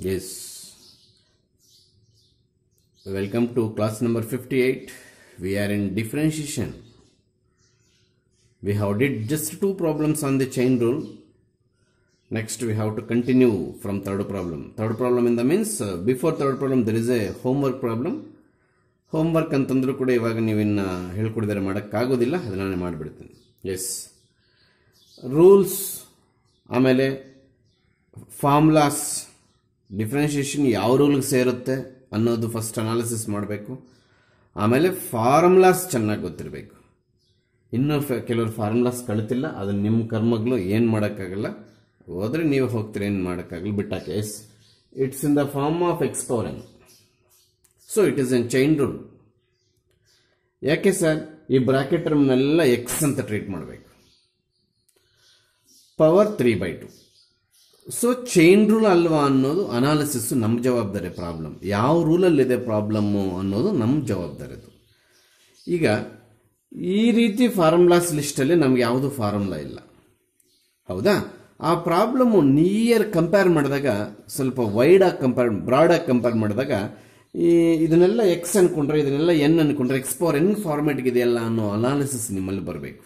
Yes. Welcome to class number 58. We are in differentiation. We have did just two problems on the chain rule. Next we have to continue from third problem. Third problem in the means uh, before third problem there is a homework problem. Homework ಅಂತಂದ್ರೂ ಕೂಡ ಇವಾಗ ನೀವಿನ್ನು ಹೇಳ್ಕೊಡಿದರೆ ಮಾಡೋಕ್ಕಾಗೋದಿಲ್ಲ ಅದನ್ನ ನಾನು ಮಾಡಿಬಿಡ್ತೀನಿ yes rules ಆಮೇಲೆ ಫಾರ್ಮುಲಾಸ್ ಡಿಫ್ರೆನ್ಷಿಯೇಷನ್ ಯಾವ ರೂಲ್ಗೆ ಸೇರುತ್ತೆ ಅನ್ನೋದು ಫಸ್ಟ್ ಅನಾಲಿಸಿಸ್ ಮಾಡಬೇಕು ಆಮೇಲೆ ಫಾರ್ಮುಲಾಸ್ ಚೆನ್ನಾಗಿ ಗೊತ್ತಿರಬೇಕು ಇನ್ನೂ ಫ ಕೆಲವರು ಫಾರ್ಮುಲಾಸ್ ಕಳಿತಿಲ್ಲ ಅದು ನಿಮ್ಮ ಕರ್ಮಗಳು ಏನು ಮಾಡೋಕ್ಕಾಗಲ್ಲ ಹೋದರೆ ನೀವು ಹೋಗ್ತೀರಿ ಏನು ಮಾಡೋಕ್ಕಾಗಲ್ಲ ಬಿಟ್ಟಾಕೆ yes it's in the form of X power N so it is an chain rule ಯಾಕೆ ಸರ್ ಈ ಬ್ರಾಕೆಟ್ ಟರ್ಮ್ನೆಲ್ಲ ಎಕ್ಸ್ ಅಂತ ಟ್ರೀಟ್ ಮಾಡಬೇಕು power three by two so chain rule ಅಲ್ವಾ ಅನ್ನೋದು ಅನಾಲಿಸಿಸ್ ನಮ್ಮ ಜವಾಬ್ದಾರಿ ಪ್ರಾಬ್ಲಮ್ ಯಾವ ರೂಲಲ್ಲಿದೆ ಪ್ರಾಬ್ಲಮ್ಮು ಅನ್ನೋದು ನಮ್ಮ ಜವಾಬ್ದಾರಿ ಅದು ಈಗ ಈ ರೀತಿ ಫಾರ್ಮುಲಾಸ್ ಲಿಸ್ಟಲ್ಲಿ ನಮ್ಗೆ ಯಾವುದು ಫಾರ್ಮುಲಾ ಇಲ್ಲ ಹೌದಾ ಆ ಪ್ರಾಬ್ಲಮ್ಮು ನಿಯರ್ ಕಂಪೇರ್ ಮಾಡಿದಾಗ ಸ್ವಲ್ಪ ವೈಡಾಗಿ ಕಂಪೇರ್ ಬ್ರಾಡಾಗಿ ಕಂಪೇರ್ ಮಾಡಿದಾಗ ಈ ಇದನ್ನೆಲ್ಲ ಎಕ್ಸ್ ಅನ್ಕೊಂಡ್ರೆ ಇದನ್ನೆಲ್ಲ ಎನ್ ಅನ್ಕೊಂಡ್ರೆ ಎಕ್ಸ್ ಪವರ್ ಎನ್ ಫಾರ್ಮೆಟ್ಗೆ ಇದೆಯಲ್ಲ ಅನ್ನೋ ಅನಾಲಿಸಿಸ್ ನಿಮ್ಮಲ್ಲಿ ಬರಬೇಕು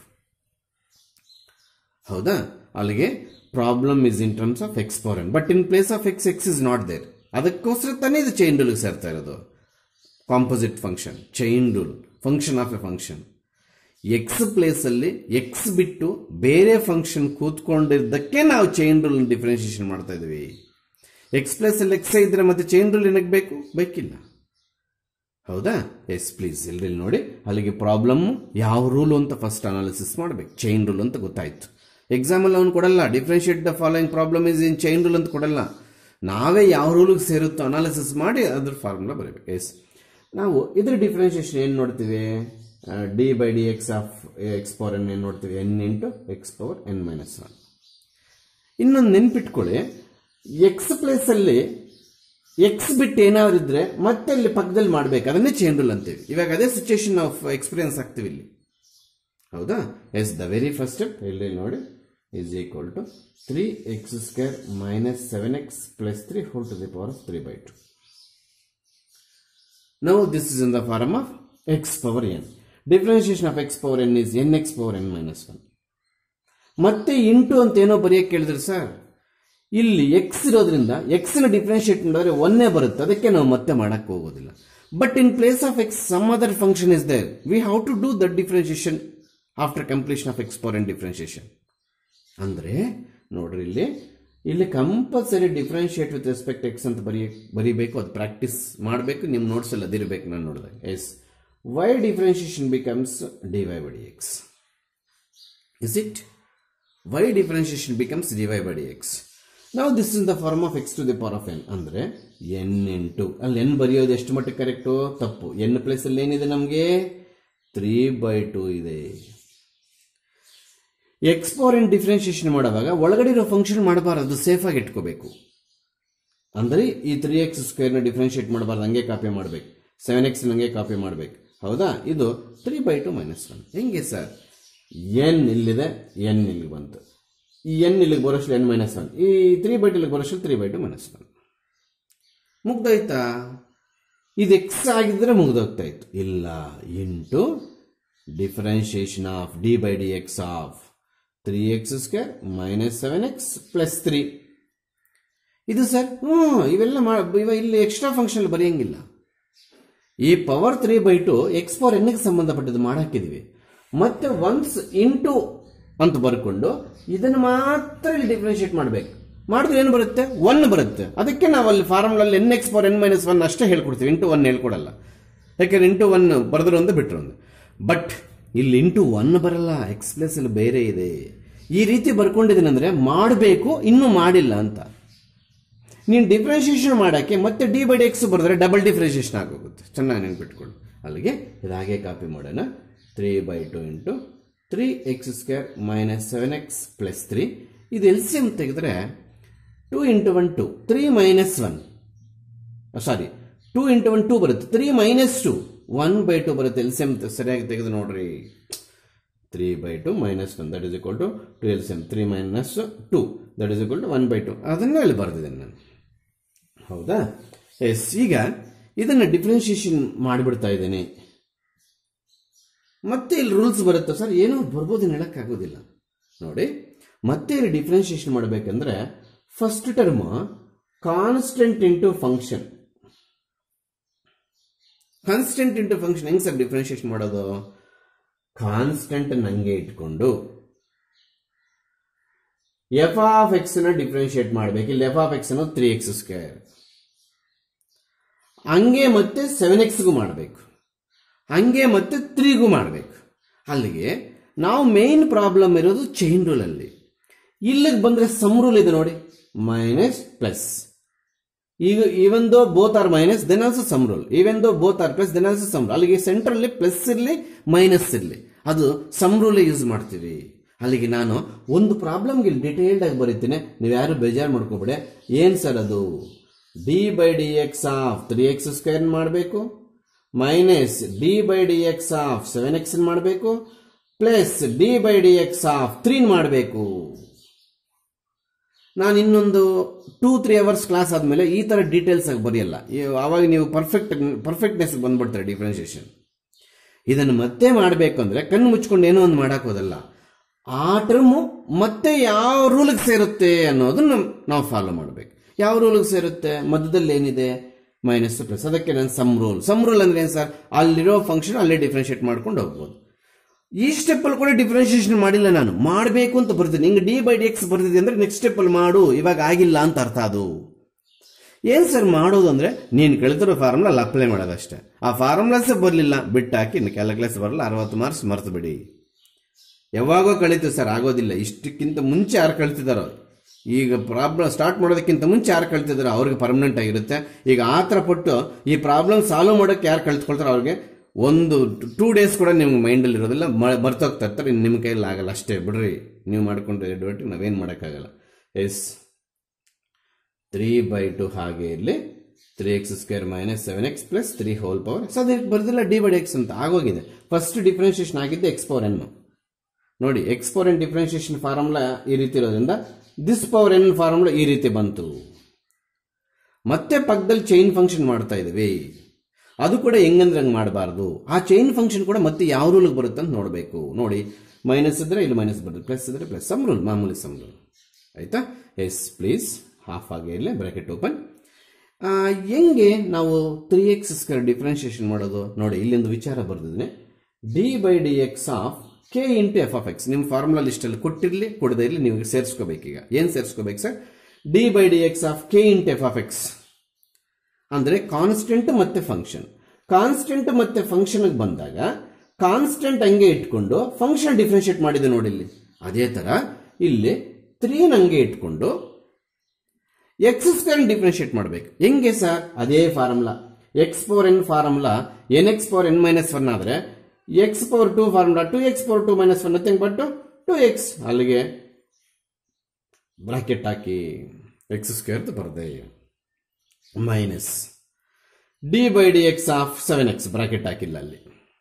ಹೌದಾ ಅಲ್ಲಿಗೆ problem is in terms of X power N but in place of X X is not there ಅದಕ್ಕೋಸ್ಕರ ತಾನೇ ಇದು ಚೈನ್ ರೂಲ್ಗೆ ಸೇರ್ತಾ ಇರೋದು composite function chain rule function of a function X ಪ್ಲೇಸಲ್ಲಿ ಎಕ್ಸ್ ಬಿಟ್ಟು ಬೇರೆ ಫಂಕ್ಷನ್ ಕೂತ್ಕೊಂಡಿದ್ದಕ್ಕೆ ನಾವು ಚೈನ್ ರೂಲ್ ಡಿಫ್ರೆನ್ಷಿಯೇಷನ್ ಮಾಡ್ತಾ ಇದೀವಿ ಎಕ್ಸ್ ಪ್ಲೇಸಲ್ಲಿ ಎಕ್ಸ್ ಇದ್ರೆ ಮತ್ತೆ ಚೈನ್ ರೂಲ್ ಏನಕ್ಕೆ ಬೇಕು ಬೇಕಿಲ್ಲ ಹೌದಾ ಎಸ್ ಪ್ಲೀಸ್ ಎಲ್ರಿ ನೋಡಿ ಅಲ್ಲಿಗೆ ಪ್ರಾಬ್ಲಮ್ ಯಾವ ರೂಲ್ ಅಂತ ಫಸ್ಟ್ ಅನಾಲಿಸಿಸ್ ಮಾಡಬೇಕು ಚೈನ್ ರೂಲ್ ಅಂತ ಗೊತ್ತಾಯ್ತು ಎಕ್ಸಾಮಲ್ಲಿ ಅವನು ಕೊಡಲ್ಲ differentiate the following problem is in chain rule ಅಂತ ಕೊಡಲ್ಲ ನಾವೇ ಯಾವ ರೂಲಿಗೆ ಸೇರುತ್ತೋ ಅನಾಲಿಸಿಸ್ ಮಾಡಿ ಅದ್ರ ಫಾರ್ಮುಲಾ ಬರೀಬೇಕು ಎಸ್ ನಾವು ಇದ್ರ ಡಿಫ್ರೆನ್ಷಿಯೇಷನ್ ಏನು ನೋಡ್ತೀವಿ D by D X of X power N ಏನು ನೋಡ್ತೀವಿ N into X power N minus one ಇನ್ನೊಂದು ನೆನ್ಪಿಟ್ಕೊಳ್ಳಿ ಎಕ್ಸ್ ಪ್ಲೇಸಲ್ಲಿ ಎಕ್ಸ್ ಬಿಟ್ಟು ಏನಾದ್ರು ಇದ್ರೆ ಮತ್ತೆ ಅಲ್ಲಿ ಪಕ್ಕದಲ್ಲಿ ಮಾಡ್ಬೇಕು ಅದನ್ನೇ ಚೇಂಜ್ ರೂಲ್ ಅಂತೀವಿ ಇವಾಗ ಅದೇ ಸಿಚುಯೇಷನ್ ಆಫ್ ಎಕ್ಸ್ಪೀರಿಯನ್ಸ್ ಆಗ್ತೀವಿ ಇಲ್ಲಿ ಹೌದಾ yes the very first step ಇಲ್ಲಿ ನೋಡಿ is equal to three X square minus seven X plus three whole to the power of three by two now this is in the form of X power N differentiation of X power N is N X power N minus one ಮತ್ತೆ into ಅಂತ ಏನೋ ಬರೆಯಕ್ಕೆ ಕೇಳಿದ್ರೆ sir ಇಲ್ಲಿ X ಇರೋದ್ರಿಂದ X ನ differentiate ಮಾಡಿದ್ರೆ ಒಂದೇ ಬರುತ್ತೆ ಅದಕ್ಕೆ ನಾವು ಮತ್ತೆ ಮಾಡಕ್ಕೆ ಹೋಗೋದಿಲ್ಲ but in place of X some other function is there we how to do that differentiation after completion of X power and differentiation ಅಂದ್ರೆ ನೋಡ್ರಿ ಇಲ್ಲಿ ಇಲ್ಲಿ compulsory differentiate with respect X ಅಂತ ಬರೀ ಬರೀಬೇಕು ಅದು ಪ್ರಾಕ್ಟೀಸ್ ಮಾಡಬೇಕು ನಿಮ್ಮ ನೋಟ್ಸ್ ಅಲ್ಲಿ ಅದಿರಬೇಕು ನಾನು ನೋಡಿದಾಗ yes Y differentiation becomes D Y by D X is it Y differentiation becomes D Y by D X ನಾವು this in the form of X to the power of N ಅಂದ್ರೆ N into ಅಲ್ಲಿ N ಬರೆಯೋದು ಎಷ್ಟು ಮಟ್ಟಿಗೆ correct ತಪ್ಪು N place ಅಲ್ಲಿ ಏನಿದೆ ನಮಗೆ ತ್ರೀ ಬೈ ಟು ಇದೆ ಎಕ್ಸ್ ಪವರ್ ಎನ್ ಡಿಫ್ರೆನ್ಶಿಯೇಷನ್ ಮಾಡುವಾಗ ಒಳಗಡೆ ಇರೋ ಫಂಕ್ಷನ್ ಮಾಡಬಾರದು ಸೇಫ್ ಆಗಿ ಇಟ್ಕೋಬೇಕು ಅಂದ್ರೆ ಈ ತ್ರೀ ಎಕ್ಸ್ ಸ್ಕ್ವೇರ್ನ ಡಿಫ್ರೆನ್ಶಿಯೇಟ್ ಮಾಡಬಾರ್ದು ಹಂಗೆ ಕಾಪಿ ಮಾಡಬೇಕು ಸೆವೆನ್ ಎಕ್ಸ್ ಹಂಗೆ ಕಾಪಿ ಮಾಡಬೇಕು ಹೌದಾ ಇದು three by two minus one ಹೆಂಗೆ ಸರ್ ಎನ್ ಇಲ್ಲಿದೆ ಎನ್ ಇಲ್ಲಿಗೆ ಬಂತು ಈ ಎನ್ ಇಲ್ಲಿಗೆ ಬರೋಷ್ಟು ಎನ್ ಮೈನಸ್ ಒನ್ ಈ ತ್ರೀ ಬೈ ಟು ಇಲ್ಲಿಗೆ ಬರೋಷ್ಟು three by two minus one ಮುಗ್ದೋಯ್ತಾ ಇದು ಎಕ್ಸ್ ಆಗಿದ್ರೆ ಮುಗ್ದೋಗ್ತಾ ಇತ್ತು ಇಲ್ಲ into differentiation of D by D X of three X square minus seven X plus three ಇದು ಸರ್ ಹ್ಞೂ ಇವೆಲ್ಲ ಮಾ ಇವ ಇಲ್ಲಿ ಎಕ್ಸ್ಟ್ರಾ ಫಂಕ್ಷನ್ ಬರೆಯಂಗಿಲ್ಲ ಈ power three by two X power ಎನ್ಗೆ ಸಂಬಂಧಪಟ್ಟದ್ದು ಮಾಡಾಕಿದ್ವಿ ಮತ್ತೆ ಒನ್ಸ್ ಇಂಟು ಅಂತ ಬರ್ಕೊಂಡು ಇದನ್ನು ಮಾತ್ರ ಇಲ್ಲಿ ಡಿಫ್ರೆನ್ಶಿಯೇಟ್ ಮಾಡಬೇಕು ಮಾಡಿದ್ರೆ ಏನು ಬರುತ್ತೆ ಒನ್ ಬರುತ್ತೆ ಅದಕ್ಕೆ ನಾವು ಅಲ್ಲಿ ಫಾರ್ಮುಲಲ್ಲಿ N X power N minus one ಅಷ್ಟೇ ಹೇಳ್ಕೊಡ್ತೀವಿ ಇಂಟು ಒನ್ ಹೇಳ್ಕೊಡಲ್ಲ ಯಾಕೆಂದ್ರೆ ಇಂಟು ಒನ್ ಬರೆದ್ರು ಒಂದು ಬಿಟ್ರು ಒಂದು ಬಟ್ ಇಲ್ಲಿ ಇಂಟು ಒನ್ ಬರಲ್ಲ ಎಕ್ಸ್ ಪ್ಲಸ್ ಅಲ್ಲಿ ಬೇರೆ ಇದೆ ಈ ರೀತಿ ಬರ್ಕೊಂಡಿದ್ದೀನಿ ಅಂದ್ರೆ ಮಾಡಬೇಕು ಇನ್ನೂ ಮಾಡಿಲ್ಲ ಅಂತ ನೀನು ಡಿಫ್ರೆನ್ಷಿಯೇಷನ್ ಮಾಡೋಕ್ಕೆ ಮತ್ತೆ ಡಿ ಬೈ ಡಿ ಎಕ್ಸ್ ಬರೆದ್ರೆ ಡಬಲ್ ಡಿಫ್ರೆನ್ಷಿಯೇಷನ್ ಆಗೋಗುತ್ತೆ ಚೆನ್ನಾಗಿ ನೆನ್ಪಿಟ್ಕೊಳ್ಳಿ ಅಲ್ಲಿಗೆ ಇದು ಹಾಗೆ ಕಾಪಿ ಮಾಡೋಣ three by two into three X square minus seven X plus three ಇದು ಎಲ್ ಸಿ ಎಮ್ ತೆಗೆದ್ರೆ two into one two three minus one sorry two into one two ಬರುತ್ತೆ three minus two one by two ಬರುತ್ತೆ L C M ಸರಿಯಾಗಿ ತೆಗೆದು ನೋಡ್ರಿ three by two minus one that is equal to two L C M three minus two that is equal to one by two ಅದನ್ನು ಇಲ್ಲಿ ಬರೆದಿದ್ದೇನೆ ನಾನು ಹೌದಾ S ಈಗ ಇದನ್ನು ಡಿಫ್ರೆನ್ಷಿಯೇಷನ್ ಮಾಡಿಬಿಡ್ತಾ ಇದ್ದೇನೆ ಮತ್ತೆ ಇಲ್ಲಿ ರೂಲ್ಸ್ ಬರುತ್ತೆ ಸರ್ ಏನೋ ಬರ್ಬೋದು ಹೇಳಕ್ಕಾಗೋದಿಲ್ಲ ನೋಡಿ ಮತ್ತೆ ಇಲ್ಲಿ ಡಿಫ್ರೆನ್ಷಿಯೇಷನ್ ಮಾಡಬೇಕಂದ್ರೆ first term constant into function constant into function ಹೆಂಗ್ ಸರ್ ಡಿಫ್ರೆನ್ಷಿಯೇಷನ್ ಮಾಡೋದು ಕಾನ್ಸ್ಟೆಂಟ್ ನಂಗೆ ಇಟ್ಕೊಂಡು ಎಫ್ ಆಫ್ ಎಕ್ಸ್ ನ ಡಿಫ್ರೆನ್ಶಿಯೇಟ್ ಮಾಡಬೇಕು ಇಲ್ಲಿ ಎಫ್ ಆಫ್ ಎಕ್ಸ್ ಅನ್ನೋದು ತ್ರೀ ಎಕ್ಸ್ ಸ್ಕ್ವೇರ್ ಹಂಗೆ ಮತ್ತೆ ಸೆವೆನ್ ಎಕ್ಸ್ಗೂ ಮಾಡಬೇಕು ಹಂಗೆ ಮತ್ತೆ ತ್ರೀಗೂ ಮಾಡಬೇಕು ಅಲ್ಲಿಗೆ ನಾವು ಮೇನ್ ಪ್ರಾಬ್ಲಮ್ ಇರೋದು ಚೈನ್ ರೂಲ್ ಅಲ್ಲಿ ಇಲ್ಲಿಗೆ ಬಂದ್ರೆ ಸಮ್ ರೂಲ್ ಇದೆ ನೋಡಿ ಮೈನಸ್ ಪ್ಲಸ್ ಈಗ even though both are minus then also sum rule even though both are plus then also sum rule ಅಲ್ಲಿಗೆ ಸೆಂಟ್ರಲ್ಲಿ ಪ್ಲಸ್ ಇರಲಿ ಮೈನಸ್ ಇರಲಿ ಅದು ಸಮ್ ರೂಲೇ ಯೂಸ್ ಮಾಡ್ತೀವಿ ಅಲ್ಲಿಗೆ ನಾನು ಒಂದು ಪ್ರಾಬ್ಲಮ್ಗೆ ಇಲ್ಲಿ ಡಿಟೇಲ್ಡ್ ಆಗಿ ಬರೀತೀನಿ ನೀವು ಯಾರು ಬೇಜಾರು ಮಾಡ್ಕೋಬೇಡಿ ಏನ್ ಸರ್ ಅದು d by D X of three X square ಮಾಡಬೇಕು minus d by D X of seven x ಮಾಡಬೇಕು plus d by D X of three ಮಾಡಬೇಕು ನಾನು ಇನ್ನೊಂದು ಟೂ ತ್ರೀ ಅವರ್ಸ್ ಕ್ಲಾಸ್ ಆದಮೇಲೆ ಈ ಥರ ಡೀಟೇಲ್ಸ್ ಆಗಿ ಬರೆಯಲ್ಲ ಈ- ಆವಾಗ ನೀವು ಪರ್ಫೆಕ್ಟ್ ಪರ್ಫೆಕ್ಟ್ನೆಸ್ ಬಂದ್ಬಿಡ್ತಾರೆ ಡಿಫ್ರೆನ್ಷಿಯೇಷನ್ ಇದನ್ನು ಮತ್ತೆ ಮಾಡಬೇಕು ಅಂದ್ರೆ ಕಣ್ಣು ಮುಚ್ಕೊಂಡು ಏನೋ ಒಂದು ಮಾಡಕ್ ಹೋದಲ್ಲ ಆ ಟರ್ಮು ಮತ್ತೆ ಯಾವ ರೂಲ್ಗೆ ಸೇರುತ್ತೆ ಅನ್ನೋದನ್ನ ನಾವು ಫಾಲೋ ಮಾಡಬೇಕು ಯಾವ ರೂಲ್ಗೆ ಸೇರುತ್ತೆ ಮಧ್ಯದಲ್ಲಿ ಏನಿದೆ ಮೈನಸ್ ಪ್ಲಸ್ ಅದಕ್ಕೆ ನಾನು ಸಮ್ ರೂಲ್ ಸಮ್ ರೂಲ್ ಅಂದ್ರೆ ಏನು ಸರ್ ಅಲ್ಲಿರೋ ಫಂಕ್ಷನ್ ಅಲ್ಲೇ ಡಿಫ್ರೆನ್ಶಿಯೇಟ್ ಮಾಡ್ಕೊಂಡು ಹೋಗ್ಬೋದು ಈ ಸ್ಟೆಪ್ಪಲ್ಲಿ ಕೂಡ ಡಿಫ್ರೆನ್ಶಿಯೇಷನ್ ಮಾಡಿಲ್ಲ ನಾನು ಮಾಡಬೇಕು ಅಂತ ಬರ್ತೀನಿ ಹಿಂಗೆ ಡಿ ಬೈ ಡಿ ಎಕ್ಸ್ ಬರ್ತಿದೆ ಅಂದ್ರೆ ನೆಕ್ಸ್ಟ್ ಸ್ಟೆಪ್ಪಲ್ಲಿ ಮಾಡು ಇವಾಗ ಆಗಿಲ್ಲ ಅಂತ ಅರ್ಥ ಅದು ಏನ್ ಸರ್ ಮಾಡೋದು ಅಂದ್ರೆ ನೀನು ಕಳಿತಿರೋ ಫಾರ್ಮುಲಾ ಅಲ್ಲಿ ಅಪ್ಲೈ ಮಾಡೋದಷ್ಟೇ ಆ ಫಾರ್ಮುಲಾಸ್ ಬರಲಿಲ್ಲ ಬಿಟ್ಟಾಕಿ ಇನ್ನು ಕ್ಯಾಲ್ಕುಲೇಸ್ ಬರಲ್ಲ ಅರವತ್ತು ಮಾರ್ಕ್ಸ್ ಮರ್ತು ಬಿಡಿ ಯಾವಾಗೋ ಕಳೀತೀವಿ ಸರ್ ಆಗೋದಿಲ್ಲ ಇಷ್ಟಕ್ಕಿಂತ ಮುಂಚೆ ಯಾರು ಕಳ್ತಿದಾರೋ ಈಗ ಪ್ರಾಬ್ಲಮ್ ಸ್ಟಾರ್ಟ್ ಮಾಡೋದಕ್ಕಿಂತ ಮುಂಚೆ ಯಾರು ಕಳ್ತಿದಾರೋ ಅವ್ರಿಗೆ ಪರ್ಮನೆಂಟ್ ಆಗಿರುತ್ತೆ ಈಗ ಆ ಥರ ಪಟ್ಟು ಈ ಪ್ರಾಬ್ಲಮ್ ಸಾಲ್ವ್ ಮಾಡೋಕ್ಕೆ ಯಾರು ಕಳ್ತ್ಕೊಳ್ತಾರೋ ಅವ್ರಿಗೆ ಒಂದು ಟೂ ಡೇಸ್ ಕೂಡ ನಿಮ್ಗೆ ಮೈಂಡಲ್ಲಿ ಇರೋದಿಲ್ಲ ಮ- ಮರ್ತೋಗ್ತಾ ಇರ್ತಾರೆ ಇನ್ನು ನಿಮ್ಮ ಕೈಯಲ್ಲಿ ಆಗಲ್ಲ ಅಷ್ಟೇ ಬಿಡ್ರಿ ನೀವು ಮಾಡ್ಕೊಂಡ್ರೆ ಎಡ್ವರ್ಟಿ ನಾವೇನು ಮಾಡೋಕ್ಕಾಗಲ್ಲ ಎಸ್ ತ್ರೀ ಬೈ ಟು ಹಾಗೆ ಇರಲಿ three X square minus seven X plus three whole power so ಅದಕ್ಕೆ ಬರ್ದಿಲ್ಲ ಡಿ ಬೈ ಎಕ್ಸ್ ಅಂತ ಆಗೋಗಿದೆ ಫಸ್ಟ್ ಡಿಫ್ರೆನ್ಷಿಯೇಷನ್ ಆಗಿದ್ದೆ ಎಕ್ಸ್ ಪವರ್ ಎನ್ ನೋಡಿ x power N differentiation formula ಈ ರೀತಿ ಇರೋದ್ರಿಂದ ದಿಸ್ ಪವರ್ ಎನ್ ಫಾರ್ಮುಲಾ ಈ ರೀತಿ ಬಂತು ಮತ್ತೆ ಪಕ್ಕದಲ್ಲಿ ಚೈನ್ ಫಂಕ್ಷನ್ ಮಾಡ್ತಾ ಇದೀವಿ ಅದು ಕೂಡ ಹೆಂಗಂದ್ರೆ ಹಂಗೆ ಮಾಡಬಾರ್ದು ಆ ಚೈನ್ ಫಂಕ್ಷನ್ ಕೂಡ ಮತ್ತೆ ಯಾವ ರೂಲ್ಗೆ ಬರುತ್ತೆ ಅಂತ ನೋಡಬೇಕು ನೋಡಿ ಮೈನಸ್ ಇದ್ರೆ ಇಲ್ಲಿ ಮೈನಸ್ ಬರುತ್ತೆ ಪ್ಲಸ್ ಇದ್ರೆ ಪ್ಲಸ್ ಸಮ್ ರೂಲ್ ಮಾಮೂಲಿ ಸಮ್ ರೂಲ್ ಆಯ್ತಾ ಎಸ್ ಪ್ಲೀಸ್ ಹಾಫ್ ಆಗಿ ಇರಲಿ ಬ್ರಾಕೆಟ್ ಓಪನ್ ಹೆಂಗೆ ನಾವು ತ್ರೀ ಎಕ್ಸ್ ಸ್ಕ್ವೇರ್ ಡಿಫ್ರೆನ್ಷಿಯೇಷನ್ ಮಾಡೋದು ನೋಡಿ ಇಲ್ಲೊಂದು ವಿಚಾರ ಬರ್ದಿದ್ದೀನಿ d by D X of k into f of x ನಿಮ್ಮ ಫಾರ್ಮುಲಾ ಲಿಸ್ಟಲ್ಲಿ ಕೊಟ್ಟಿರಲಿ ಕೊಡದೇ ಇರಲಿ ನೀವು ಸೇರಿಸ್ಕೋಬೇಕೀಗ ಏನು ಸೇರಿಸ್ಕೋಬೇಕು sir d by D X of k into f of x ಅಂದ್ರೆ ಕಾನ್ಸ್ಟೆಂಟ್ ಮತ್ತೆ ಫಂಕ್ಷನ್ ಕಾನ್ಸ್ಟೆಂಟ್ ಮತ್ತೆ ಫಂಕ್ಷನ್ ಬಂದಾಗ ಕಾನ್ಸ್ಟೆಂಟ್ ಹಂಗೆ ಇಟ್ಕೊಂಡು ಫಂಕ್ಷನ್ ಡಿಫ್ರೆನ್ಶಿಯೇಟ್ ಮಾಡಿದೆ ನೋಡಿ ಇಲ್ಲಿ ಅದೇ ತರ ಇಲ್ಲಿ ತ್ರೀ ಹಂಗೆ ಇಟ್ಕೊಂಡು ಎಕ್ಸ್ ಸ್ಕ್ವೇರ್ ಡಿಫ್ರೆನ್ಶಿಯೇಟ್ ಮಾಡಬೇಕು ಹೆಂಗೆ ಸರ್ ಅದೇ formula x power n formula n X power N minus one ಆದ್ರೆ x power two formula two X power two minus one nothing but two x ಅಲ್ಲಿಗೆ ಬ್ರಾಕೆಟ್ ಹಾಕಿ x square ಬರದೆ minus d by D X of seven x bracket ಹಾಕಿಲ್ಲ ಅಲ್ಲಿ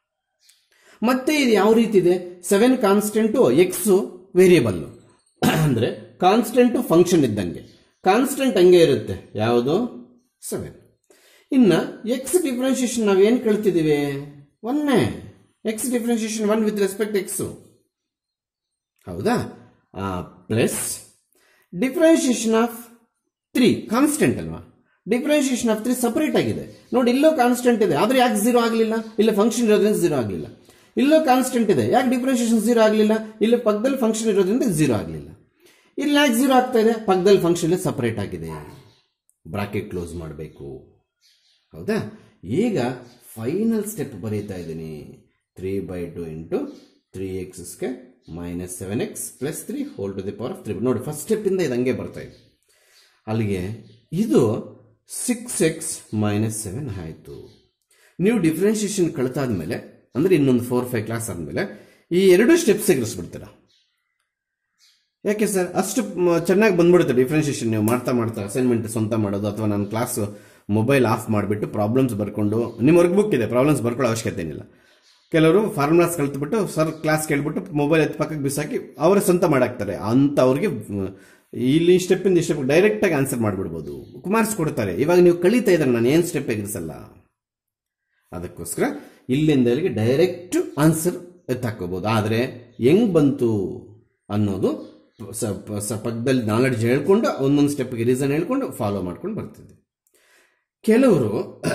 ಮತ್ತೆ ಇದು ಯಾವ ರೀತಿ ಇದೆ ಸೆವೆನ್ ಕಾನ್ಸ್ಟೆಂಟು ಎಕ್ಸ್ ವೇರಿಯಬಲ್ ಅಂದ್ರೆ ಕಾನ್ಸ್ಟೆಂಟು ಫಂಕ್ಷನ್ ಇದ್ದಂಗೆ ಕಾನ್ಸ್ಟೆಂಟ್ ಹಂಗೆ ಇರುತ್ತೆ ಯಾವುದು ಸೆವೆನ್ ಇನ್ನ ಎಕ್ಸ್ ಡಿಫ್ರೆನ್ಶಿಯೇಷನ್ ನಾವೇನು ಕೇಳ್ತಿದ್ದೀವಿ ಒನ್ನೇ x differentiation one with respect x ಹೌದಾ plus differentiation of three constant ಅಲ್ವಾ ಡಿಫ್ರೆನ್ಶಿಯೇಷನ್ ಆಫ್ ತ್ರೀ ಸಪರೇಟ್ ಆಗಿದೆ ನೋಡಿ ಇಲ್ಲೋ ಕಾನ್ಸ್ಟೆಂಟ್ ಇದೆ ಆದ್ರೆ ಯಾಕೆ ಝೀರೋ ಆಗಲಿಲ್ಲ ಇಲ್ಲ ಫಂಕ್ಷನ್ ಇರೋದ್ರಿಂದ ಝೀರೋ ಆಗಲಿಲ್ಲ ಇಲ್ಲೋ ಕಾನ್ಸ್ಟೆಂಟ್ ಇದೆ ಯಾಕೆ ಡಿಫ್ರೆನ್ಶಿಯೇಷನ್ ಝೀರೋ ಆಗಲಿಲ್ಲ ಇಲ್ಲಿ ಪಕ್ಕದಲ್ಲಿ ಫಂಕ್ಷನ್ ಇರೋದ್ರಿಂದ ಝೀರೋ ಆಗಲಿಲ್ಲ ಇಲ್ಲಿ ಯಾಕೆ ಝೀರೋ ಆಗ್ತಾ ಇದೆ ಪಕ್ಕದಲ್ಲಿ ಫಂಕ್ಷನ್ ಸಪರೇಟ್ ಆಗಿದೆ ಬ್ರಾಕೆಟ್ ಕ್ಲೋಸ್ ಮಾಡಬೇಕು ಹೌದಾ ಈಗ ಫೈನಲ್ ಸ್ಟೆಪ್ ಬರೀತಾ ಇದ್ದೀನಿ three by two into three x square minus seven X plus three whole to the power of three ನೋಡಿ ಫಸ್ಟ್ ಸ್ಟೆಪ್ಪಿಂದ ಇದು ಹಂಗೆ ಬರ್ತಾ ಇದೆ ಅಲ್ಲಿಗೆ ಇದು ಸಿಕ್ಸ್ ಎಕ್ಸ್ ಮೈನಸ್ ಸೆವೆನ್ ಆಯಿತು ನೀವು ಡಿಫ್ರೆನ್ಷಿಯೇಷನ್ ಕಳ್ತಾದ್ಮೇಲೆ ಅಂದರೆ ಇನ್ನೊಂದು ಫೋರ್ ಫೈವ್ ಕ್ಲಾಸ್ ಆದಮೇಲೆ ಈ ಎರಡು ಸ್ಟೆಪ್ಸ್ ಎಗರಿಸ್ಬಿಡ್ತೀರಾ ಯಾಕೆ ಸರ್ ಅಷ್ಟು ಮ- ಚೆನ್ನಾಗಿ ಬಂದ್ಬಿಡುತ್ತೆ ಡಿಫ್ರೆನ್ಷಿಯೇಷನ್ ನೀವು ಮಾಡ್ತಾ ಮಾಡ್ತಾ ಅಸೈನ್ಮೆಂಟ್ ಸ್ವಂತ ಮಾಡೋದು ಅಥವಾ ನನ್ನ ಕ್ಲಾಸ್ ಮೊಬೈಲ್ ಆಫ್ ಮಾಡಿಬಿಟ್ಟು ಪ್ರಾಬ್ಲಮ್ಸ್ ಬರ್ಕೊಂಡು ನಿಮ್ಮ ವರ್ಕ್ ಬುಕ್ ಇದೆ ಪ್ರಾಬ್ಲಮ್ಸ್ ಬರ್ಕೊಳ್ಳೋ ಅವಶ್ಯಕತೆ ಏನಿಲ್ಲ ಕೆಲವರು ಫಾರ್ಮುಲಾಸ್ ಕಲ್ತ್ಬಿಟ್ಟು ಸರ್ ಕ್ಲಾಸ್ ಕೇಳ್ಬಿಟ್ಟು ಮೊಬೈಲ್ ಎತ್ತು ಪಕ್ಕಕ್ಕೆ ಬಿಸಾಕಿ ಅವರೇ ಸ್ವಂತ ಮಾಡಾಕ್ತಾರೆ ಅಂಥವ್ರಿಗೆ ಇಲ್ಲಿ ಸ್ಟೆಪ್ಪಿಂದ ಈ ಸ್ಟೆಪ್ ಡೈರೆಕ್ಟಾಗಿ ಆನ್ಸರ್ ಮಾಡಿಬಿಡ್ಬೋದು ಮಾರ್ಕ್ಸ್ ಕೊಡ್ತಾರೆ ಇವಾಗ ನೀವು ಕಳೀತಾ ಇದ್ದಾರೆ ನಾನು ಏನು ಸ್ಟೆಪ್ ಎಗರಿಸಲ್ಲ ಅದಕ್ಕೋಸ್ಕರ ಇಲ್ಲಿಂದ ಇಲ್ಲಿಗೆ ಡೈರೆಕ್ಟ್ ಆನ್ಸರ್ ಎತ್ತಾಕೋಬಹುದು ಆದರೆ ಹೆಂಗ್ ಬಂತು ಅನ್ನೋದು ಸ ಪ- ಸ ಪಕ್ಕದಲ್ಲಿ ನಾಲೆಡ್ಜ್ ಹೇಳ್ಕೊಂಡು ಒಂದೊಂದು ಸ್ಟೆಪ್ಗೆ ರೀಸನ್ ಹೇಳ್ಕೊಂಡು ಫಾಲೋ ಮಾಡ್ಕೊಂಡು ಬರ್ತಿದ್ದೆ ಕೆಲವರು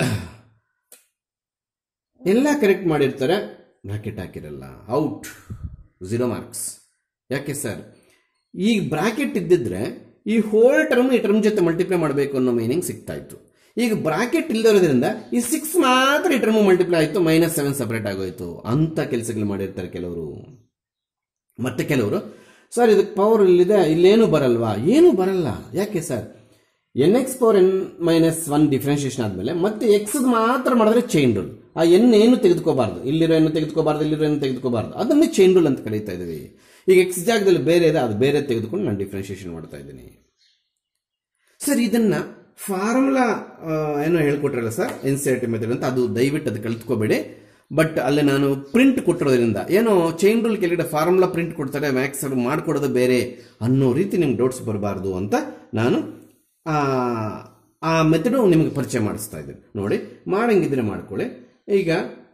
ಎಲ್ಲ ಕರೆಕ್ಟ್ ಮಾಡಿರ್ತಾರೆ ಬ್ರಾಕೆಟ್ ಹಾಕಿರಲ್ಲ ಔಟ್ ಝೀರೋ ಮಾರ್ಕ್ಸ್ ಯಾಕೆ ಸರ್ ಈ ಬ್ರಾಕೆಟ್ ಇದ್ದಿದ್ರೆ ಈ ಹೋಲ್ ಟರ್ಮ್ ಈ ಟರ್ಮ್ ಜೊತೆ ಮಲ್ಟಿಪ್ಲೈ ಮಾಡಬೇಕು ಅನ್ನೋ ಮೀನಿಂಗ್ ಸಿಗ್ತಾ ಇತ್ತು ಈಗ ಬ್ರಾಕೆಟ್ ಇಲ್ಲದಿರೋದ್ರಿಂದ ಈ ಸಿಕ್ಸ್ ಮಾತ್ರ ಈ ಟರ್ಮ್ ಮಲ್ಟಿಪ್ಲೈ ಆಯಿತು ಮೈನಸ್ ಸೆವೆನ್ ಸಪರೇಟ್ ಆಗೋಯ್ತು ಅಂತ ಕೆಲಸಗಳು ಮಾಡಿರ್ತಾರೆ ಕೆಲವರು ಮತ್ತೆ ಕೆಲವರು ಸರ್ ಇದಕ್ಕೆ ಪವರ್ ಇಲ್ಲಿದೆ ಇಲ್ಲೇನು ಬರಲ್ವಾ ಏನು ಬರಲ್ಲ ಯಾಕೆ sir n X power N minus one differentiation ಆದಮೇಲೆ ಮತ್ತೆ ಎಕ್ಸ್ ಮಾತ್ರ ಮಾಡಿದ್ರೆ ಚೈನ್ ರೂಲ್ ಆ ಎನ್ ಏನು ತೆಗೆದುಕೋಬಾರ್ದು ಇಲ್ಲಿರೋ ಏನು ತೆಗೆದುಕೋಬಾರ್ದು ಇಲ್ಲಿರೋ ಏನು ತೆಗೆದುಕೋಬಾರ್ದು ಅದನ್ನೇ ಚೈನ್ ರೂಲ್ ಅಂತ ಕರೀತಾ ಇದ್ದೀವಿ ಈಗ ಎಕ್ಸ್ ಜಾಗದಲ್ಲಿ ಬೇರೆ ಇದೆ ಅದು ಬೇರೆ ತೆಗೆದುಕೊಂಡು ನಾನು ಡಿಫ್ರೆನ್ಶಿಯೇಷನ್ ಮಾಡ್ತಾ ಇದ್ದೀನಿ ಸರ್ ಇದನ್ನ ಫಾರ್ಮುಲಾ ಏನೋ ಹೇಳ್ಕೊಟ್ರಲ್ಲ sir N C R T method ಅಂತ ಅದು ದಯವಿಟ್ಟು ಅದು ಕಲ್ತ್ಕೋಬೇಡಿ ಬಟ್ ಅಲ್ಲಿ ನಾನು ಪ್ರಿಂಟ್ ಕೊಟ್ಟಿರೋದ್ರಿಂದ ಏನೋ ಚೈನ್ ರೂಲ್ ಕೆಳಗಡೆ ಫಾರ್ಮುಲಾ ಪ್ರಿಂಟ್ ಕೊಡ್ತಾರೆ ಮ್ಯಾಕ್ಸ್ ಅವ್ರು ಮಾಡ್ಕೊಡೋದು ಬೇರೆ ಅನ್ನೋ ರೀತಿ ನಿಮ್ಗೆ ಡೌಟ್ಸ್ ಬರಬಾರ್ದು ಅಂತ ನಾನು ಆ, ಆ ಮೆಥಡು ನಿಮಗೆ ಪರಿಚಯ ಮಾಡಿಸ್ತಾ ಇದ್ದೀನಿ ನೋಡಿ ಮಾಡಂಗಿದ್ರೆ ಮಾಡ್ಕೊಳ್ಳಿ ಈಗ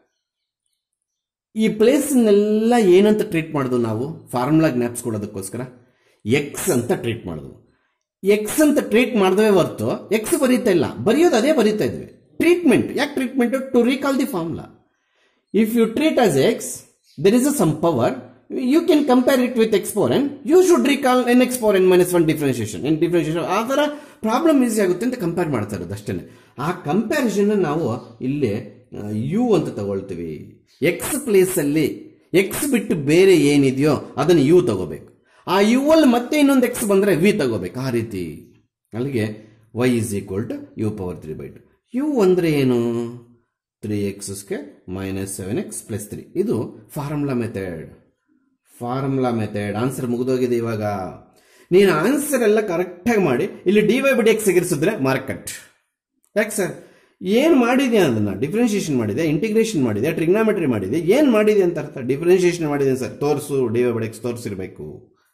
ಈ ಪ್ಲೇಸ್ನೆಲ್ಲ ಏನಂತ ಟ್ರೀಟ್ ಮಾಡೋದು ನಾವು ಫಾರ್ಮುಲಾ ಜ್ಞಾಪಿಸ್ಕೊಳ್ಳೋದಕ್ಕೋಸ್ಕರ ಎಕ್ಸ್ ಅಂತ ಟ್ರೀಟ್ ಮಾಡೋದು ಎಕ್ಸ್ ಅಂತ ಟ್ರೀಟ್ ಮಾಡಿದ್ರೆ ಹೊರ್ತು ಎಕ್ಸ್ ಬರೀತಾ ಇಲ್ಲ ಬರೆಯೋದು ಅದೇ ಬರೀತಾ ಇದ್ವಿ ಟ್ರೀಟ್ಮೆಂಟ್ ಯಾಕೆ treatment to recall the formula if you treat as x there is a some power you can compare it with x power n you should recall n x power n minus one differentiation n differentiation ಆ ಥರ problem easy ಆಗುತ್ತೆ ಅಂತ compare ಮಾಡ್ತಾ ಇರೋದು ಅಷ್ಟೇ ಆ comparison ನಾವು ಇಲ್ಲಿ ಯು ಅಂತ ತಗೊಳ್ತೀವಿ ಎಕ್ಸ್ ಪ್ಲೇಸಲ್ಲಿ ಎಕ್ಸ್ ಬಿಟ್ಟು ಬೇರೆ ಏನಿದೆಯೋ ಅದನ್ನು ಯು ತಗೋಬೇಕು ಆ ಯು ಅಲ್ಲಿ ಮತ್ತೆ ಇನ್ನೊಂದು ಎಕ್ಸ್ ಬಂದರೆ ವಿ ತಗೋಬೇಕು ಆ ರೀತಿ ಅಲ್ಲಿಗೆ y is equal to u power three by two u ಅಂದರೆ ಏನು three X square minus seven X plus three ಇದು formula method formula method answer ಮುಗಿದೋಗಿದೆ ಇವಾಗ ನೀನು ಆನ್ಸರ್ ಎಲ್ಲ ಕರೆಕ್ಟಾಗಿ ಮಾಡಿ ಇಲ್ಲಿ d y by d x ಎಗರಿಸಿದ್ರೆ ಮಾರ್ಕೆಟ್ ಯಾಕೆ ಸರ್ ಏನು ಮಾಡಿದೆ ಅದನ್ನ ಡಿಫ್ರೆನ್ಷಿಯೇಷನ್ ಮಾಡಿದೆ ಇಂಟಿಗ್ರೇಷನ್ ಮಾಡಿದೆ ಟ್ರಿಗ್ನಾಮೆಟ್ರಿ ಮಾಡಿದೆ ಏನು ಮಾಡಿದೆ ಅಂತ ಅರ್ಥ ಡಿಫ್ರೆನ್ಷಿಯೇಷನ್ ಮಾಡಿದೆ ಸರ್ ತೋರಿಸು ಡಿ ವೈ ಬಿ ಎಕ್ಸ್ ತೋರಿಸಿರ್ಬೇಕು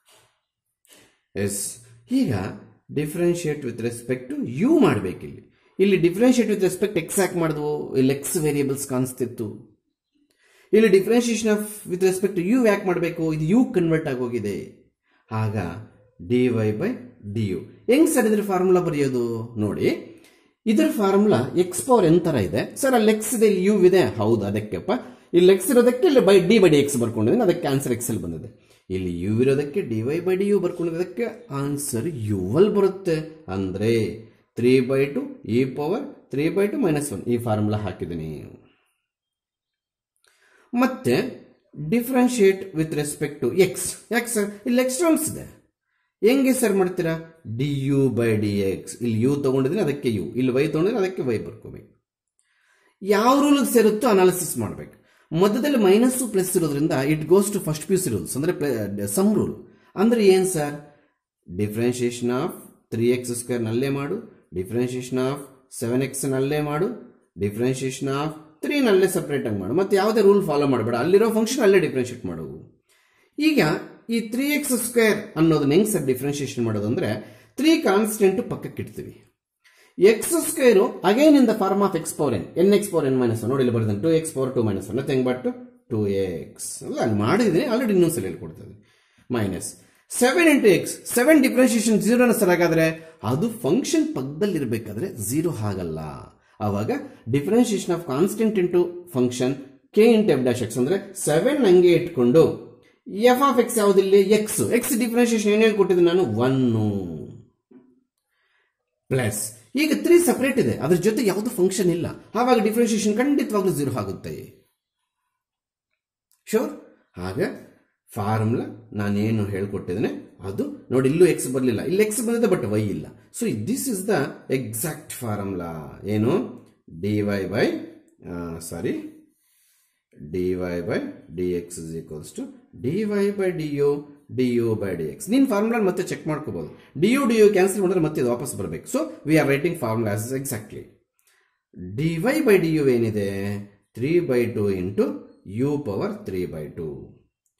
ಎಸ್ ಈಗ differentiate with respect to u ಮಾಡಬೇಕಿಲ್ಲಿ ಇಲ್ಲಿ ಡಿಫ್ರೆನ್ಷಿಯೇಟ್ ವಿತ್ ರೆಸ್ಪೆಕ್ಟ್ ಎಕ್ಸ್ ಯಾಕೆ ಮಾಡಿದ್ವು ಇಲ್ಲಿ ಎಕ್ಸ್ ವೇರಿಯೇಬಲ್ಸ್ ಕಾಣಿಸ್ತಿತ್ತು ಇಲ್ಲಿ differentiation of with respect to u ಯಾಕೆ ಮಾಡಬೇಕು ಇದು ಯು ಕನ್ವರ್ಟ್ ಆಗೋಗಿದೆ ಆಗ d Y by d u ಹೆಂಗ್ ಸರ್ ಇದ್ರ ಫಾರ್ಮುಲಾ ಬರೆಯೋದು ನೋಡಿ ಇದರ ಫಾರ್ಮುಲಾ ಎಕ್ಸ್ ಪವರ್ ಎನ್ ತರ ಇದೆ ಸರ್ ಅಲ್ಲಿ ಎಕ್ಸ್ ಇದೆ ಇಲ್ಲಿ ಯು ಇದೆ ಹೌದು ಅದಕ್ಕೆಪ್ಪ ಇಲ್ಲಿ ಎಕ್ಸ್ ಇರೋದಕ್ಕೆ ಇಲ್ಲಿ by d by D x ಬರ್ಕೊಂಡಿದ್ದೀನಿ ಅದಕ್ಕೆ ಆನ್ಸರ್ ಎಕ್ಸ್ ಅಲ್ಲಿ ಬಂದಿದೆ ಇಲ್ಲಿ ಯು ಇರೋದಕ್ಕೆ d Y by d u ಬರ್ಕೊಂಡಿದ್ದಕ್ಕೆ ಆನ್ಸರ್ ಯು ಅಲ್ಲಿ ಬರುತ್ತೆ ಅಂದ್ರೆ three by two e power three by two minus one ಈ ಫಾರ್ಮುಲಾ ಹಾಕಿದ್ದೀನಿ ಮತ್ತೆ differentiate with respect to x ಯಾಕೆ ಸರ್ ಇಲ್ಲಿ ಎಕ್ಸ್ ಟರ್ಮ್ಸ್ ಇದೆ ಹೆಂಗೆ ಸರ್ ಮಾಡ್ತೀರಾ d u by D x ಇಲ್ಲಿ ಯು ತಗೊಂಡಿದ್ರೆ ಅದಕ್ಕೆ ಯು ಇಲ್ಲಿ ವೈ ತಗೊಂಡಿದ್ರೆ ಅದಕ್ಕೆ ವೈ ಬರ್ಕೋಬೇಕು ಯಾವ ರೂಲ್ ಸೇರುತ್ತೋ ಅನಾಲಿಸಿಸ್ ಮಾಡಬೇಕು ಮಧ್ಯದಲ್ಲಿ ಮೈನಸ್ ಪ್ಲಸ್ ಇರೋದ್ರಿಂದ it goes to first P U C rules ಅಂದರೆ ಸಮ್ ರೂಲ್ ಅಂದ್ರೆ ಏನು sir differentiation of three X square ನಲ್ಲೇ ಮಾಡು ಡಿಫ್ರೆನ್ಷಿಯೇಷನ್ ಆಫ್ ಸೆವೆನ್ ಎಕ್ಸ್ ನಲ್ಲೇ ಮಾಡು ಡಿಫ್ರೆನ್ಷಿಯೇಷನ್ ಆಫ್ ತ್ರೀ ನಲ್ಲೇ ಸಪ್ರೇಟ್ ಆಗಿ ಮಾಡು ಮತ್ತೆ ಯಾವುದೇ ರೂಲ್ ಫಾಲೋ ಮಾಡಬೇಡ ಅಲ್ಲಿರೋ ಫಂಕ್ಷನ್ ಅಲ್ಲೇ ಡಿಫ್ರೆನ್ಷಿಯೇಟ್ ಮಾಡು ಈಗ ಈ ತ್ರೀ ಎಕ್ಸ್ ಸ್ಕ್ವೇರ್ ಅನ್ನೋದನ್ನ ಹೆಂಗ್ ಸರ್ ಡಿಫ್ರೆನ್ಷಿಯೇಷನ್ ಮಾಡೋದು ಅಂದ್ರೆ ತ್ರೀ ಕಾನ್ಸ್ಟೆಂಟ್ ಪಕ್ಕಕ್ಕೆ ಇಡ್ತೀವಿ x square again in the form of X power n n X power N minus one ನೋಡಿ ಇಲ್ಲಿ ಬರ್ತಾನೆ two X power two minus one nothing but two x ಅಲ್ಲ ಅಲ್ಲಿ ಮಾಡಿದ್ರೆ ಆಲ್ರೆಡಿ ಇನ್ನೊಂದ್ಸಲ ಹೇಳ್ಕೊಡ್ತದೆ minus seven into x seven differentiation ಜೀರೋನ sir ಹಾಗಾದ್ರೆ ಅದು ಫಂಕ್ಷನ್ ಪಕ್ಕದಲ್ಲಿರಬೇಕಾದ್ರೆ ಝೀರೋ ಆಗಲ್ಲ ಆವಾಗ differentiation of constant into function k into f dash x ಅಂದ್ರೆ ಸೆವೆನ್ ಹಂಗೆ ಇಟ್ಕೊಂಡು ಎಫ್ ಆಫ್ ಎಕ್ಸ್ ಯಾವುದಿಲ್ಲಿ ಎಕ್ಸ್ ಎಕ್ಸ್ ಡಿಫ್ರೆನ್ಷಿಯೇಷನ್ ಏನು ಹೇಳ್ಕೊಟ್ಟಿದ್ದೆ ನಾನು ಒನ್ನು ಪ್ಲಸ್ ಈಗ ತ್ರೀ ಸಪರೇಟ್ ಇದೆ ಅದ್ರ ಜೊತೆ ಯಾವುದು ಫಂಕ್ಷನ್ ಇಲ್ಲ ಆವಾಗ ಡಿಫ್ರೆನ್ಷಿಯೇಷನ್ ಖಂಡಿತವಾಗ್ಲೂ ಝೀರೋ ಆಗುತ್ತೆ ಶೋರ್ ಆಗ ಫಾರ್ಮುಲಾ ನಾನೇನು ಹೇಳ್ಕೊಟ್ಟಿದ್ದೇನೆ ಅದು ನೋಡಿ ಇಲ್ಲೂ ಎಕ್ಸ್ ಬರಲಿಲ್ಲ ಇಲ್ಲಿ ಎಕ್ಸ್ ಬಂದಿದೆ ಬಟ್ ವೈ ಇಲ್ಲ so this is the exact formula ಏನು d Y by sorry d Y by D X is equals to d Y by d u d u by D x ನೀನು formula ಮತ್ತೆ check ಮಾಡ್ಕೋಬಹುದು d u d u cancel ಮಾಡಿದ್ರೆ ಮತ್ತೆ ಇದು ವಾಪಸ್ ಬರಬೇಕು so we are writing formula exactly d Y by d u ಏನಿದೆ three by two into u power three by two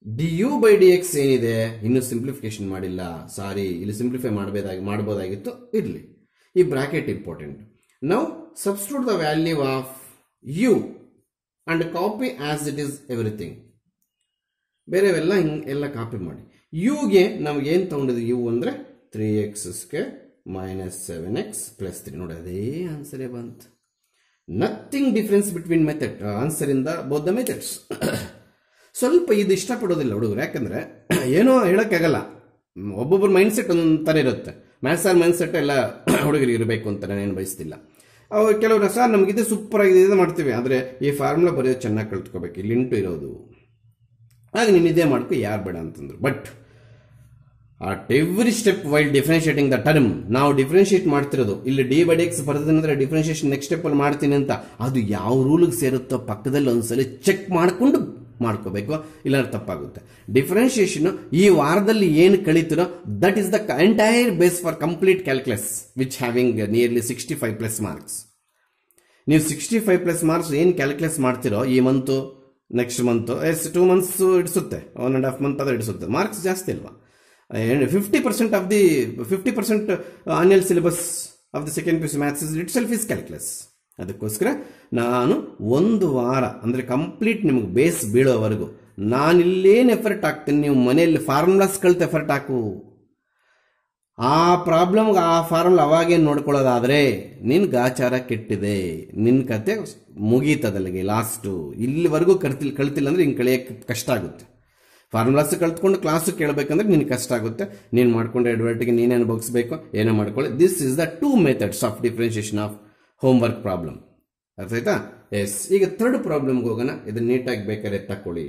d u by D x ಏನಿದೆ ಇನ್ನು simplification ಮಾಡಿಲ್ಲ ಸಾರಿ ಇಲ್ಲಿ ಸಿಂಪ್ಲಿಫೈ ಮಾಡಬೇಕಾಗಿ ಮಾಡ್ಬೋದಾಗಿತ್ತು ಇರಲಿ ಈ ಬ್ರಾಕೆಟ್ ಇಂಪಾರ್ಟೆಂಟ್ ನಾವು substitute the value of u and copy as it is everything ಬೇರೆವೆಲ್ಲ ಹಿಂಗೆ ಎಲ್ಲ ಕಾಪಿ ಮಾಡಿ ಯುಗೆ ನಮ್ಗೆ ಏನು ತಗೊಂಡಿದ್ವಿ ಯು ಅಂದರೆ three X square minus seven X plus three ನೋಡಿ ಅದೇ ಆನ್ಸರೇ ಬಂತು nothing difference between method answer ಇಂದ ಬೋತ್ ದ ಮೆಥಡ್ಸ್ ಸ್ವಲ್ಪ ಇದು ಇಷ್ಟಪಡೋದಿಲ್ಲ ಹುಡುಗರು ಯಾಕಂದ್ರೆ ಏನೋ ಹೇಳೋಕ್ಕಾಗಲ್ಲ ಒಬ್ಬೊಬ್ಬರ ಮೈಂಡ್ ಸೆಟ್ ಒಂದೊಂದು ಥರ ಇರುತ್ತೆ ಮ್ಯಾಥ್ಸ್ ಆರ್ ಮೈಂಡ್ ಸೆಟ್ ಎಲ್ಲ ಹುಡುಗರಿಗೆ ಇರಬೇಕು ಅಂತ ನಾನೇನು ಬಯಸ್ತಿಲ್ಲ ಅವು ಕೆಲವರು ಸರ್ ನಮಗಿದೆ ಸೂಪರ್ ಆಗಿದೆ ಇದು ಮಾಡ್ತೀವಿ ಆದರೆ ಈ ಫಾರ್ಮುಲಾ ಬರೆಯೋದು ಚೆನ್ನಾಗಿ ಕಲ್ತ್ಕೋಬೇಕು ಇಲ್ಲಿ ಇಂಟು ಇರೋದು ಆಗ ನೀನು ಇದೇ ಮಾಡ್ಕೊ ಯಾರು ಬೇಡ ಅಂತಂದ್ರು but at every step while differentiating the term ನಾವು ಡಿಫ್ರೆನ್ಶಿಯೇಟ್ ಮಾಡ್ತಿರೋದು ಇಲ್ಲಿ ಡಿ ಬೈ ಎಕ್ಸ್ ಬರೆದಂದ್ರೆ ಡಿಫ್ರೆನ್ಶಿಯೇಷನ್ ನೆಕ್ಸ್ಟ್ ಸ್ಟೆಪ್ ಅಲ್ಲಿ ಮಾಡ್ತೀನಿ ಅಂತ ಅದು ಯಾವ ರೂಲ್ಗೆ ಸೇರುತ್ತೋ ಪಕ್ಕದಲ್ಲಿ ಒಂದ್ಸಲ ಚೆಕ್ ಮಾಡಿಕೊಂಡು ಮಾಡ್ಕೋಬೇಕು ಇಲ್ಲಾಂದ್ರೆ ತಪ್ಪಾಗುತ್ತೆ ಡಿಫ್ರೆನ್ಶಿಯೇಷನ್ ಈ ವಾರದಲ್ಲಿ ಏನು ಕಳೀತಿರೋ that is the entire base for complete calculus which having nearly sixty five plus marks ನೀವು ಸಿಕ್ಸ್ಟಿ ಫೈವ್ ಪ್ಲಸ್ ಮಾರ್ಕ್ಸ್ ಏನು ಕ್ಯಾಲ್ಕುಲೇಸ್ ಮಾಡ್ತಿರೋ ಈ month next month yes two months ಇಡಿಸುತ್ತೆ ಒನ್ ಆ್ಯಂಡ್ ಹಾಫ್ ಮಂತ್ ಆದ್ರೆ ಇಡಿಸುತ್ತೆ ಮಾರ್ಕ್ಸ್ ಜಾಸ್ತಿ ಅಲ್ವಾ fifty percent of the fifty percent annual syllabus of the second P C maths itself is calculus ಅದಕ್ಕೋಸ್ಕರ ನಾನು ಒಂದು ವಾರ ಅಂದರೆ ಕಂಪ್ಲೀಟ್ ನಿಮಗೆ ಬೇಸ್ ಬೀಳೋವರೆಗೂ ನಾನಿಲ್ಲೇನು ಎಫರ್ಟ್ ಹಾಕ್ತೀನಿ ನೀವು ಮನೆಯಲ್ಲಿ ಫಾರ್ಮುಲಾಸ್ ಕಲ್ತು ಎಫರ್ಟ್ ಹಾಕು ಆ ಪ್ರಾಬ್ಲಮ್ಗೆ ಆ ಫಾರ್ಮುಲಾ ಅವಾಗೇನು ನೋಡ್ಕೊಳ್ಳೋದಾದ್ರೆ ನಿನ್ ಗಾಚಾರ ಕೆಟ್ಟಿದೆ ನಿನ್ನ ಕತೆ ಮುಗೀತದಲ್ಲಿಗೆ ಲಾಸ್ಟು ಇಲ್ಲಿವರೆಗೂ ಕಲ್ತಿಲ್ಲ ಕಲ್ತಿಲ್ಲ ಅಂದ್ರೆ ಹಿಂಗೆ ಕಳಿಯೋಕ್ಕೆ ಕಷ್ಟ ಆಗುತ್ತೆ ಫಾರ್ಮುಲಾಸ್ ಕಲ್ತ್ಕೊಂಡು ಕ್ಲಾಸ್ ಕೇಳಬೇಕಂದ್ರೆ ನಿನ್ಗೆ ಕಷ್ಟ ಆಗುತ್ತೆ ನೀನು ಮಾಡ್ಕೊಂಡು ಎಡ್ವರ್ಟಿಗೆ ನೀನೇನು ಬಗ್ಸ್ಬೇಕು ಏನೋ ಮಾಡ್ಕೊಳ್ಳಿ this is the two methods of differentiation of home work problem ಅರ್ಥ ಆಯ್ತಾ ಎಸ್ ಈಗ ಥರ್ಡ್ ಪ್ರಾಬ್ಲಮ್ಗೆ ಹೋಗೋಣ ಇದನ್ನ ನೀಟಾಗಿ ಬೇಕಾದ್ರೆ ತಕೊಳ್ಳಿ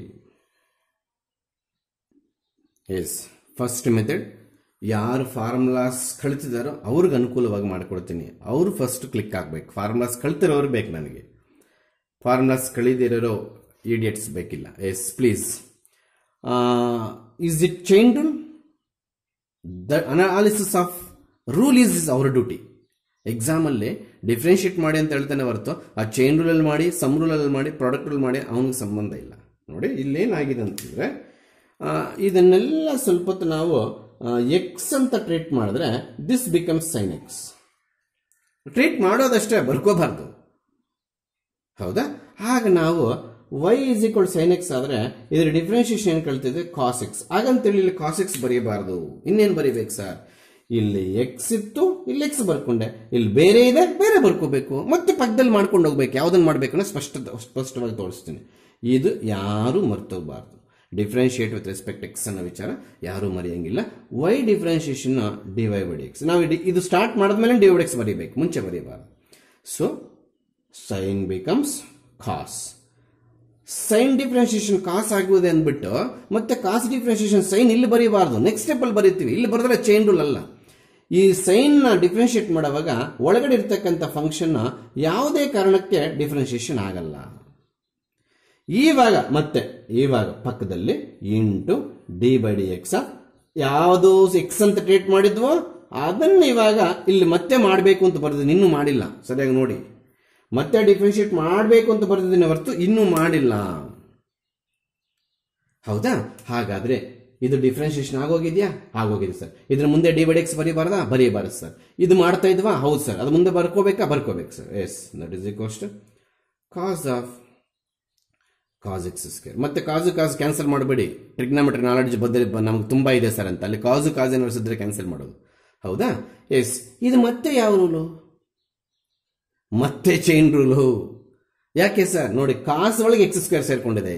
ಎಸ್ ಫಸ್ಟ್ ಮೆಥಡ್ ಯಾರು ಫಾರ್ಮುಲಾಸ್ ಕಳ್ತಿದಾರೋ ಅವ್ರಿಗೆ ಅನುಕೂಲವಾಗಿ ಮಾಡ್ಕೊಡ್ತೀನಿ ಅವರು ಫಸ್ಟ್ ಕ್ಲಿಕ್ ಆಗಬೇಕು ಫಾರ್ಮುಲಾಸ್ ಕಳ್ತಿರೋರು ಬೇಕು ನನಗೆ ಫಾರ್ಮುಲಾಸ್ ಕಳಿದಿರೋ ಇಡಿಯಟ್ಸ್ ಬೇಕಿಲ್ಲ yes please is it chain rule the analysis of rule is is our duty ಎಕ್ಸಾಮಲ್ಲಿ ಡಿಫ್ರೆನ್ಶಿಯೇಟ್ ಮಾಡಿ ಅಂತ ಹೇಳ್ತಾನೆ ಹೊರತು ಆ ಚೈನ್ ರೂಲಲ್ಲಿ ಮಾಡಿ ಸಮ್ ರೂಲಲ್ಲಿ ಮಾಡಿ ಪ್ರಾಡಕ್ಟ್ ರೂಲ್ ಮಾಡಿ ಅವನಿಗೆ ಸಂಬಂಧ ಇಲ್ಲ ನೋಡಿ ಇಲ್ಲೇನಾಗಿದೆ ಅಂತಂದರೆ ಇದನ್ನೆಲ್ಲ ಸ್ವಲ್ಪ ಹೊತ್ತು ನಾವು ಎಕ್ಸ್ ಅಂತ ಟ್ರೀಟ್ ಮಾಡಿದ್ರೆ this becomes sine x treat ಮಾಡೋದಷ್ಟೇ ಬರ್ಕೋಬಾರ್ದು ಹೌದಾ ಆಗ ನಾವು y is equal sine x ಆದರೆ ಇದ್ರ ಡಿಫ್ರೆನ್ಷಿಯೇಷನ್ ಏನು ಕಳ್ತಿದ್ವಿ ಕಾಸ್ ಎಕ್ಸ್ ಹಾಗಂತೇಳಿ ಇಲ್ಲಿ ಕಾಸ್ ಎಕ್ಸ್ ಬರೀಬಾರ್ದು ಇನ್ನೇನು ಬರೀಬೇಕು ಸರ್ ಇಲ್ಲಿ ಎಕ್ಸ್ ಇತ್ತು ಇಲ್ಲಿ ಎಕ್ಸ್ ಬರ್ಕೊಂಡೆ ಇಲ್ಲಿ ಬೇರೆ ಇದೆ ಬೇರೆ ಬರ್ಕೋಬೇಕು ಮತ್ತೆ ಪಕ್ಕದಲ್ಲಿ ಮಾಡ್ಕೊಂಡು ಹೋಗ್ಬೇಕು ಯಾವ್ದನ್ನ ಮಾಡ್ಬೇಕು ಅನ್ನೋ ಸ್ಪಷ್ಟ ಸ್ಪಷ್ಟವಾಗಿ ತೋರಿಸ್ತೀನಿ ಇದು ಯಾರು ಮರ್ತೋಗ್ಬಾರ್ದು ಡಿಫ್ರೆನ್ಶಿಯೇಟ್ ವಿತ್ ರೆಸ್ಪೆಕ್ಟ್ ಎಕ್ಸ್ ಅನ್ನೋ ವಿಚಾರ ಯಾರು ಮರೆಯಂಗಿಲ್ಲ y differentiation d Y by D X ನಾವು ಇಡಿ- ಇದು ಸ್ಟಾರ್ಟ್ ಮಾಡಿದ್ಮೇಲೆ ಡಿ ವೈ ಎಕ್ಸ್ ಬರೀಬೇಕು ಮುಂಚೆ ಬರೀಬಾರ್ದು so sine becomes cos sine differentiation cos ಆಗುವುದೇ ಅಂದ್ಬಿಟ್ಟು ಮತ್ತೆ ಕಾಸ್ ಡಿಫ್ರೆನ್ಶಿಯೇಷನ್ ಸೈನ್ ಇಲ್ಲಿ ಬರೀಬಾರ್ದು ನೆಕ್ಸ್ಟ್ ಸ್ಟೆಪ್ ಅಲ್ಲಿ ಬರೀತೀವಿ ಇಲ್ಲಿ ಬರೆದ್ರೆ ಚೈನ್ ರೂಲ್ ಅಲ್ಲ ಈ ಸೈನ್ ನ ಡಿಫ್ರೆನ್ಶಿಯೇಟ್ ಮಾಡುವಾಗ ಒಳಗಡೆ ಇರ್ತಕ್ಕಂಥ ಫಂಕ್ಷನ್ ಯಾವುದೇ ಕಾರಣಕ್ಕೆ ಡಿಫ್ರೆನ್ಶಿಯೇಷನ್ ಆಗಲ್ಲ ಇವಾಗ ಮತ್ತೆ ಇವಾಗ ಪಕ್ಕದಲ್ಲಿ into d by D x ಯಾವುದು ಎಕ್ಸ್ ಅಂತ ಟ್ರೀಟ್ ಮಾಡಿದ್ವೋ ಅದನ್ನ ಇವಾಗ ಇಲ್ಲಿ ಮತ್ತೆ ಮಾಡಬೇಕು ಅಂತ ಬರೆದಿದ್ದೀನಿ ಇನ್ನೂ ಮಾಡಿಲ್ಲ ಸರಿಯಾಗಿ ನೋಡಿ ಮತ್ತೆ ಡಿಫ್ರೆನ್ಶಿಯೇಟ್ ಮಾಡಬೇಕು ಅಂತ ಬರೆದಿದ್ದೀನಿ ಹೊರತು ಇನ್ನೂ ಮಾಡಿಲ್ಲ ಹೌದಾ ಹಾಗಾದ್ರೆ ಇದು ಡಿಫ್ರೆನ್ಶಿಯೇಷನ್ ಆಗೋಗಿದ್ಯಾ ಆಗೋಗಿದೆ ಸರ್ ಇದ್ರ ಮುಂದೆ ಡಿ ಬೈ ಎಕ್ಸ್ ಬರೀಬಾರ್ದಾ ಬರೀಬಾರ್ದು ಸರ್ ಇದು ಮಾಡ್ತಾ ಇದ್ವಾ ಹೌದು ಸರ್ ಅದು ಮುಂದೆ ಬರ್ಕೋಬೇಕಾ ಬರ್ಕೋಬೇಕು ಸರ್ ಎಸ್ ದಟ್ ಇಸ್ ಇಕ್ವಸ್ಟ್ cos of cos x square ಮತ್ತೆ ಕಾಸು ಕಾಸು ಕ್ಯಾನ್ಸಲ್ ಮಾಡಬೇಡಿ ಟ್ರಿಗ್ನಾಮೆಟ್ರಿ ನಾಲೆಡ್ಜ್ ಬದಲಿ ನಮ್ಗೆ ತುಂಬಾ ಇದೆ ಸರ್ ಅಂತ ಅಲ್ಲಿ ಕಾಸು ಕಾಸು ಏನಿಸಿದ್ರೆ ಕ್ಯಾನ್ಸಲ್ ಮಾಡೋದು ಹೌದಾ ಎಸ್ ಇದು ಮತ್ತೆ ಯಾವ ರೂಲು ಮತ್ತೆ ಚೈನ್ ರೂಲು ಯಾಕೆ ಸರ್ ನೋಡಿ ಕಾಸ್ ಒಳಗೆ ಎಕ್ಸ್ ಸ್ಕ್ವೇರ್ ಸೇರ್ಕೊಂಡಿದೆ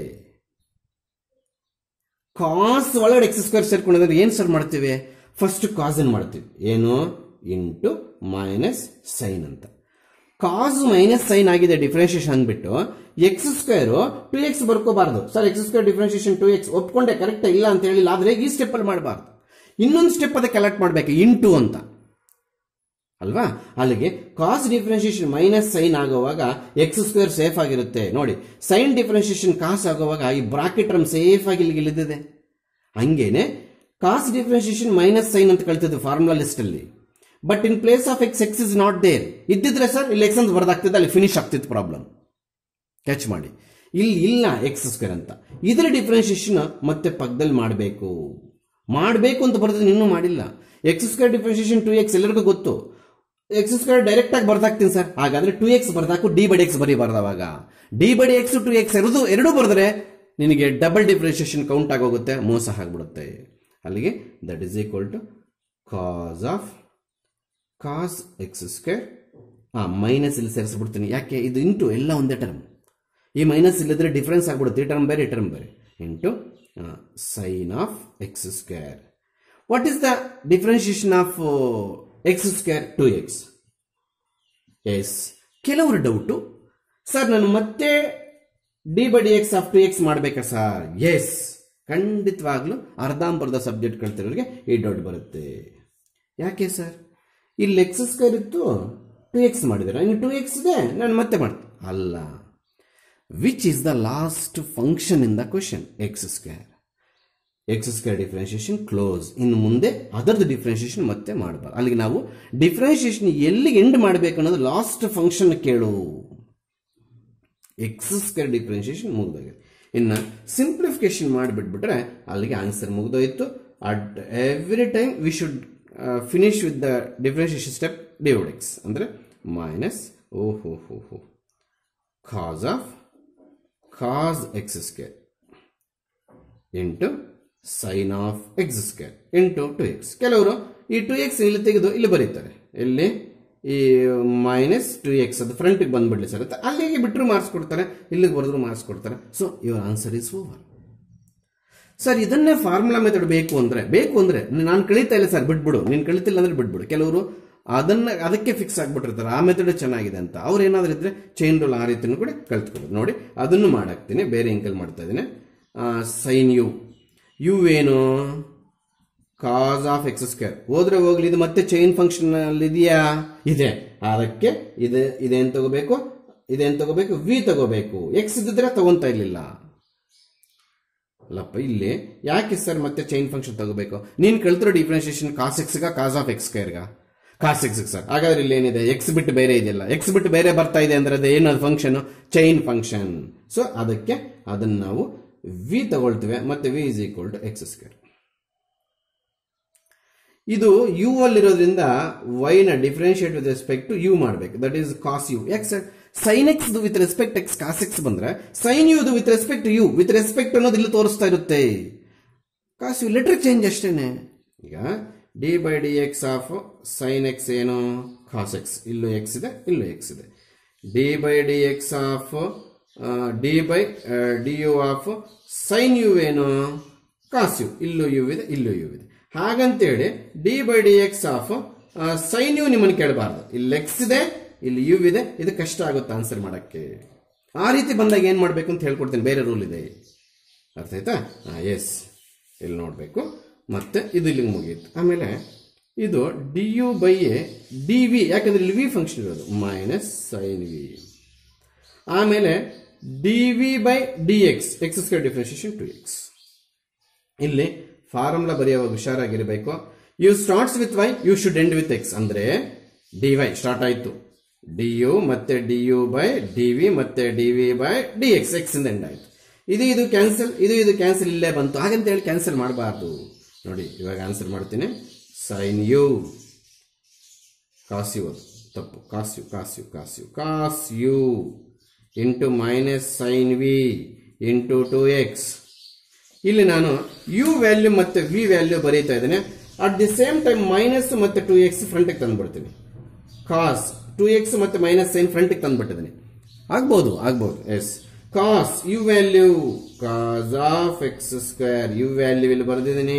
ಕಾಸ್ ಒಳಗಡೆ ಎಕ್ಸ್ ಸ್ಕ್ವೇರ್ ಸೇರ್ಕೊಂಡಿದ್ರೆ ಏನು ಸರ್ ಮಾಡ್ತೀವಿ ಫಸ್ಟ್ ಕಾಸ್ ಏನ್ ಮಾಡ್ತೀವಿ ಏನು ಇಂಟು ಮೈನಸ್ ಸೈನ್ ಅಂತ ಕಾಸ್ ಮೈನಸ್ ಸೈನ್ ಆಗಿದೆ ಡಿಫ್ರೆನ್ಶಿಯೇಷನ್ ಅಂದ್ಬಿಟ್ಟು ಎಕ್ಸ್ ಸ್ಕ್ವೇರ್ ಟು ಎಕ್ಸ್ ಬರ್ಕೋಬಾರ್ದು sir x square differentiation two x ಒಪ್ಕೊಂಡೆ ಕರೆಕ್ಟ್ ಇಲ್ಲ ಅಂತ ಹೇಳಿಲ್ಲ ಆದ್ರೆ ಈ ಸ್ಟೆಪ್ ಅಲ್ಲಿ ಮಾಡಬಾರ್ದು ಇನ್ನೊಂದು ಸ್ಟೆಪ್ ಅದಕ್ಕೆ ಕಲೆಕ್ಟ್ ಮಾಡಬೇಕು ಇಂಟು ಅಂತ ಅಲ್ವಾ ಅಲ್ಲಿಗೆ ಕಾಸ್ ಡಿಫ್ರೆನ್ಶಿಯೇಷನ್ ಮೈನಸ್ ಸೈನ್ ಆಗುವಾಗ ಎಕ್ಸ್ ಸ್ಕ್ವೇರ್ ಸೇಫ್ ಆಗಿರುತ್ತೆ ನೋಡಿ ಸೈನ್ ಡಿಫ್ರೆನ್ಶಿಯೇಷನ್ ಕಾಸ್ ಆಗುವಾಗ ಈ ಬ್ರಾಕೆಟ್ ಟರ್ಮ್ ಸೇಫ್ ಆಗಿ ಇಲ್ಲಿಗೆ ಇಳಿದಿದೆ ಹಂಗೇನೆ ಕಾಸ್ ಡಿಫ್ರೆನ್ಶಿಯೇಷನ್ ಮೈನಸ್ ಸೈನ್ ಅಂತ ಕಳ್ತಿದ್ದು ಫಾರ್ಮುಲಾ ಲಿಸ್ಟ್ ಅಲ್ಲಿ but in place of X X is not there ಇದ್ದಿದ್ರೆ ಸರ್ ಇಲ್ಲಿ ಎಕ್ಸ್ ಅಂತ ಬರ್ದಾಗ್ತಿದೆ ಅಲ್ಲಿ ಫಿನಿಶ್ ಆಗ್ತಿತ್ತು ಪ್ರಾಬ್ಲಮ್ ಕ್ಯಾಚ್ ಮಾಡಿ ಇಲ್ಲಿ ಇಲ್ಲ ಎಕ್ಸ್ ಸ್ಕ್ವೇರ್ ಅಂತ ಇದರ ಡಿಫ್ರೆನ್ಷಿಯೇಷನ್ ಮತ್ತೆ ಪಕ್ಕದಲ್ಲಿ ಮಾಡಬೇಕು ಮಾಡಬೇಕು ಅಂತ ಬರ್ತದೆ ಇನ್ನೂ ಮಾಡಿಲ್ಲ x square differentiation two x ಎಲ್ಲರಿಗೂ ಗೊತ್ತು ಎಕ್ಸ್ ಸ್ಕ್ವೇರ್ ಡೈರೆಕ್ಟ್ ಆಗಿ ಬರ್ದಾಕ್ತೀನಿ ಸರ್ ಹಾಗಾದ್ರೆ ಟು ಎಕ್ಸ್ ಬರ್ದಾಕು ಡಿ ಬಡಿ ಎಕ್ಸ್ ಬರೀಬಾರ್ದು ಅವಾಗ d by d X two X ಎರಡು ಎರಡೂ ಬರೆದ್ರೆ ನಿನಗೆ ಡಬಲ್ ಡಿಫ್ರೆನ್ಷಿಯೇಷನ್ ಕೌಂಟ್ ಆಗೋಗುತ್ತೆ ಮೋಸ ಆಗ್ಬಿಡುತ್ತೆ ಅಲ್ಲಿಗೆ that is equal to cos of cos x square ಹಾಂ ಮೈನಸ್ ಇಲ್ಲಿ ಸೇರಿಸ್ಬಿಡ್ತೀನಿ ಯಾಕೆ ಇದು ಇಂಟು ಎಲ್ಲ ಒಂದೇ ಟರ್ಮ್ ಈ ಮೈನಸ್ ಇಲ್ಲದ್ರೆ ಡಿಫ್ರೆನ್ಸ್ ಆಗ್ಬಿಡುತ್ತೆ ಈ ಟರ್ಮ್ ಬೇರೆ ಈ ಟರ್ಮ್ ಬೇರೆ into sine of x square what is the differentiation of x square two x yes ಕೆಲವರು ಡೌಟು ಸರ್ ನಾನು ಮತ್ತೆ D by D X of two x ಮಾಡಬೇಕಾ ಸರ್ ಎಸ್ ಖಂಡಿತವಾಗ್ಲೂ ಅರ್ಧಾಂಬರ್ಧ ಸಬ್ಜೆಕ್ಟ್ ಕಲ್ತಿರೋರಿಗೆ ಈ ಡೌಟ್ ಬರುತ್ತೆ ಯಾಕೆ ಸರ್ ಇಲ್ಲಿ ಎಕ್ಸ್ ಸ್ಕ್ವೇರ್ ಇತ್ತು ಟು ಎಕ್ಸ್ ಮಾಡಿದ್ದೀರಾ ಇನ್ನು ಟು ಎಕ್ಸ್ ಇದೆ ನಾನು ಮತ್ತೆ ಮಾಡ್ತೀನಿ ಅಲ್ಲ which is the last function in the question x square x square differentiation close ಇನ್ನು ಮುಂದೆ ಅದರದ್ದು ಡಿಫ್ರೆನ್ಷಿಯೇಷನ್ ಮತ್ತೆ ಮಾಡಬಾರ್ದು ಅಲ್ಲಿಗೆ ನಾವು ಡಿಫ್ರೆನ್ಷಿಯೇಷನ್ ಎಲ್ಲಿ ಎಂಡ್ ಮಾಡಬೇಕು ಅನ್ನೋದು ಲಾಸ್ಟ್ ಫಂಕ್ಷನ್ ಕೇಳು ಎಕ್ಸ್ ಸ್ಕ್ವೇರ್ ಡಿಫ್ರೆನ್ಷಿಯೇಷನ್ ಮುಗಿದೋಗಿದೆ ಇನ್ನು ಸಿಂಪ್ಲಿಫಿಕೇಶನ್ ಮಾಡಿಬಿಟ್ಬಿಟ್ರೆ ಅಲ್ಲಿಗೆ ಆನ್ಸರ್ ಮುಗಿದೋಯ್ತು at every time we should finish with the differentiation step divide x ಅಂದರೆ ಮೈನಸ್ ಓ ಹೋ ಹೋ ಹೋ cos of cos x square into sine of x square into two x ಕೆಲವರು ಈ ಟು ಎಕ್ಸ್ ಇಲ್ಲಿ ತೆಗೆದು ಇಲ್ಲಿ ಬರೀತಾರೆ ಇಲ್ಲಿ ಈ ಮೈನಸ್ ಟು ಎಕ್ಸ್ ಅದು ಫ್ರಂಟಿಗೆ ಬಂದ್ಬಿಡ್ಲಿ ಸರ್ ಅಂತ ಅಲ್ಲಿಗೆ ಬಿಟ್ಟರು ಮಾರ್ಕ್ಸ್ ಕೊಡ್ತಾರೆ ಇಲ್ಲಿಗೆ ಬರೆದ್ರು ಮಾರ್ಕ್ಸ್ ಕೊಡ್ತಾರೆ so your answer is over sir ಇದನ್ನೇ ಫಾರ್ಮುಲಾ ಮೆಥಡ್ ಬೇಕು ಅಂದ್ರೆ ಬೇಕು ಅಂದ್ರೆ ನಾನು ಕಳೀತಾ ಇಲ್ಲ ಸರ್ ಬಿಟ್ಬಿಡು ನೀನು ಕಳಿತಿಲ್ಲ ಅಂದ್ರೆ ಬಿಟ್ಬಿಡು ಕೆಲವರು ಅದನ್ನ ಅದಕ್ಕೆ ಫಿಕ್ಸ್ ಆಗ್ಬಿಟ್ಟಿರ್ತಾರೆ ಆ ಮೆಥಡ್ ಚೆನ್ನಾಗಿದೆ ಅಂತ ಅವ್ರು ಏನಾದ್ರು ಇದ್ರೆ ಚೈನ್ ರೂಲ್ ಆ ರೀತಿನೂ ಕೂಡ ಕಲ್ತ್ಕೊಬೋದು ನೋಡಿ ಅದನ್ನು ಮಾಡಾಕ್ತೀನಿ ಬೇರೆ ಇಂಕಲ್ ಮಾಡ್ತಾ ಇದ್ದೀನಿ ಸೈನ್ ಯು ಯು ಏನು ಕಾಸ್ ಆಫ್ ಎಕ್ಸ್ ಸ್ಕ್ವೇರ್ ಹೋದ್ರೆ ಹೋಗ್ಲಿ ಇದು ಮತ್ತೆ ಚೈನ್ ಫಂಕ್ಷನ್ ಅಲ್ಲಿ ಇದೆಯಾ ಇದೆ ಅದಕ್ಕೆ ಇದು ಇದೇನ್ ತಗೋಬೇಕು ಇದೇನ್ ತಗೋಬೇಕು ವಿ ತಗೋಬೇಕು ಎಕ್ಸ್ ಇದ್ದಿದ್ರೆ ತಗೊಂತಾ ಇರ್ಲಿಲ್ಲ ಅಲ್ಲಪ್ಪ ಇಲ್ಲಿ ಯಾಕೆ ಸರ್ ಮತ್ತೆ ಚೈನ್ ಫಂಕ್ಷನ್ ತಗೋಬೇಕು ನೀನ್ ಕಳ್ತಿರೋ ಡಿಫ್ರೆನ್ಸಿಯೇಷನ್ ಕಾಸ್ ಎಕ್ಸ್ಗ ಕಾಸ್ ಆಫ್ ಎಕ್ಸ್ ಸ್ಕ್ವೇರ್ಗ ಕಾಸ್ ಎಕ್ಸ್ ಸರ್ ಹಾಗಾದ್ರೆ ಇಲ್ಲಿ ಏನಿದೆ ಎಕ್ಸ್ ಬಿಟ್ಟು ಬೇರೆ ಇದೆಯಲ್ಲ ಎಕ್ಸ್ ಬಿಟ್ಟು ಬೇರೆ ಬರ್ತಾ ಇದೆ ಅಂದ್ರೆ ಅದು ಏನದು ಫಂಕ್ಷನ್ ಚೈನ್ ಫಂಕ್ಷನ್ ಸೊ ಅದಕ್ಕೆ ಅದನ್ನ ನಾವು ವಿ ತಗೊಳ್ತೀವಿ ಮತ್ತೆ v is equal to x square ಇದು ಯು ಅಲ್ಲಿರೋದ್ರಿಂದ ವೈ ನ differentiate with respect to u ಮಾಡಬೇಕು ದಟ್ ಈಸ್ ಕಾಸ್ ಯು ಯಾಕೆ sir sine x with respect x cos x ಬಂದ್ರೆ sine u with respect u with respect ಅನ್ನೋದು ಇಲ್ಲಿ ತೋರಿಸ್ತಾ ಇರುತ್ತೆ ಕಾಸ್ ಯು ಲೆಟರ್ ಚೇಂಜ್ ಅಷ್ಟೇನೆ ಈಗ d by D X of sine x ಏನು ಕಾಸ್ ಎಕ್ಸ್ ಇಲ್ಲೂ ಎಕ್ಸ್ ಇದೆ ಇಲ್ಲೂ ಎಕ್ಸ್ ಇದೆ d by D X of D by d u of sine u ಏನು ಕಾಸ್ ಯು ಇಲ್ಲೂ ಯು ಇದೆ ಇಲ್ಲೂ ಯು ಇದೆ ಹಾಗಂತೇಳಿ d by D X of sine u ನಿಮ್ಮನ್ನು ಕೇಳಬಾರ್ದು ಇಲ್ಲಿ ಎಕ್ಸ್ ಇದೆ ಇಲ್ಲಿ ಯು ಇದೆ ಇದು ಕಷ್ಟ ಆಗುತ್ತೆ ಆನ್ಸರ್ ಮಾಡಕ್ಕೆ ಆ ರೀತಿ ಬಂದಾಗ ಏನ್ ಮಾಡಬೇಕು ಅಂತ ಹೇಳ್ಕೊಡ್ತೀನಿ ಬೇರೆ ರೂಲ್ ಇದೆ ಅರ್ಥ ಆಯ್ತಾ ಎಸ್ ಇಲ್ಲಿ ನೋಡಬೇಕು ಮತ್ತೆ ಇದು ಇಲ್ಲಿಗೆ ಮುಗಿಯಿತು ಆಮೇಲೆ ಇದು d u by a d v ಯಾಕಂದ್ರೆ ಇಲ್ಲಿ ವಿ ಫಂಕ್ಷನ್ ಇರೋದು ಮೈನಸ್ ಸೈನ್ ವಿ ಆಮೇಲೆ d v by D x x square differentiation two x ಇಲ್ಲಿ ಫಾರ್ಮುಲಾ ಬರೆಯುವಾಗ ಹುಷಾರಾಗಿರಬೇಕು you starts with y you should end with x ಅಂದ್ರೆ d y start ಆಯ್ತು d u ಮತ್ತೆ d u by d v ಮತ್ತೆ d v by D x x ಇಂದ end ಆಯ್ತು ಇದು ಇದು ಕ್ಯಾನ್ಸಲ್ ಇದು ಇದು ಕ್ಯಾನ್ಸಲ್ ಇಲ್ಲೇ ಬಂತು ಹಾಗಂತ ಹೇಳಿ ಕ್ಯಾನ್ಸಲ್ ಮಾಡಬಾರ್ದು ನೋಡಿ ಇವಾಗ ಆನ್ಸರ್ ಮಾಡ್ತೀನಿ ಸೈನ್ ಯು ಕಾಸ್ ಯು ಅದು ತಪ್ಪು cos u cos u cos u cos u into minus sine v into two x ಇಲ್ಲಿ ನಾನು ಯು ವ್ಯಾಲ್ಯೂ ಮತ್ತೆ ವಿ ವ್ಯಾಲ್ಯೂ ಬರೀತಾ ಇದ್ದೇನೆ at the same time minus ಮತ್ತೆ ಟು ಎಕ್ಸ್ ಫ್ರಂಟಿಗೆ ತಂದ್ಬಿಡ್ತೀನಿ ಕಾಸ್ ಟು ಎಕ್ಸ್ ಮತ್ತೆ ಮೈನಸ್ ಸೈನ್ ಫ್ರಂಟಿಗೆ ತಂದ್ಬಿಟ್ಟಿದ್ದೀನಿ ಆಗ್ಬೋದು ಆಗ್ಬೋದು yes cos u value cos of x square u value ಇಲ್ಲಿ ಬರೆದಿದ್ದೀನಿ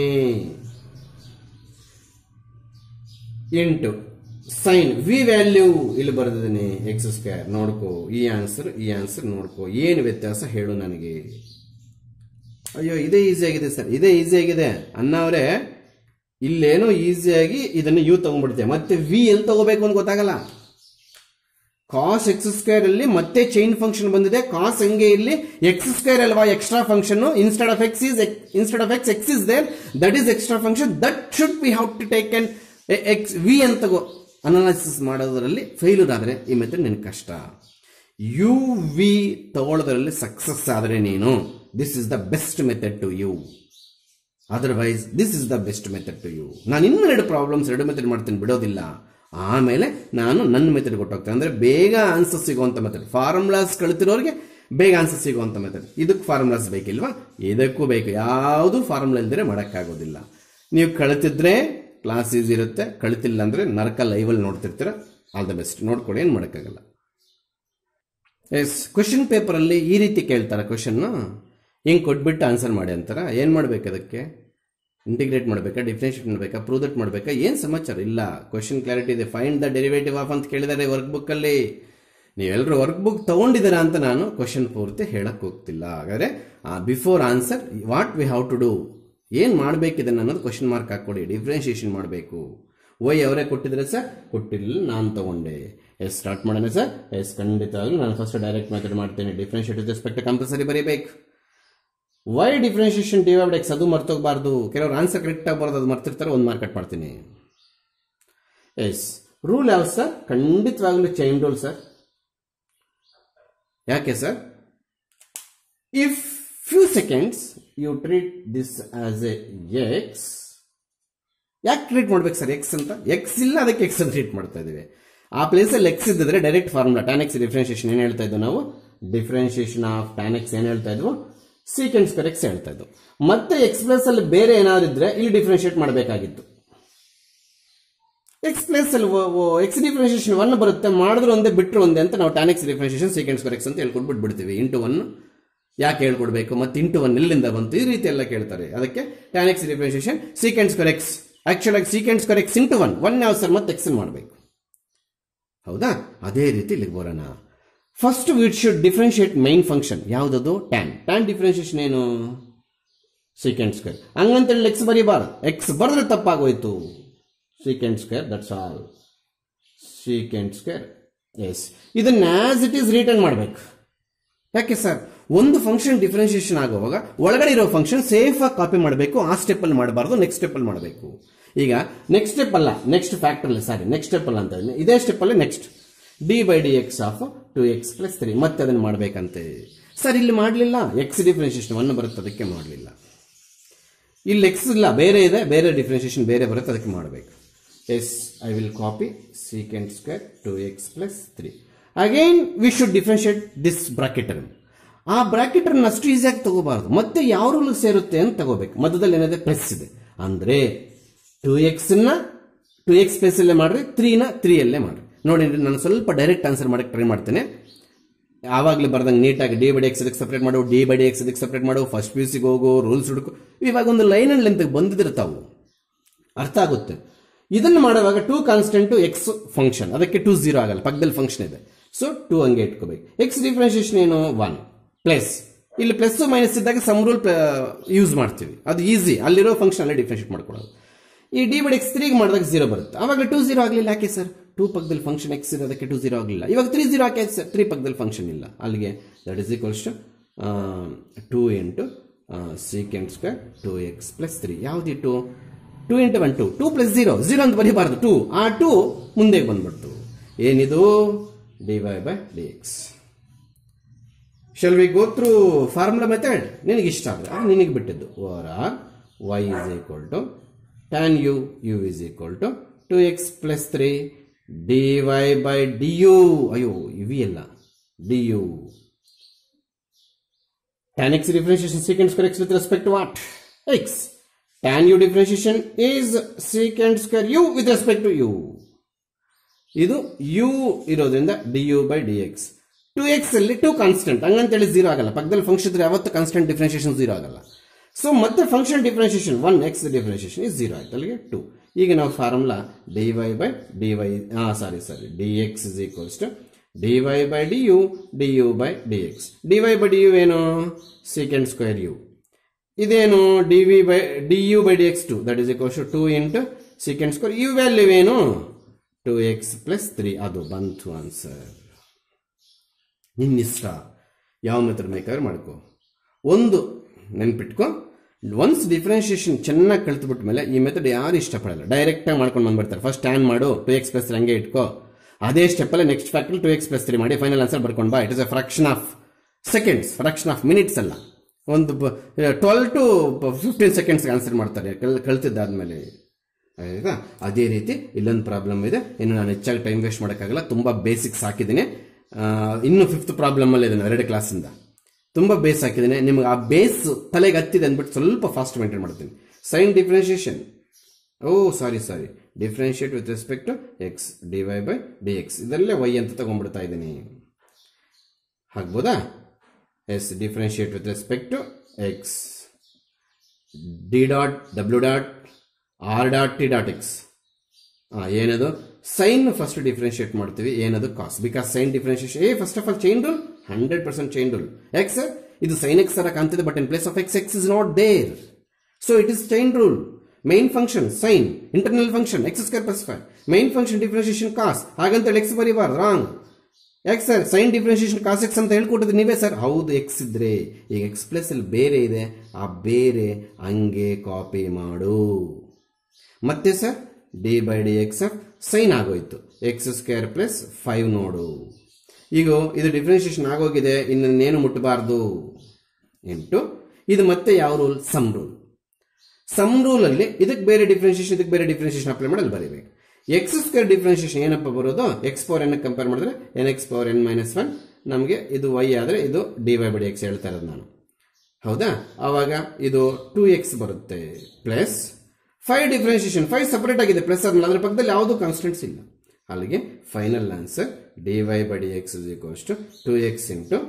ಇಂಟು ಸೈನ್ ವಿ ವ್ಯಾಲ್ಯೂ ಇಲ್ಲಿ ಬರೆದಿದ್ದೀನಿ ಎಕ್ಸ್ ಸ್ಕ್ವೇರ್ ನೋಡ್ಕೋ ಈ ಆನ್ಸರ್ ಈ ಆನ್ಸರ್ ನೋಡ್ಕೋ ಏನು ವ್ಯತ್ಯಾಸ ಹೇಳು ನನಗೆ ಅಯ್ಯೋ ಇದೇ ಈಸಿ ಆಗಿದೆ ಸರ್ ಇದೇ ಈಸಿ ಆಗಿದೆ ಅನ್ನವರೇ ಇಲ್ಲೇನೋ ಈಸಿಯಾಗಿ ಇದನ್ನು ಯು ತಗೊಂಡ್ಬಿಡ್ತೇವೆ ಮತ್ತೆ ವಿ ಎಲ್ಲಿ ತಗೋಬೇಕು ಅಂತ ಗೊತ್ತಾಗಲ್ಲ ಕಾಸ್ ಎಕ್ಸ್ ಸ್ಕ್ವೇರ್ ಅಲ್ಲಿ ಮತ್ತೆ ಚೈನ್ ಫಂಕ್ಷನ್ ಬಂದಿದೆ ಕಾಸ್ ಹಂಗೆ ಇಲ್ಲಿ ಎಕ್ಸ್ ಸ್ಕ್ವೇರ್ ಅಲ್ವಾ extra function instead of x is instead of X X is there that is extra function that should be how to take n x v ಅಂತ ತಗೋ analysis ಮಾಡೋದ್ರಲ್ಲಿ failure ಆದರೆ ಈ method ನಿನ್ ಕಷ್ಟ ಯು ವಿ ತಗೊಳ್ಳೋದ್ರಲ್ಲಿ ಸಕ್ಸಸ್ ಆದರೆ ನೀನು this is the best method to you otherwise this is the best method to you ನಾನು ಇನ್ನೆರಡು ಪ್ರಾಬ್ಲಮ್ಸ್ ಎರಡು ಮೆಥಡ್ ಮಾಡ್ತೀನಿ ಬಿಡೋದಿಲ್ಲ ಆಮೇಲೆ ನಾನು ನನ್ನ ಮೆಥಡ್ ಕೊಟ್ಟೋಗ್ತೇನೆ ಅಂದರೆ ಬೇಗ ಆನ್ಸರ್ ಸಿಗುವಂಥ ಮೆಥಡ್ ಫಾರ್ಮುಲಾಸ್ ಕಳಿತಿರೋರಿಗೆ ಬೇಗ ಆನ್ಸರ್ ಸಿಗುವಂಥ ಮೆಥಡ್ ಇದಕ್ಕೆ ಫಾರ್ಮುಲಾಸ್ ಬೇಕಿಲ್ವಾ ಇದಕ್ಕೂ ಬೇಕು ಯಾವುದು ಫಾರ್ಮುಲಾ ಇಲ್ದಿರೆ ಮಾಡೋಕ್ಕಾಗೋದಿಲ್ಲ ನೀವು ಕಳಿತಿದ್ರೆ ಕ್ಲಾಸ್ ಈಸಿ ಇರುತ್ತೆ ಕಳಿತಿಲ್ಲ ಅಂದರೆ ನರಕ ಲೈವಲ್ಲಿ ನೋಡ್ತಿರ್ತೀರ ಆಲ್ ದ ಬೆಸ್ಟ್ ನೋಡ್ಕೊಡಿ ಏನು ಮಾಡೋಕ್ಕಾಗಲ್ಲ ಎಸ್ ಕ್ವಶನ್ ಪೇಪರಲ್ಲಿ ಈ ರೀತಿ ಕೇಳ್ತಾರೆ ಕ್ವಶನ್ನು ಹಿಂಗೆ ಕೊಟ್ಬಿಟ್ಟು ಆನ್ಸರ್ ಮಾಡಿ ಅಂತಾರ ಏನು ಮಾಡ್ಬೇಕು ಅದಕ್ಕೆ ಇಂಟಿಗ್ರೇಟ್ ಮಾಡಬೇಕಾ ಡಿಫ್ರೆನ್ಷಿಯೇಟ್ ಮಾಡಬೇಕಾ ಪ್ರೂವ್ ದಟ್ ಮಾಡಬೇಕಾ ಏನು ಸಮಾಚಾರ ಇಲ್ಲ ಕ್ವಶನ್ ಕ್ಲಾರಿಟಿ ಇದೆ ಫೈಂಡ್ ದ ಡೆರಿವೇಟಿವ್ ಆಫ್ ಅಂತ ಕೇಳಿದ್ದಾರೆ ವರ್ಕ್ ಬುಕ್ಕಲ್ಲಿ ನೀವೆಲ್ಲರೂ ವರ್ಕ್ ಬುಕ್ ತೊಗೊಂಡಿದ್ದೀರಾ ಅಂತ ನಾನು ಕ್ವಶನ್ ಪೂರ್ತಿ ಹೇಳಕ್ಕೆ ಹೋಗ್ತಿಲ್ಲ ಹಾಗಾದರೆ before answer what we have to do ಏನು ಮಾಡಬೇಕಿದೆ ಅನ್ನೋದು ಕ್ವಶನ್ ಮಾರ್ಕ್ ಹಾಕ್ಕೊಡಿ ಡಿಫ್ರೆನ್ಷಿಯೇಷನ್ ಮಾಡಬೇಕು ವೈ ಅವರೇ ಕೊಟ್ಟಿದ್ರೆ ಸರ್ ಕೊಟ್ಟಿರಲಿಲ್ಲ ನಾನು ತಗೊಂಡೆ ಎಸ್ ಸ್ಟಾರ್ಟ್ ಮಾಡೋಣ ಸರ್ ಎಸ್ ಖಂಡಿತವಾಗ್ಲೂ ನಾನು ಫಸ್ಟ್ ಡೈರೆಕ್ಟ್ ಮೆಥಡ್ ಮಾಡ್ತೇನೆ ಡಿಫ್ರೆನ್ಷಿಯೇಟ್ ರೆಸ್ಪೆಕ್ಟ್ ಕಂಪಲ್ಸರಿ ಬರೀಬೇಕು ವೈ ಡಿಫ್ರೆನ್ಷಿಯೇಷನ್ ಡಿವೈಡ್ ಎಕ್ಸ್ ಅದು ಮರ್ತೋಗ್ಬಾರ್ದು ಕೆಲವರು ಆನ್ಸರ್ ಕರೆಕ್ಟಾಗಿ ಬರೋದು ಅದು ಮರ್ತಿರ್ತಾರೆ ಒಂದು ಮಾರ್ಕ್ ಕಟ್ ಮಾಡ್ತೀನಿ ಎಸ್ ರೂಲ್ ಯಾವ ಸರ್ ಖಂಡಿತವಾಗ್ಲೂ ಚೈನ್ ರೂಲ್ ಸರ್ ಯಾಕೆ sir if few seconds you treat this as a x ಯಾಕೆ ಟ್ರೀಟ್ ಮಾಡ್ಬೇಕು ಸರ್ ಎಕ್ಸ್ ಅಂತ ಎಕ್ಸ್ ಇಲ್ಲ ಅದಕ್ಕೆ ಎಕ್ಸ್ ಅಂತ ಟ್ರೀಟ್ ಮಾಡ್ತಾ ಇದ್ದೀವಿ ಆ ಪ್ಲೇಸಲ್ಲಿ ಎಕ್ಸ್ ಇದ್ದಿದ್ರೆ direct formula tan x differentiation ಏನು ಹೇಳ್ತಾ ಇದ್ವು ನಾವು ಡಿಫ್ರೆನ್ಷಿಯೇಷನ್ ಆಫ್ ಟ್ಯಾನ್ ಎಕ್ಸ್ ಏನು ಹೇಳ್ತಾ ಇದ್ವು ಸೀಕೆಂಡ್ ಸ್ಕ್ವೇರ್ ಎಕ್ಸ್ ಹೇಳ್ತಾ ಇದ್ವು ಮತ್ತೆ ಎಕ್ಸ್ ಪ್ಲೇಸ್ ಅಲ್ಲಿ ಬೇರೆ ಏನಾದ್ರು ಇದ್ರೆ ಇಲ್ಲಿ ಡಿಫ್ರೆನ್ಷಿಯೇಟ್ ಮಾಡಬೇಕಾಗಿತ್ತು ಎಕ್ಸ್ ಪ್ಲೇಸ್ ಅಲ್ಲಿ ಎಕ್ಸ್ ಡಿಫ್ರೆನ್ಷಿಯೇಷನ್ ಒನ್ ಬರುತ್ತೆ ಮಾಡಿದ್ರು ಒಂದೇ ಬಿಟ್ಟರು ಒಂದೇ ಅಂತ ನಾವು tan x differentiation secant square x ಅಂತ ಹೇಳ್ಕೊಂಡು ಬಿಟ್ಬಿಡ್ತೀವಿ ಇಂಟು ಒನ್ ಯಾಕೆ ಹೇಳ್ಕೊಡ್ಬೇಕು ಮತ್ತೆ ಇಂಟು ಒನ್ ಎಲ್ಲಿಂದ ಬಂತು ಈ ರೀತಿ ಎಲ್ಲ ಕೇಳ್ತಾರೆ ಅದಕ್ಕೆ tan x differentiation secant square x actual ಆಗಿ secant square x into one one ಯಾವ ಸರ್ ಮತ್ತೆ ಎಕ್ಸ್ ಮಾಡಬೇಕು ಹೌದಾ ಅದೇ ರೀತಿ ಇಲ್ಲಿಗೆ ಬರೋಣ first we should differentiate main function ಯಾವುದದು ಟ್ಯಾನ್ ಟ್ಯಾನ್ ಡಿಫ್ರೆನ್ಶಿಯೇಷನ್ ಏನು ಸೀಕೆಂಡ್ ಸ್ಕ್ವೇರ್ ಹಂಗಂತೇಳಿ ಎಕ್ಸ್ ಬರೀಬಾರ್ದು ಎಕ್ಸ್ ಬರೆದ್ರೆ ತಪ್ಪಾಗೋಯ್ತು secant square that's all secant square yes ಇದನ್ನ ಆಸ್ ಇಟ್ ಈಸ್ ರಿಟರ್ನ್ ಮಾಡಬೇಕು ಯಾಕೆ ಸರ್ ಒಂದು ಫಂಕ್ಷನ್ ಡಿಫ್ರೆನ್ಶಿಯೇಷನ್ ಆಗುವಾಗ ಒಳಗಡೆ ಇರೋ ಫಂಕ್ಷನ್ ಸೇಫ್ ಆಗಿ ಕಾಪಿ ಮಾಡಬೇಕು ಆ ಸ್ಟೆಪ್ ಅಲ್ಲಿ ಮಾಡಬಾರ್ದು ನೆಕ್ಸ್ಟ್ ಸ್ಟೆಪ್ ಅಲ್ಲಿ ಮಾಡಬೇಕು ಈಗ ನೆಕ್ಸ್ಟ್ ಸ್ಟೆಪ್ ಅಲ್ಲ next factor sorry next step ಅಲ್ಲ ಅಂತ ಇದ್ದೀನಿ. ಇದೇ ಸ್ಟೆಪ್ ಅಲ್ಲಿ next d by D X of two x plus three ಮತ್ತೆ ಅದನ್ನು ಮಾಡಬೇಕಂತೆ ಸರ್ ಇಲ್ಲಿ ಮಾಡಲಿಲ್ಲ ಎಕ್ಸ್ ಡಿಫ್ರೆನ್ಶಿಯೇಷನ್ ಒನ್ ಬರುತ್ತೆ ಅದಕ್ಕೆ ಮಾಡಲಿಲ್ಲ ಇಲ್ಲಿ ಎಕ್ಸ್ ಇಲ್ಲ ಬೇರೆ ಇದೆ ಬೇರೆ ಡಿಫ್ರೆನ್ಶಿಯೇಷನ್ ಬೇರೆ ಬರುತ್ತೆ ಅದಕ್ಕೆ ಮಾಡಬೇಕು yes I will copy secant square two x plus three again we should differentiate this ಬ್ರಾಕೆಟರ್ ಆ ಬ್ರಾಕೆಟರ್ ಅಷ್ಟು ಈಸಿಯಾಗಿ ತಗೋಬಾರ್ದು ಮತ್ತೆ ಯಾವ ರೂಲ್ ಸೇರುತ್ತೆ ಅಂತ ತಗೋಬೇಕು ಮಧ್ಯದಲ್ಲಿ ಏನಿದೆ ಪ್ಲಸ್ ಇದೆ ಅಂದ್ರೆ ಟು ಎಕ್ಸ್ ನ ಟು ಎಕ್ಸ್ ಪ್ಲಸ್ ಅಲ್ಲೇ ಮಾಡ್ರಿ ತ್ರೀನ ತ್ರೀ ಅಲ್ಲೇ ಮಾಡ್ರಿ ನೋಡಿ ನಾನು ಸ್ವಲ್ಪ ಡೈರೆಕ್ಟ್ ಆನ್ಸರ್ ಮಾಡಕ್ಕೆ ಟ್ರೈ ಮಾಡ್ತೇನೆ ಆವಾಗಲೇ ಬರ್ದಂಗೆ ನೀಟಾಗಿ ಡಿ ಬೈ ಡಿ ಎಕ್ಸ್ ಇದಕ್ಕೆ ಸಪ್ರೇಟ್ ಮಾಡು ಡಿ ಬೈ ಡಿ ಎಕ್ಸ್ ಇದಕ್ಕೆ ಸಪ್ರೇಟ್ ಮಾಡು ಫಸ್ಟ್ ಪಿ ಯು ಸಿಗೆ ಹೋಗು ರೂಲ್ಸ್ ಹುಡುಕು ಇವಾಗ ಒಂದು ಲೈನ್ ಅಂಡ್ ಲೆಂತ್ ಬಂದಿದ್ರೆ ತಾವು ಅರ್ಥ ಆಗುತ್ತೆ ಇದನ್ನು ಮಾಡುವಾಗ ಟೂ ಕಾನ್ಸ್ಟೆಂಟ್ ಎಕ್ಸ್ ಫಂಕ್ಷನ್ ಅದಕ್ಕೆ ಟೂ ಜೀರೋ ಆಗಲ್ಲ ಪಕ್ಕದಲ್ಲಿ ಫಂಕ್ಷನ್ ಇದೆ ಸೊ ಟೂ ಹಂಗೆ ಇಟ್ಕೋಬೇಕು ಎಕ್ಸ್ ಡಿಫ್ರೆನ್ಶಿಯೇಷನ್ ಏನು ಒನ್ ಪ್ಲಸ್ ಇಲ್ಲಿ ಪ್ಲಸ್ ಮೈನಸ್ ಇದ್ದಾಗ ಸಮ್ ರೂಲ್ ಯೂಸ್ ಮಾಡ್ತೀವಿ ಅದು ಈಸಿ ಅಲ್ಲಿರೋ ಫಂಕ್ಷನ್ ಅಲ್ಲೇ ಡಿಫ್ರೆನ್ಶಿಯೇಟ್ ಮಾಡ್ಕೊಳ್ಳೋದು ಈ ಡಿ ಬೈ ಎಕ್ಸ್ ತ್ರೀಗೆ ಮಾಡಿದಾಗ ಜೀರೋ ಬರುತ್ತೆ ಆವಾಗ ಟೂ ಜೀರೋ ಆಗಲಿಲ್ಲ ಯಾಕೆ ಸರ್ ಟೂ ಪಕ್ಕದಲ್ಲಿ ಫಂಕ್ಷನ್ ಎಕ್ಸ್ ಇರೋದಕ್ಕೆ ಟೂ ಜೀರೋ ಆಗಲಿಲ್ಲ ಇವಾಗ ತ್ರೀ ಜೀರೋ ಹಾಕಿ ಸರ್ ತ್ರೀ ಪಕ್ಕದಲ್ಲಿ ಫಂಕ್ಷನ್ ಇಲ್ಲ ಅಲ್ಲಿಗೆ that is equals to two into secant square two x plus three ಯಾವುದಿಟ್ಟು two into one to two plus zero zero ಅಂತ ಬರೀಬಾರ್ದು ಟೂ ಆ ಟೂ ಮುಂದೆ ಬಂದ್ಬಿಡ್ತು ಏನಿದು d Y by D x shall we go through formula method ನಿನಗೆ ಇಷ್ಟ ಆದರೆ ಅದು ನಿನಗೆ ಬಿಟ್ಟಿದ್ದು over R y is equal to tan u u is equal to two x plus three d Y by d u ಅಯ್ಯೋ ಇವಿ ಎಲ್ಲ d u tan x differentiation secant square x with respect to what? x. tan u differentiation is secant square u with respect to u. ಇದು u ಇರೋದ್ರಿಂದ d u by D x two x ಅಲ್ಲಿ two constant ಹಂಗಂತೇಳಿ zero ಆಗಲ್ಲ ಪಕ್ಕದಲ್ಲಿ function ಇದ್ರೆ ಯಾವತ್ತು constant differentiation zero ಆಗಲ್ಲ so ಮತ್ತೆ function differentiation one x differentiation is zero ಆಯ್ತು ಅಲ್ಲಿಗೆ ಟು ಈಗ ನಾವು formula d Y by d y ಹಾಂ sorry sorry d X is equals to d Y by d u d u by D x d Y by d u ಏನು secant square u ಇದೇನು d v by d u by D x two that is equals to two into secant square u value ಏನು two x plus three ಅದು ಬಂತು answer ನಿನ್ನಿಷ್ಟ ಯಾವ method ಬೇಕಾದ್ರೆ ಮಾಡ್ಕೋ ಒಂದು ನೆನ್ಪಿಟ್ಕೊ once differentiation ಚೆನ್ನಾಗಿ ಕಲ್ತ್ಬಿಟ್ಟ ಮೇಲೆ ಈ ಮೆಥಡ್ ಯಾರು ಇಷ್ಟಪಡಲ್ಲ ಡೈರೆಕ್ಟಾಗಿ ಮಾಡ್ಕೊಂಡು ಬಂದ್ಬಿಡ್ತಾರೆ ಫಸ್ಟ್ ಟ್ಯಾನ್ ಮಾಡು ಟು ಎಕ್ಸ್ ಪ್ಲಸ್ ಹಂಗೆ ಇಟ್ಕೋ ಅದೇ ಸ್ಟೆಪ್ಪಲ್ಲಿ next factor two x plus three ಮಾಡಿ ಫೈನಲ್ ಆನ್ಸರ್ ಬರ್ಕೊಂಡು ಬಾ it is a fraction of seconds fraction of minutes ಅಲ್ಲ ಒಂದು ಟ್ವೆಲ್ ಟು ಫಿಫ್ಟೀನ್ ಸೆಕೆಂಡ್ಸ್ಗೆ ಆನ್ಸರ್ ಮಾಡ್ತಾರೆ ಕಲ್ ಕಳ್ತಿದ್ದಾದ್ಮೇಲೆ ಆಯ್ತಾ ಅದೇ ರೀತಿ ಇಲ್ಲೊಂದು ಪ್ರಾಬ್ಲಮ್ ಇದೆ ಇನ್ನು ನಾನು ಹೆಚ್ಚಾಗಿ ಟೈಮ್ ವೇಸ್ಟ್ ಮಾಡೋಕ್ಕಾಗಲ್ಲ ತುಂಬ ಬೇಸಿಕ್ಸ್ ಹಾಕಿದ್ದೀನಿ ಆ, ಇನ್ನು ಫಿಫ್ತ್ ಪ್ರಾಬ್ಲಮಲ್ಲಿ ಇದನ್ನು ಎರಡು ಕ್ಲಾಸಿಂದ ತುಂಬ ಬೇಸ್ ಹಾಕಿದ್ದೀನಿ ನಿಮಗೆ ಆ ಬೇಸ್ ತಲೆಗೆ ಹತ್ತಿದೆ ಅಂದ್ಬಿಟ್ಟು ಸ್ವಲ್ಪ ಫಾಸ್ಟ್ ಮೇಂಟೈನ್ ಮಾಡ್ತೀನಿ sine differentiation oh sorry sorry differentiate with respect to x d Y by D x ಇದರಲ್ಲೇ ವೈ ಅಂತ ತಗೊಂಡ್ಬಿಡ್ತಾ ಇದ್ದೀನಿ ಆಗ್ಬೋದಾ yes differentiate with respect to x d dot ಡಬ್ಲ್ಯೂ dot r dot t dot x ಏನದು sine first differentiate ಮಾಡ್ತೀವಿ ಏನದು cos because sine differentiation ಏ first of all chain rule hundred percent chain rule x ಇದು sine x ತರ ಕಾಣ್ತಿದೆ but in place of X X is not there so it is chain rule main function sine internal function x square plus five main function differentiation cos ಹಾಗಂತ x ಬರೀಬಾರ್ದು wrong ಯಾಕೆ sir sine differentiation cos x ಅಂತ ಹೇಳ್ಕೊಟ್ಟಿದ್ದು ನೀವೇ sir ಹೌದು X ಇದ್ರೆ ಈಗ X plus ಅಲ್ಲಿ ಬೇರೆ ಇದೆ ಆ ಬೇರೆ ಹಂಗೆ ಕಾಪಿ ಮಾಡು ಮತ್ತೆ sir d by D x sine ಆಗೋಯ್ತು ಎಕ್ಸ್ ಸ್ಕ್ವೇರ್ ಪ್ಲಸ್ ಫೈವ್ ನೋಡು ಈಗ ಇದು ಡಿಫ್ರೆನ್ಶಿಯೇಷನ್ ಆಗೋಗಿದೆ ಇನ್ನೇನು ಮುಟ್ಟಬಾರ್ದು ಎಂಟು ಇದು ಮತ್ತೆ ಯಾವ rule sum rule sum rule ಅಲ್ಲಿ ಇದಕ್ಕೆ ಬೇರೆ ಡಿಫ್ರೆನ್ಶಿಯೇಷನ್ ಇದಕ್ಕೆ ಬೇರೆ ಡಿಫ್ರೆನ್ಶಿಯೇಷನ್ ಅಪ್ಲೈ ಮಾಡಲು ಬರೀಬೇಕು ಎಕ್ಸ್ ಸ್ಕ್ವೇರ್ ಡಿಫ್ರೆನ್ಶಿಯೇಷನ್ ಏನಪ್ಪ ಬರೋದು ಎಕ್ಸ್ ಪವರ್ ಎನ್ ಕಂಪೇರ್ ಮಾಡಿದ್ರೆ n X power N minus one ನಮಗೆ ಇದು ವೈ ಆದರೆ ಇದು d Y by D x ಹೇಳ್ತಾ ಇರೋದು ನಾನು ಹೌದಾ ಆವಾಗ ಇದು ಟೂ ಎಕ್ಸ್ ಬರುತ್ತೆ plus five differentiation five separate ಆಗಿದೆ ಪ್ಲಸ್ ಆದ್ಮೇಲೆ ಅದ್ರ ಪಕ್ಕದಲ್ಲಿ ಯಾವುದೂ ಕಾನ್ಸ್ಟೆಂಟ್ಸ್ ಇಲ್ಲ ಅಲ್ಲಿಗೆ final answer d Y by D X is equals to two x into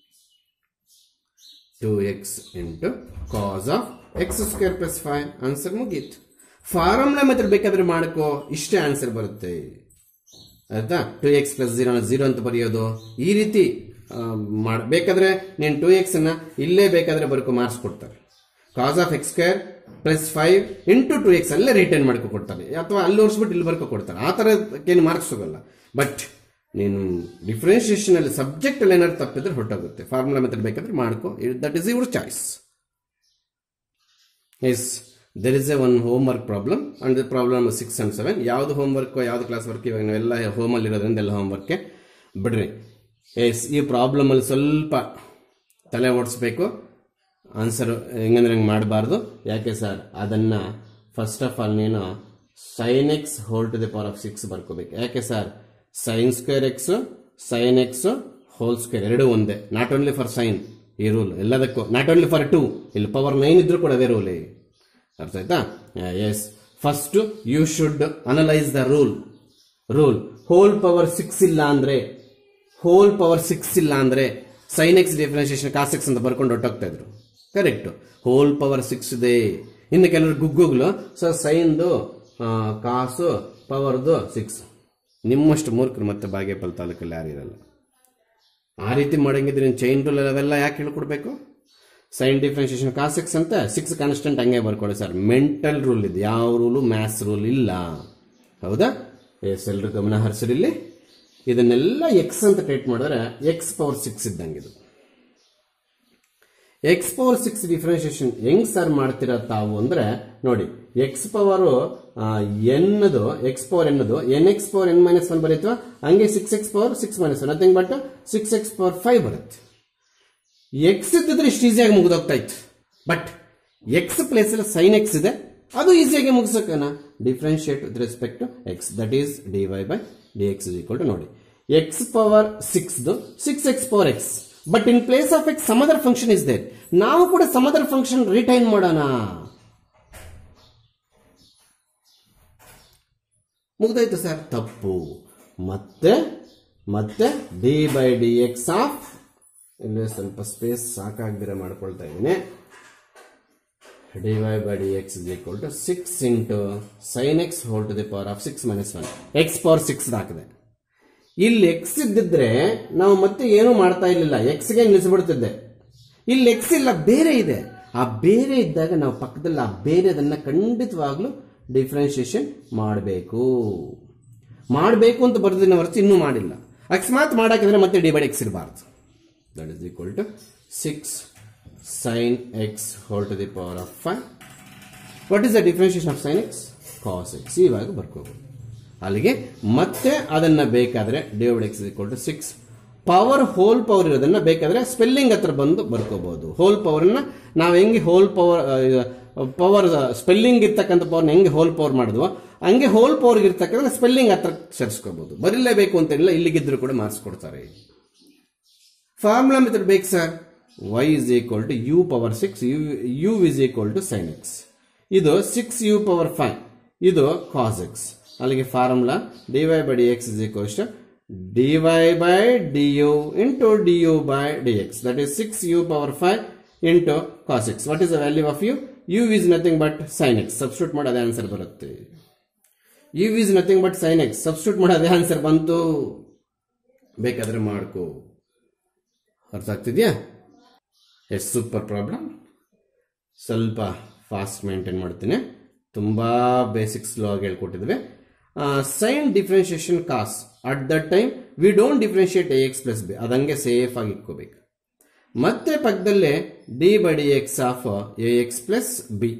two x into cos of x square plus five answer ಮುಗೀತು formula method ಬೇಕಾದ್ರೆ ಮಾಡ್ಕೋ ಇಷ್ಟೇ ಆನ್ಸರ್ ಬರುತ್ತೆ ಆಯ್ತಾ two x plus zero zero ಅಂತ ಬರೆಯೋದು ಈ ರೀತಿ ಆ, ಮಾಡ್ ಬೇಕಾದ್ರೆ ನೀನು ಟೂ ಎಕ್ಸ್ ಅನ್ನ ಇಲ್ಲೇ ಬೇಕಾದ್ರೆ ಬರ್ಕೊ ಮಾರ್ಕ್ಸ್ ಕೊಡ್ತಾರೆ cos of x square plus five into two x ಅಲ್ಲೇ ರಿಟರ್ನ್ ಮಾಡ್ಕೊ ಕೊಡ್ತಾರೆ ಅಥವಾ ಅಲ್ಲಿ ಓಡಿಸ್ಬಿಟ್ಟು ಇಲ್ಲಿ ಬರ್ಕೊ ಕೊಡ್ತಾರೆ ಆ ಥರಕ್ಕೇನು ಮಾರ್ಕ್ಸ್ ಹೋಗಲ್ಲ ಬಟ್ ನೀನು ಡಿಫ್ರೆನ್ಶಿಯೇಷನ್ ಅಲ್ಲಿ ಸಬ್ಜೆಕ್ಟ್ ಅಲ್ಲಿ ಏನಾದ್ರು ತಪ್ಪಿದ್ರೆ ಹೊರಟೋಗುತ್ತೆ ಫಾರ್ಮುಲಾ ಮೆಥಡ್ ಬೇಕಾದ್ರೆ ಮಾಡ್ಕೋ that is your choice yes there is a one home work problem and the problem six and seven ಯಾವ್ದು ಹೋಮ್ ವರ್ಕ್ ಯಾವ್ದು ಕ್ಲಾಸ್ ವರ್ಕ್ ಇವಾಗ ನಾವೆಲ್ಲ ಹೋಮಲ್ಲಿ ಇರೋದ್ರಿಂದ ಎಲ್ಲ ಹೋಮ್ ವರ್ಕ್ಗೆ ಬಿಡ್ರಿ ಎಸ್ ಈ ಪ್ರಾಬ್ಲಮಲ್ಲಿ ಸ್ವಲ್ಪ ತಲೆ ಓಡಿಸ್ಬೇಕು ಆನ್ಸರ್ ಹೆಂಗಂದ್ರೆ ಹಂಗೆ ಮಾಡಬಾರ್ದು ಯಾಕೆ ಸರ್ ಅದನ್ನು ಫಸ್ಟ್ ಆಫ್ ಆಲ್ ನೀನು sine x whole to the power of six ಬರ್ಕೋಬೇಕು ಯಾಕೆ sir sine square x sine x whole square ಎರಡೂ ಒಂದೇ ನಾಟ್ ಓನ್ಲಿ ಫಾರ್ ಸೈನ್ ಈ ರೂಲ್ ಎಲ್ಲದಕ್ಕೂ ನಾಟ್ ಓನ್ಲಿ ಫಾರ್ ಟೂ ಇಲ್ಲಿ ಪವರ್ ನೈನ್ ಇದ್ರೂ ಕೂಡ ಅದೇ ರೂಲ್ ಅರ್ಥ ಆಯ್ತಾ yes first you should analyse the rule rule whole power six ಇಲ್ಲ ಅಂದ್ರೆ ಹೋಲ್ ಪವರ್ ಸಿಕ್ಸ್ ಇಲ್ಲ ಅಂದ್ರೆ sine x differentiation cos x ಅಂತ ಬರ್ಕೊಂಡು ಹೊಟ್ಟೋಗ್ತಾ ಇದ್ರು ಕರೆಕ್ಟ್ ಹೋಲ್ ಪವರ್ ಸಿಕ್ಸ್ ಇದೆ ಇನ್ನು ಕೆಲವರು ಗುಗ್ಗುಗಳು ಸೊ ಸೈನ್ದು ಕಾಸು ಪವರ್ದು ಸಿಕ್ಸ್ ನಿಮ್ಮಷ್ಟು ಮೂರ್ಖರು ಮತ್ತೆ ಬಾಗೇಪಲ್ ತಾಲೂಕಲ್ಲಿ ಯಾರು ಇರಲ್ಲ ಆ ರೀತಿ ಮಾಡಂಗಿದ್ರೆ ನೀನು ಚೈನ್ ರೂಲ್ ಅವೆಲ್ಲ ಯಾಕೆ ಹೇಳ್ಕೊಡ್ಬೇಕು ಸೈನ್ ಡಿಫ್ರೆನ್ಶಿಯೇಷನ್ ಕಾಸ್ ಸಿಕ್ಸ್ ಅಂತ ಸಿಕ್ಸ್ ಕಾನ್ಸ್ಟೆಂಟ್ ಹಂಗೆ ಬರ್ಕೊಳ್ಳಿ ಸರ್ ಮೆಂಟಲ್ ರೂಲ್ ಇದೆ ಯಾವ ರೂಲು ಮ್ಯಾಥ್ಸ್ ರೂಲ್ ಇಲ್ಲ ಹೌದಾ ಎಸ್ ಎಲ್ಲರೂ ಗಮನ ಹರಿಸಿರಿ ಇಲ್ಲಿ ಇದನ್ನೆಲ್ಲ ಎಕ್ಸ್ ಅಂತ ಟ್ರೀಟ್ ಮಾಡಿದ್ರೆ ಎಕ್ಸ್ ಪವರ್ ಸಿಕ್ಸ್ ಇದ್ದಂಗೆ ಇದು ಎಕ್ಸ್ ಪವರ್ ಸಿಕ್ಸ್ ಡಿಫ್ರೆನ್ಶಿಯೇಷನ್ ಹೆಂಗ್ ಸರ್ ಮಾಡ್ತೀರಾ ತಾವು ಅಂದ್ರೆ ನೋಡಿ ಎಕ್ಸ್ ಪವರ್ ಎನ್ನದು ಎಕ್ಸ್ ಪವರ್ ಎನ್ನದು n X power N minus one ಬರೀತವ ಹಂಗೆ six x power six minus one nothing but six x power five ಬರುತ್ತೆ ಎಕ್ಸ್ ಇದ್ದಿದ್ರೆ ಇಷ್ಟು ಈಸಿಯಾಗಿ ಮುಗಿದೋಗ್ತಾ ಇತ್ತು ಬಟ್ ಎಕ್ಸ್ ಪ್ಲೇಸ್ ಅಲ್ಲಿ ಸೈನ್ ಎಕ್ಸ್ ಇದೆ ಅದು ಈಸಿಯಾಗಿ ಮುಗಿಸೋಕನ differentiate with respect to x that is d Y by D X is equal to ನೋಡಿ x power six six x power x but in place of x some other function is there ನಾವು ಕೂಡ some other function retain ಮಾಡೋಣ ಮುಗ್ದೋಯ್ತು sir ತಪ್ಪು ಮತ್ತೆ ಮತ್ತೆ D by D X of ಇಲ್ಲಿ ಸ್ವಲ್ಪ space ಸಾಕಾಗ್ದಿರ ಮಾಡ್ಕೊಳ್ತಾ ಇದ್ದೀನಿ d Y by D X is equal to six into sine x whole to the power of six minus one x power six ಹಾಕಿದೆ ಇಲ್ಲಿ ಎಕ್ಸ್ ಇದ್ದಿದ್ರೆ ನಾವು ಮತ್ತೆ ಏನೂ ಮಾಡ್ತಾ ಇರಲಿಲ್ಲ ಎಕ್ಸ್ಗೆ ನಿಲ್ಲಿಸ್ಬಿಡ್ತಿದ್ದೆ ಇಲ್ಲಿ ಎಕ್ಸ್ ಇಲ್ಲ ಬೇರೆ ಇದೆ ಆ ಬೇರೆ ಇದ್ದಾಗ ನಾವು ಪಕ್ಕದಲ್ಲಿ ಆ ಬೇರೆದನ್ನ ಖಂಡಿತವಾಗ್ಲೂ ಡಿಫ್ರೆನ್ಶಿಯೇಷನ್ ಮಾಡಬೇಕು ಮಾಡಬೇಕು ಅಂತ ಬರ್ದಿನ ಹೊರತು ಇನ್ನೂ ಮಾಡಿಲ್ಲ ಅಕಸ್ಮಾತ್ ಮಾಡಾಕಿದ್ರೆ ಮತ್ತೆ ಡಿ ಬೈ ಎಕ್ಸ್ ಇರಬಾರ್ದು that is equal to six sine x whole to the power of five what is the differentiation of sine x cos x ಇವಾಗ ಬರ್ಕೋಬೋದು ಅಲ್ಲಿಗೆ ಮತ್ತೆ ಅದನ್ನ ಬೇಕಾದ್ರೆ divide x equal to six power whole power ಇರೋದನ್ನ ಬೇಕಾದ್ರೆ spelling ಹತ್ರ ಬಂದು ಬರ್ಕೋಬಹುದು ಹೋಲ್ ಪವರ್ನ ನಾವು ಹೆಂಗೆ ಹೋಲ್ ಪವರ್ ಪವರ್ ಸ್ಪೆಲ್ಲಿಂಗ್ ಇರ್ತಕ್ಕಂಥ ಪವರ್ನ ಹೆಂಗೆ ಹೋಲ್ ಪವರ್ ಮಾಡಿದ್ವೋ ಹಂಗೆ ಹೋಲ್ ಪವರ್ ಇರ್ತಕ್ಕಂಥ ಸ್ಪೆಲ್ಲಿಂಗ್ ಹತ್ರ ಸೇರಿಸ್ಕೋಬಹುದು ಬರೀಲೇಬೇಕು ಅಂತ ಇಲ್ಲ ಇಲ್ಲಿಗಿದ್ರು ಕೂಡ ಮಾರ್ಕ್ಸ್ ಕೊಡ್ತಾರೆ ಫಾರ್ಮುಲಾ ಮೆಥಡ್ ಬೇಕು sir y is equal to u power six u u is equal to sine x ಇದು ಸಿಕ್ಸ್ ಯು ಪವರ್ ಫೈವ್ ಇದು ಕಾಸ್ ಎಕ್ಸ್ ಅಲ್ಲಿಗೆ formula d Y by D X is equals to d Y by d u into d u by D x that is six u power five into cos x what is the value of u u is nothing but sine x substitute ಮಾಡಿ ಅದೇ answer ಬರುತ್ತೆ u is nothing but sine x substitute ಮಾಡಿ ಅದೇ answer ಬಂತು ಬೇಕಾದ್ರೆ ಮಾಡ್ಕೋ ಅರ್ಥ ಆಗ್ತಿದ್ಯಾ ಎಸ್ ಸೂಪರ್ ಪ್ರಾಬ್ಲಮ್ ಸ್ವಲ್ಪ ಫಾಸ್ಟ್ ಮೇಂಟೈನ್ ಮಾಡ್ತೀನಿ ತುಂಬ ಬೇಸಿಕ್ ಸ್ಲೋ ಆಗಿ ಹೇಳ್ಕೊಟ್ಟಿದ್ವಿ sine differentiation cos at the time we don't differentiate a x plus b ಅದಂಗೆ ಸೇಫ್ ಆಗಿ ಇಟ್ಕೋಬೇಕು ಮತ್ತೆ ಪಕ್ಕದಲ್ಲೇ d by D X of a x plus b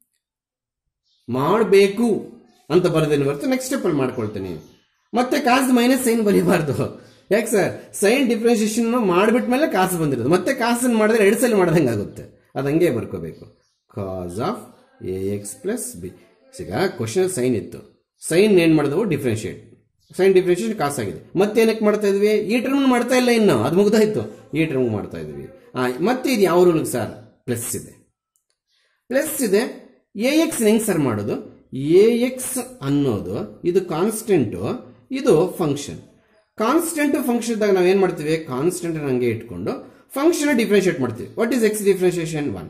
ಮಾಡಬೇಕು ಅಂತ ಬರೋದೇನು ಬರುತ್ತೆ ನೆಕ್ಸ್ಟ್ ಸ್ಟೆಪ್ಪಲ್ಲಿ ಮಾಡ್ಕೊಳ್ತೀನಿ ಮತ್ತೆ ಕಾಸ್ ಮೈನಸ್ ಸೈನ್ ಬರೀಬಾರ್ದು ಯಾಕೆ ಸರ್ ಸೈನ್ ಡಿಫ್ರೆನ್ಸಿಯೇಷನ್ ಮಾಡಿಬಿಟ್ಮೇಲೆ ಕಾಸು ಬಂದಿರೋದು ಮತ್ತೆ ಕಾಸನ್ನು ಮಾಡಿದ್ರೆ ಎರಡು ಸಲ ಮಾಡ್ದಂಗೆ ಆಗುತ್ತೆ ಅದು ಹಂಗೆ ಬರ್ಕೋಬೇಕು cos of a x plus b ಈಗ ಕ್ವಶನ್ ಸೈನ್ ಇತ್ತು ಸೈನ್ ಏನು ಮಾಡಿದವು ಡಿಫ್ರೆನ್ಶಿಯೇಟ್ ಸೈನ್ ಡಿಫ್ರೆನ್ಶಿಯೇಷನ್ ಕಾಸ್ ಆಗಿದೆ ಮತ್ತೆ ಏನಕ್ಕೆ ಮಾಡ್ತಾ ಇದ್ವಿ ಈ ಟರ್ಮ್ ಮಾಡ್ತಾ ಇಲ್ಲ ಇನ್ನು ಅದು ಮುಗ್ದಾಯ್ತು ಈ ಟರ್ಮ್ ಮಾಡ್ತಾ ಇದ್ವಿ ಆ, ಮತ್ತೆ ಇದು ಯಾವ ರೂಲ್ಗೆ ಸರ್ ಪ್ಲಸ್ ಇದೆ ಪ್ಲಸ್ ಇದೆ ಎ ಎಕ್ಸ್ ಹೆಂಗ್ ಸರ್ ಮಾಡೋದು ಎ ಎಕ್ಸ್ ಅನ್ನೋದು ಇದು ಕಾನ್ಸ್ಟೆಂಟು ಇದು ಫಂಕ್ಷನ್ ಕಾನ್ಸ್ಟೆಂಟ್ ಫಂಕ್ಷನ್ ಇದ್ದಾಗ ನಾವು ಏನ್ ಮಾಡ್ತೀವಿ ಕಾನ್ಸ್ಟೆಂಟ್ ಹಂಗೆ ಇಟ್ಕೊಂಡು ಫಂಕ್ಷನ್ ಡಿಫ್ರೆನ್ಶಿಯೇಟ್ ಮಾಡ್ತೀವಿ what is x differentiation one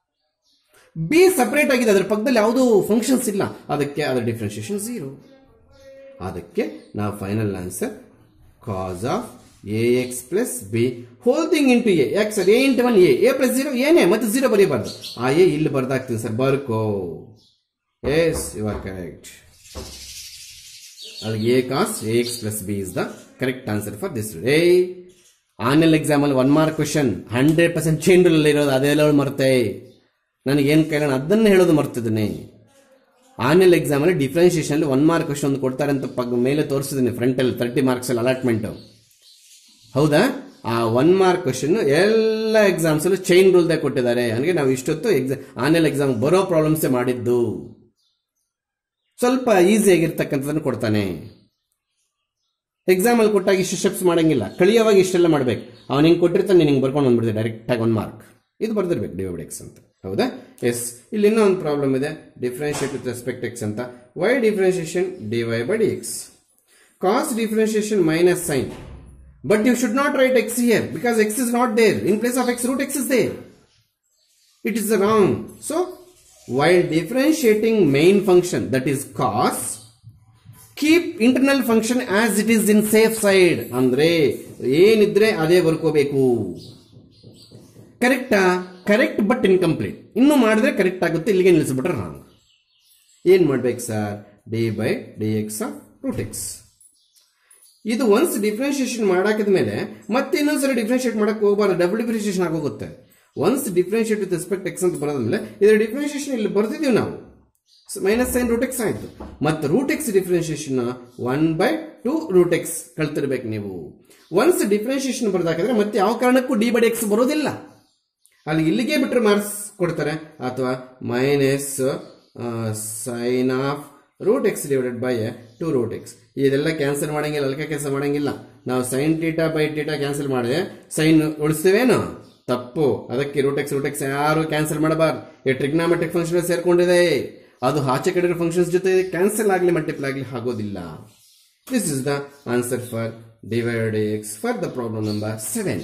b separate ಆಗಿದೆ ಅದ್ರ ಪಕ್ಕದಲ್ಲಿ ಯಾವುದೂ ಫಂಕ್ಷನ್ಸ್ ಇಲ್ಲ ಅದಕ್ಕೆ ಅದರ ಡಿಫ್ರೆನ್ಶಿಯೇಷನ್ ಝೀರೋ ಅದಕ್ಕೆ ನಾವು final answer cos of a x plus b whole thing into a ಯಾಕೆ sir a into one a a plus zero ಏನೇ ಮತ್ತೆ ಜೀರೋ ಬರೀಬಾರ್ದು ಆ ಎ ಇಲ್ಲಿ ಬರ್ದಾಗ್ತೀನಿ ಸರ್ ಬರ್ಕೋ ಎಸ್ ಯು ಆರ್ ಕರೆಕ್ಟ್ ಅಲ್ಲಿ a cos a x plus b is the correct answer for this a annual exam ಅಲ್ಲಿ one mark question hundred percent change ಇರೋದು ಅದೆಲ್ಲ ಮರ್ತೆ ನನಗೆ ಏನು ಕೇಳೋಣ ಅದನ್ನ ಹೇಳೋದು ಮರ್ತಿದ್ದೀನಿ ಆನ್ಯಲ್ ಎಕ್ಸಾಮ್ ಅಲ್ಲಿ ಡಿಫ್ರೆನ್ಶಿಯೇಷನ್ ಅಲ್ಲಿ ಒನ್ ಮಾರ್ಕ್ ಕ್ವಶನ್ ಒಂದು ಕೊಡ್ತಾರೆ ಅಂತ ಪಕ್ಕ ಮೇಲೆ ತೋರಿಸಿದ್ದೀನಿ ಫ್ರಂಟ್ ಅಲ್ಲಿ ತರ್ಟಿ ಮಾರ್ಕ್ಸ್ ಅಲ್ಲಿ ಅಲಾಟ್ಮೆಂಟ್ ಹೌದಾ ಆ ಒನ್ ಮಾರ್ಕ್ ಕ್ವಶನ್ ಎಲ್ಲ ಎಕ್ಸಾಮ್ಸ್ ಅಲ್ಲೂ ಚೈನ್ ರೂಲ್ದೇ ಕೊಟ್ಟಿದ್ದಾರೆ ನನಗೆ ನಾವು ಇಷ್ಟೊತ್ತು ಎಕ್ಸಾಮ್ ಆನ್ಯಲ್ ಎಕ್ಸಾಮ್ ಬರೋ ಪ್ರಾಬ್ಲಮ್ಸೇ ಮಾಡಿದ್ದು ಸ್ವಲ್ಪ ಈಸಿ ಆಗಿರ್ತಕ್ಕಂಥದ್ದನ್ನು ಕೊಡ್ತಾನೆ ಎಕ್ಸಾಮ್ ಅಲ್ಲಿ ಕೊಟ್ಟಾಗ ಇಷ್ಟು ಸ್ಟೆಪ್ಸ್ ಮಾಡಂಗಿಲ್ಲ ಕಳಿಯೋವಾಗ ಇಷ್ಟೆಲ್ಲ ಮಾಡ್ಬೇಕು ಅವ್ನು ಹಿಂಗೆ ಕೊಟ್ಟಿರ್ತಾನೆ ನೀನು ಹಿಂಗೆ ಬರ್ಕೊಂಡು ಬಂದ್ಬಿಡ್ತೀವಿ ಡೈರೆಕ್ಟ್ ಆಗಿ ಒನ್ ಮಾರ್ಕ್ ಇದು ಬರ್ದಿರ್ಬೇಕು ಡಿವೈಡ್ ಎಕ್ಸ್ ಅಂತ ಹೌದಾ ಎಸ್ ಇಲ್ಲಿ ಇನ್ನೂ ಒಂದು ಪ್ರಾಬ್ಲಮ್ ಇದೆ ಡಿಫ್ರೆನ್ಶಿಯೇಟ್ ವಿತ್ ರೆಸ್ಪೆಕ್ಟ್ ಎಕ್ಸ್ ಅಂತ y differentiation d Y by D x cos differentiation minus sine but you should not write x here because x is not there in place of x root x is there it is wrong. So, while differentiating main function that is cos, keep internal function as it is in safe side. ಅಂದ್ರೆ ಏನಿದ್ರೆ ಅದೇ ಬರ್ಕೋಬೇಕು ಕರೆಕ್ಟಾ correct but incomplete ಇನ್ನು ಮಾಡಿದ್ರೆ correct ಆಗುತ್ತೆ ಇಲ್ಲಿಗೆ ನಿಲ್ಲಿಸ್ಬಿಟ್ರೆ wrong ಏನ್ ಮಾಡ್ಬೇಕು sir d by D x root x ಇದು ಒನ್ಸ್ ಡಿಫ್ರೆನ್ಶಿಯೇಷನ್ ಮಾಡಾಕಿದ ಮೇಲೆ ಮತ್ತೆ ಇನ್ನೊಂದ್ಸರಿ ಡಿಫ್ರೆನ್ಶಿಯೇಟ್ ಮಾಡಕ್ ಹೋಗಬಾರ್ದು ಡಬಲ್ ಡಿಫ್ರೆನ್ಶಿಯೇಷನ್ ಆಗೋಗುತ್ತೆ once differentiate with respect X ಅಂತ ಬರೋದ್ಮೇಲೆ ಇದರ ಡಿಫ್ರೆನ್ಶಿಯೇಷನ್ ಇಲ್ಲಿ ಬರ್ತಿದೀವಿ ನಾವು ಮೈನಸ್ ಸೈನ್ ರೂಟ್ ಎಕ್ಸ್ ಆಯ್ತು ಮತ್ತೆ root x differentiation one by two root x ಕಳ್ತಿರ್ಬೇಕು ನೀವು ಒನ್ಸ್ ಡಿಫ್ರೆನ್ಶಿಯೇಷನ್ ಬರ್ದಾಕಿದ್ರೆ ಮತ್ತೆ ಯಾವ ಕಾರಣಕ್ಕೂ ಡಿ ಬೈ ಎಕ್ಸ್ ಬರೋದಿಲ್ಲ ಅಲ್ಲಿ ಇಲ್ಲಿಗೆ ಬಿಟ್ಟರೆ ಮಾರ್ಕ್ಸ್ ಕೊಡ್ತಾರೆ ಅಥವಾ minus sine of root x divided by two root x ಇದೆಲ್ಲ ಕ್ಯಾನ್ಸಲ್ ಮಾಡಂಗಿಲ್ಲ ಅಲ್ಕ ಕೆಲಸ ಮಾಡಂಗಿಲ್ಲ ನಾವು sine theta by theta cancel ಮಾಡಿದ್ರೆ ಸೈನ್ ಉಳಿಸ್ತೇವೇನು ತಪ್ಪು ಅದಕ್ಕೆ ರೂಟ್ ಎಕ್ಸ್ ರೂಟ್ ಎಕ್ಸ್ ಯಾರು ಕ್ಯಾನ್ಸಲ್ ಮಾಡಬಾರ್ದು ಈ ಟ್ರಿಗ್ನಾಮೆಟ್ರಿಕ್ ಫಂಕ್ಷನ್ ಸೇರ್ಕೊಂಡಿದೆ ಅದು ಆಚೆ ಕಡೆ ಫಂಕ್ಷನ್ಸ್ ಜೊತೆ ಕ್ಯಾನ್ಸಲ್ ಆಗಲಿ ಮಲ್ಟಿಪ್ಲ್ ಆಗಲಿ ಆಗೋದಿಲ್ಲ this is the answer for divide x for the problem number seven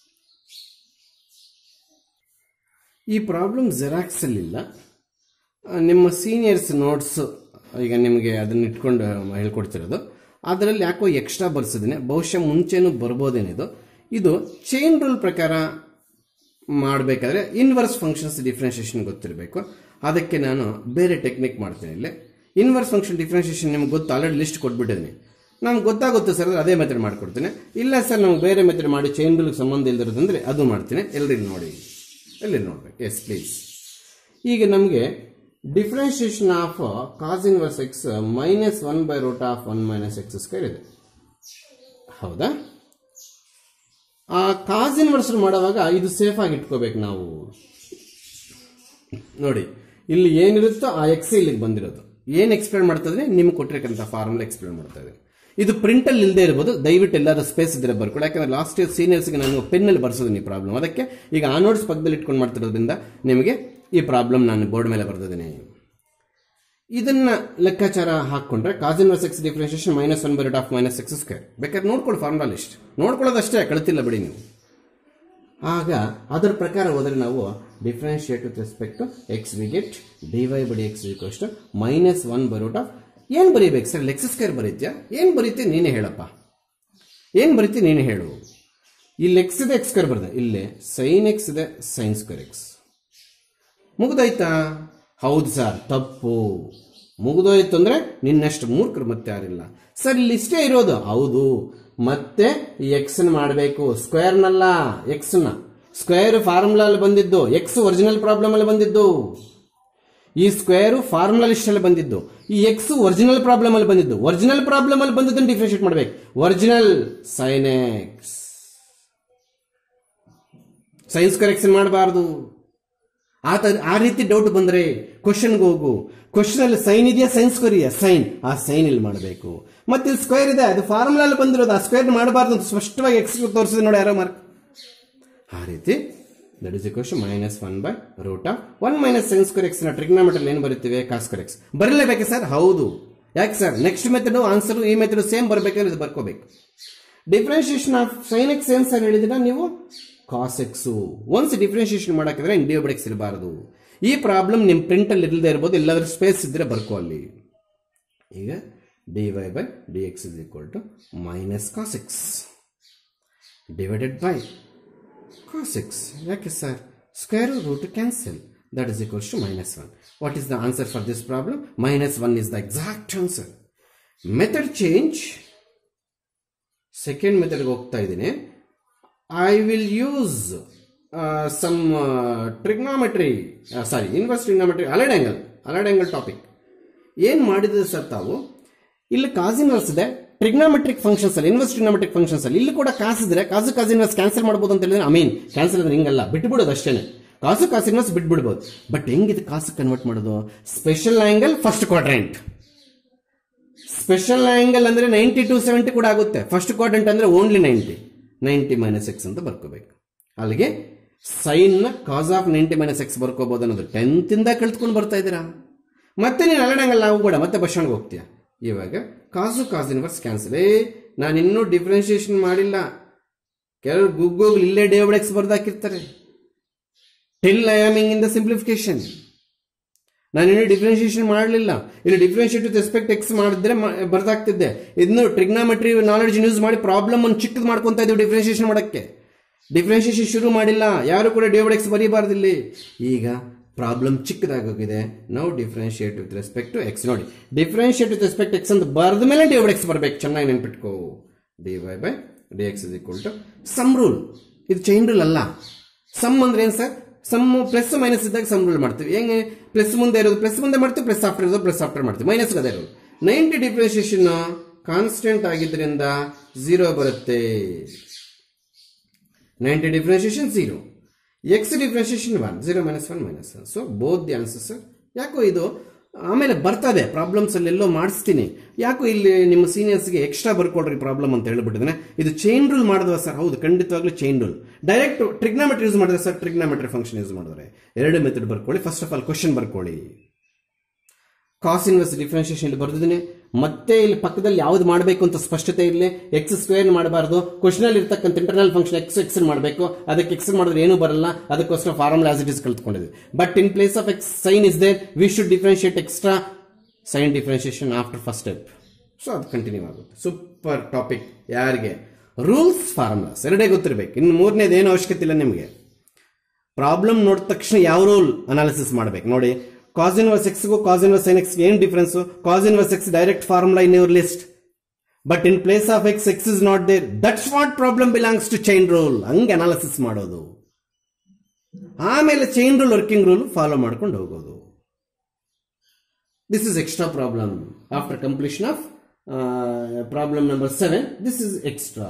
ಈ ಪ್ರಾಬ್ಲಮ್ ಜೆರಾಕ್ಸಲ್ಲಿಲ್ಲ ನಿಮ್ಮ ಸೀನಿಯರ್ಸ್ ನೋಟ್ಸ್ ಈಗ ನಿಮಗೆ ಅದನ್ನ ಇಟ್ಕೊಂಡು ಹೇಳ್ಕೊಡ್ತಿರೋದು ಅದರಲ್ಲಿ ಯಾಕೋ ಎಕ್ಸ್ಟ್ರಾ ಬರ್ಸಿದ್ದೀನಿ ಬಹುಶಃ ಮುಂಚೆನೂ ಬರ್ಬೋದೇನಿದು ಇದು ಚೈನ್ ರೂಲ್ ಪ್ರಕಾರ ಮಾಡಬೇಕಾದ್ರೆ ಇನ್ವರ್ಸ್ ಫಂಕ್ಷನ್ಸ್ ಡಿಫ್ರೆನ್ಷಿಯೇಷನ್ ಗೊತ್ತಿರಬೇಕು ಅದಕ್ಕೆ ನಾನು ಬೇರೆ ಟೆಕ್ನಿಕ್ ಮಾಡ್ತೀನಿ ಇಲ್ಲಿ ಇನ್ವರ್ಸ್ ಫಂಕ್ಷನ್ ಡಿಫ್ರೆನ್ಷಿಯೇಷನ್ ನಿಮ್ಗೆ ಗೊತ್ತು ಆಲ್ರೆಡಿ ಲಿಸ್ಟ್ ಕೊಟ್ಬಿಟ್ಟಿದ್ದೀನಿ ನಮ್ಗೆ ಗೊತ್ತಾಗುತ್ತೆ ಸರ್ ಅದೇ ಮೆಥಡ್ ಮಾಡ್ಕೊಡ್ತೀನಿ ಇಲ್ಲ ಸರ್ ನಮ್ಗೆ ಬೇರೆ ಮೆಥಡ್ ಮಾಡಿ ಚೈನ್ ರೂಲ್ಗೆ ಸಂಬಂಧ ಇಲ್ದಿರೋದಂದ್ರೆ ಅದು ಮಾಡ್ತೀನಿ ಎಲ್ಲರೂ ನೋಡಿ ಎಲ್ಲಿ ನೋಡ್ಬೇಕು ಎಸ್ ಪ್ಲೀಸ್ ಈಗ ನಮಗೆ differentiation of cos inverse x minus one by root of one minus x square ಇದೆ ಹೌದಾ ಆ ಕಾಸ್ ಇನ್ವರ್ಸ್ ಮಾಡುವಾಗ ಇದು ಸೇಫ್ ಆಗಿ ಇಟ್ಕೋಬೇಕು ನಾವು ನೋಡಿ ಇಲ್ಲಿ ಏನಿರುತ್ತೋ ಆ ಎಕ್ಸ್ ಇಲ್ಲಿಗೆ ಬಂದಿರೋದು ಏನು ಎಕ್ಸ್ಪ್ಲೇನ್ ಮಾಡ್ತದೆ ನಿಮ್ಗೆ ಕೊಟ್ಟಿರಕ್ಕಂಥ ಫಾರ್ಮುಲಾ ಎಕ್ಸ್ಪ್ಲೇನ್ ಮಾಡ್ತಾ ಇದೆ ಇದು ಪ್ರಿಂಟಲ್ಲಿ ಇಲ್ಲದೆ ಇರ್ಬೋದು ದಯವಿಟ್ಟು ಎಲ್ಲಾದ್ರೂ ಸ್ಪೇಸ್ ಇದ್ರೆ ಬರ್ಕೊಳ್ಳಿ ಯಾಕಂದ್ರೆ ಲಾಸ್ಟ್ ಇಯರ್ ಸೀನಿಯರ್ಸ್ಗೆ ನಾನು ಪೆನ್ನಲ್ಲಿ ಬರ್ಸೋದೀನಿ ಈ ಪ್ರಾಬ್ಲಮ್ ಅದಕ್ಕೆ ಈಗ ಆ ನೋಟ್ಸ್ ಪಕ್ಕದಲ್ಲಿ ಇಟ್ಕೊಂಡು ಮಾಡ್ತಿರೋದ್ರಿಂದ ನಿಮಗೆ ಈ ಪ್ರಾಬ್ಲಮ್ ನಾನು ಬೋರ್ಡ್ ಮೇಲೆ ಬರ್ದಿದ್ದೀನಿ ಇದನ್ನ ಲೆಕ್ಕಾಚಾರ ಹಾಕೊಂಡ್ರೆ cos inverse x differentiation minus one by root of minus x square ಬೇಕಾದ್ರೆ ನೋಡ್ಕೊಳ್ಳಿ ಫಾರ್ಮುಲಾ ಲಿಸ್ಟ್ ನೋಡ್ಕೊಳ್ಳೋದಷ್ಟೇ ಕಳ್ತಿಲ್ಲ ಬಿಡಿ ನೀವು ಆಗ ಅದರ ಪ್ರಕಾರ ಹೋದರೆ ನಾವು differentiate with respect to x we get d y by d x equals to minus one by root of ಏನು ಬರೀಬೇಕು ಸರ್ ಎಕ್ಸ್ ಸ್ಕ್ವೇರ್ ಬರೀತ್ಯಾ ಏನು ಬರೀತಿ ನೀನೇ ಹೇಳಪ್ಪ ಏನು ಬರೀತಿ ನೀನೇ ಹೇಳು ಇಲ್ಲಿ ಎಕ್ಸ್ ಇದೆ ಎಕ್ಸ್ ಸ್ಕ್ವೇರ್ ಬರ್ದೆ ಇಲ್ಲಿ ಸೈನ್ ಎಕ್ಸ್ ಇದೆ ಸೈನ್ ಸ್ಕ್ವೇರ್ ಎಕ್ಸ್ ಮುಗ್ದೋಯ್ತಾ ಹೌದು ಸರ್ ತಪ್ಪು ಮುಗಿದೋಯ್ತು ಅಂದ್ರೆ ನಿನ್ನಷ್ಟು ಮೂರ್ಖರು ಮತ್ತೆ ಯಾರಿಲ್ಲ ಸರ್ ಇಲ್ಲಿ ಇಷ್ಟೇ ಇರೋದು ಹೌದು ಮತ್ತೆ ಎಕ್ಸ್ ಮಾಡಬೇಕು ಸ್ಕ್ವೇರ್ನಲ್ಲ ಎಕ್ಸ್ ನ ಸ್ಕ್ವೇರ್ ಫಾರ್ಮುಲಾ ಅಲ್ಲಿ ಬಂದಿದ್ದು ಎಕ್ಸ್ ಒರಿಜಿನಲ್ ಪ್ರಾಬ್ಲಮ್ ಅಲ್ಲಿ ಬಂದಿದ್ದು ಈ ಸ್ಕ್ವೇರ್ ಫಾರ್ಮುಲಾ ಲಿಸ್ಟ್ ಅಲ್ಲಿ ಬಂದಿದ್ದು ಈ ಎಕ್ಸ್ ಒರಿಜಿನಲ್ ಪ್ರಾಬ್ಲಮ್ ಅಲ್ಲಿ ಬಂದಿದ್ದು ಒರಿಜಿನಲ್ ಪ್ರಾಬ್ಲಮ್ ಅಲ್ಲಿ ಬಂದಿದ್ದನ್ನು ಡಿಫ್ರೆನ್ಶಿಯೇಟ್ ಮಾಡಬೇಕು original sine x sines correction ಮಾಡಬಾರ್ದು ಆ ತರ ಆ ರೀತಿ ಡೌಟ್ ಬಂದ್ರೆ ಕ್ವಶನ್ಗೆ ಹೋಗು ಕ್ವಶನ್ ಅಲ್ಲಿ ಸೈನ್ ಇದೆಯಾ ಸೈನ್ಸ್ ಇದೆಯಾ ಸೈನ್ ಆ ಸೈನ್ ಇಲ್ಲಿ ಮಾಡಬೇಕು ಮತ್ತೆ ಇಲ್ಲಿ ಸ್ಕ್ವೇರ್ ಇದೆ ಅದು ಫಾರ್ಮುಲಾ ಅಲ್ಲಿ ಬಂದಿರೋದು ಆ ಸ್ಕ್ವೇರ್ ಮಾಡಬಾರ್ದು ಅಂತ ಸ್ಪಷ್ಟವಾಗಿ ಎಕ್ಸ್ ತೋರಿಸಿದೆ ನೋಡಿ ಯಾರೋ ಮಾರ್ಕ್ ಆ ರೀತಿ that is question minus one by root of one minus sine square x ನ ಟ್ರಿಗ್ನಾಮೆಟ್ರಲ್ಲಿ ಏನು ಬರೀತೀವಿ ಕಾಸ್ಕರ್ ಎಕ್ಸ್ ಬರಲೇಬೇಕು ಸರ್ ಹೌದು ಯಾಕೆ ಸರ್ ನೆಕ್ಸ್ಟ್ ಮೆಥಡ್ ಆನ್ಸರ್ ಈ ಮೆಥಡ್ ಸೇಮ್ ಬರಬೇಕಾದ್ರೆ ಇದು ಬರ್ಕೋಬೇಕು ಡಿಫ್ರೆನ್ಶಿಯೇಷನ್ ಆಫ್ ಸೈನ್ ಎಕ್ಸ್ ಏನ್ ಸರ್ ಹೇಳಿದಿರ ನೀವು ಕಾಸ್ ಎಕ್ಸ್ ಒನ್ಸ್ ಡಿಫ್ರೆನ್ಶಿಯೇಷನ್ ಮಾಡಕ್ಕಿದ್ರೆ ಇಂಡಿಯೋ ಎಕ್ಸ್ ಇರಬಾರದು ಈ ಪ್ರಾಬ್ಲಮ್ ನಿಮ್ಮ ಪ್ರಿಂಟಲ್ಲಿ ಇಲ್ಲದೆ ಇರ್ಬೋದು ಎಲ್ಲಾದ್ರೂ ಸ್ಪೇಸ್ ಇದ್ರೆ ಬರ್ಕೋ ಅಲ್ಲಿ ಈಗ d Y by D X is equal to minus cos x divided by cos x ಯಾಕೆ sir square root cancel that is equals to minus one what is the answer for this problem minus one is the exact answer method change second ಮೆಥಡ್ಗೆ ಹೋಗ್ತಾ ಇದ್ದೀನಿ I will use some trigonometry sorry inverse trigonometry allied angle allied angle topic ಏನು ಮಾಡಿದ್ರೆ sir ತಾವು ಇಲ್ಲಿ cos inverse ಇದೆ trigonometric functions ಅಲ್ಲಿ inverse trigonometric functions ಅಲ್ಲಿ ಇಲ್ಲಿ ಕೂಡ ಕಾಸಿದ್ರೆ ಕಾಸು ಕಾಸ್ ಇನ್ವರ್ಸ್ ಕ್ಯಾನ್ಸಲ್ ಮಾಡ್ಬೋದು ಅಂತ ಹೇಳಿದ್ರೆ ಐ ಮೀನ್ ಕ್ಯಾನ್ಸಲ್ ಅಂದ್ರೆ ಹಿಂಗಲ್ಲ ಬಿಟ್ಬಿಡೋದು ಅಷ್ಟೇನೆ ಕಾಸು ಕಾಸು ಇನ್ವರ್ಸ್ ಬಿಟ್ಬಿಡ್ಬೋದು ಬಟ್ ಹೆಂಗಿದೆ ಕಾಸು ಕನ್ವರ್ಟ್ ಮಾಡೋದು special angle first quadrant special angle ಅಂದ್ರೆ ನೈಂಟಿ ಟು ಸೆವೆಂಟಿ ಕೂಡ ಆಗುತ್ತೆ ಫಸ್ಟ್ ಕ್ವಾಡ್ರೆಂಟ್ ಅಂದ್ರೆ only ninety ninety minus x ಅಂತ ಬರ್ಕೋಬೇಕು ಅಲ್ಲಿಗೆ ಸೈನ್ ನ cos of ninety minus x ಬರ್ಕೋಬಹುದು ಅನ್ನೋದು ಟೆಂತ್ ಇಂದ ಕಲ್ತ್ಕೊಂಡು ಬರ್ತಾ ಇದ್ದೀರಾ ಮತ್ತೆ ನೀನು ಅಲ್ಲಡಂಗಲ್ಲ ನಾವು ಕೂಡ ಮತ್ತೆ ಬಸ್ ಸ್ಟ್ಯಾಂಡ್ಗೆ ಹೋಗ್ತೀಯ ಇವಾಗ ಕಾಸು ಕಾಸ್ ಇನ್ವರ್ಸ್ ಕ್ಯಾನ್ಸಲ್ ಏ ನಾನು ಇನ್ನೂ ಡಿಫ್ರೆನ್ಶಿಯೇಷನ್ ಮಾಡಿಲ್ಲ ಕೆಲವರು ಗುಗ್ಗೋಗ್ಲು ಇಲ್ಲೇ ಡೇವಿಡ್ ಎಕ್ಸ್ ಬರ್ದಾಕಿರ್ತಾರೆ till I aiming in the simplification ನಾನು ಇನ್ನೂ ಡಿಫ್ರೆನ್ಶಿಯೇಷನ್ ಮಾಡಲಿಲ್ಲ ಇಲ್ಲಿ ಡಿಫ್ರೆನ್ಶಿಯೇಟ್ ವಿತ್ ರೆಸ್ಪೆಕ್ಟ್ ಎಕ್ಸ್ ಮಾಡಿದ್ರೆ ಬರ್ದಾಗ್ತಿದ್ದೆ ಇದನ್ನು ಟ್ರಿಗ್ನಾಮೆಟ್ರಿ ನಾಲೆಡ್ಜ್ ಯೂಸ್ ಮಾಡಿ ಪ್ರಾಬ್ಲಮ್ ಅನ್ನು ಚಿಕ್ಕದು ಮಾಡ್ಕೊಂತ ಇದ್ದೀವಿ ಡಿಫ್ರೆನ್ಶಿಯೇಷನ್ ಮಾಡಕ್ಕೆ ಡಿಫ್ರೆನ್ಶಿಯೇಷನ್ ಶುರು ಮಾಡಿಲ್ಲ ಯಾರು ಕೂಡ ಡಿವೈಡ್ ಎಕ್ಸ್ ಬರೀಬಾರ್ದು ಇಲ್ಲಿ ಈಗ ಪ್ರಾಬ್ಲಮ್ ಚಿಕ್ಕದಾಗೋಗಿದೆ ನಾವು differentiate with respect to x ನೋಡಿ ಡಿಫ್ರೆನ್ಶಿಯೇಟ್ ವಿತ್ ರೆಸ್ಪೆಕ್ಟ್ ಎಕ್ಸ್ ಅಂತ ಬರೆದ ಮೇಲೆ ಡಿವೈಡ್ ಎಕ್ಸ್ ಬರಬೇಕು ಚೆನ್ನಾಗಿ ನೆನ್ಪಿಟ್ಕೋ d Y by D X is equal to sum rule ಇದು ಚೈನ್ ರೂಲ್ ಅಲ್ಲ ಸಮ್ ಅಂದ್ರೆ ಏನು ಸರ್ ಸಮ್ ಪ್ಲಸ್ ಮೈನಸ್ ಇದ್ದಾಗ ಸಮ್ ರೂಲ್ ಮಾಡ್ತೀವಿ ಹೆಂಗೆ ಪ್ಲಸ್ ಮುಂದೆ ಇರೋದು ಪ್ಲಸ್ ಮುಂದೆ ಮಾಡ್ತೀವಿ ಪ್ಲಸ್ ಆಫ್ಟರ್ ಇರೋದು ಪ್ಲಸ್ ಆಫ್ಟರ್ ಮಾಡ್ತೀವಿ ಮೈನಸ್ ಅದೇ ಇರೋದು ನೈಂಟಿ ಡಿಫ್ರೆನ್ಶಿಯೇಷನ್ ಕಾನ್ಸ್ಟೆಂಟ್ ಆಗಿದ್ರಿಂದ ಝೀರೋ ಬರುತ್ತೆ ninety differentiation zero x differentiation one zero minus one minus one so both the answer sir ಯಾಕೋ ಇದು ಆಮೇಲೆ ಬರ್ತದೆ ಪ್ರಾಬ್ಲಮ್ಸ್ ಅಲ್ಲಿ ಎಲ್ಲೋ ಮಾಡಿಸ್ತೀನಿ ಯಾಕೋ ಇಲ್ಲಿ ನಿಮ್ಮ ಸೀನಿಯರ್ಸ್ಗೆ ಎಕ್ಸ್ಟ್ರಾ ಬರ್ಕೊಡ್ರಿ ಪ್ರಾಬ್ಲಮ್ ಅಂತ ಹೇಳ್ಬಿಟ್ಟಿದ್ದಾನೆ ಇದು ಚೈನ್ ರೂಲ್ ಮಾಡಿದ್ವ ಸರ್ ಹೌದು ಖಂಡಿತವಾಗ್ಲೂ chain rule direct trigonometry use ಮಾಡಿದ್ರೆ ಸರ್ ಟ್ರಿಗ್ನಾಮೆಟ್ರಿ ಫಂಕ್ಷನ್ ಯೂಸ್ ಮಾಡಿದ್ರೆ ಎರಡು ಮೆಥಡ್ ಬರ್ಕೊಳ್ಳಿ ಫಸ್ಟ್ ಆಫ್ ಆಲ್ ಕ್ವಶನ್ ಬರ್ಕೊಳ್ಳಿ ಕಾಸ್ ಇನ್ವರ್ಸ್ ಡಿಫ್ರೆನ್ಶಿಯೇಷನ್ ಇಲ್ಲಿ ಬರ್ದಿದ್ದೀನಿ ಮತ್ತೆ ಇಲ್ಲಿ ಪಕ್ಕದಲ್ಲಿ ಯಾವ್ದು ಮಾಡಬೇಕು ಅಂತ ಸ್ಪಷ್ಟತೆ ಇರಲಿ ಎಕ್ಸ್ ಸ್ಕ್ವೇರ್ ಮಾಡಬಾರ್ದು ಕ್ವಶನ್ ಅಲ್ಲಿ ಇರ್ತಕ್ಕಂಥ ಇಂಟರ್ನಲ್ ಫಂಕ್ಷನ್ ಎಕ್ಸ್ ಎಕ್ಸ್ ಮಾಡಬೇಕು ಅದಕ್ಕೆ ಎಕ್ಸ್ ಮಾಡಿದ್ರೆ ಏನೂ ಬರಲ್ಲ ಅದಕ್ಕೋಸ್ಕರ ಫಾರ್ಮುಲಾ ಆಸ್ ಇಟ್ ಇಸ್ ಕಲ್ತ್ಕೊಂಡಿದ್ವಿ but in place of x sine is there we should differentiate extra sine differentiation after first step so ಅದು ಕಂಟಿನ್ಯೂ ಆಗುತ್ತೆ ಸೂಪರ್ ಟಾಪಿಕ್ ಯಾರಿಗೆ ರೂಲ್ಸ್ ಫಾರ್ಮುಲಾಸ್ ಎರಡೇ ಗೊತ್ತಿರಬೇಕು ಇನ್ನು ಮೂರನೇದು ಏನು ಅವಶ್ಯಕತೆ ಇಲ್ಲ ನಿಮಗೆ ಪ್ರಾಬ್ಲಮ್ ನೋಡಿದ ತಕ್ಷಣ ಯಾವ ರೂಲ್ ಅನಾಲಿಸಿಸ್ ಮಾಡಬೇಕು ನೋಡಿ ಕಾಸ್ ಇನ್ವರ್ಸ್ ಎಕ್ಸ್ಗೂ ಕಾಸ್ ಇನ್ವರ್ಸ್ ಸೈನ್ ಎಕ್ಸ್ ಏನು difference cos inverse x direct formula in your list but in place of X X is not there that's what problem belongs to chain rule ಹಂಗೆ analysis ಮಾಡೋದು ಆಮೇಲೆ chain rule working rule follow ಮಾಡ್ಕೊಂಡು ಹೋಗೋದು This is extra problem. After completion of uh, problem number 7, this is extra.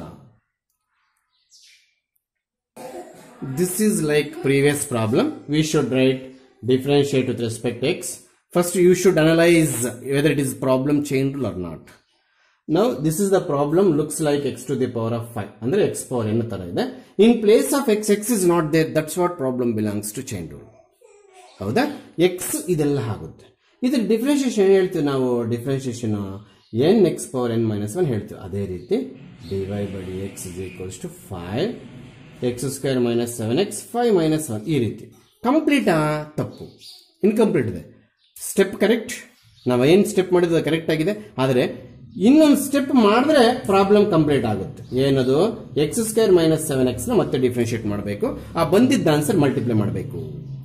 This is like previous problem. We should write differentiate with respect to x. First, you should analyze whether it is problem chain rule or not. Now, this is the problem looks like x to the power of 5. ಅಂದರೆ x power n ತರ ಇದೆ. In place of x, x is not there. That's what problem belongs to chain rule. ಹೌದಾ x ಇದೆಲ್ಲ ಆಗುತ್ತೆ ಇದ್ರ differentiation ಏನು ಹೇಳ್ತೀವಿ ನಾವು differentiation n X power N minus one ಹೇಳ್ತೀವಿ ಅದೇ ರೀತಿ d Y by D X is equals to five x square minus seven x five minus one ಈ ರೀತಿ ಕಂಪ್ಲೀಟಾ ತಪ್ಪು ಇನ್ಕಂಪ್ಲೀಟ್ ಇದೆ ಸ್ಟೆಪ್ ಕರೆಕ್ಟ್ ನಾವು ಏನು ಸ್ಟೆಪ್ ಮಾಡಿದ್ದು ಕರೆಕ್ಟ್ ಆಗಿದೆ ಆದರೆ ಇನ್ನೊಂದು ಸ್ಟೆಪ್ ಮಾಡಿದ್ರೆ ಪ್ರಾಬ್ಲಮ್ ಕಂಪ್ಲೀಟ್ ಆಗುತ್ತೆ ಏನದು x square minus seven x ನ ಮತ್ತೆ ಡಿಫ್ರೆನ್ಶಿಯೇಟ್ ಮಾಡಬೇಕು ಆ ಬಂದಿದ್ದ ಆನ್ಸರ್ ಮಲ್ಟಿಪ್ಲೈ ಮಾಡಬೇಕು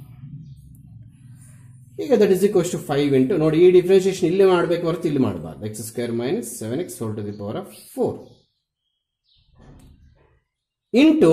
ಈಗ that is equals to five into ನೋಡಿ ಈ ಡಿಫ್ರೆನ್ಸಿಯೇಷನ್ ಇಲ್ಲೇ ಮಾಡಬೇಕು ಹೊರತು ಇಲ್ಲಿ ಮಾಡಬಾರ್ದು x square minus seven x four to the power of four into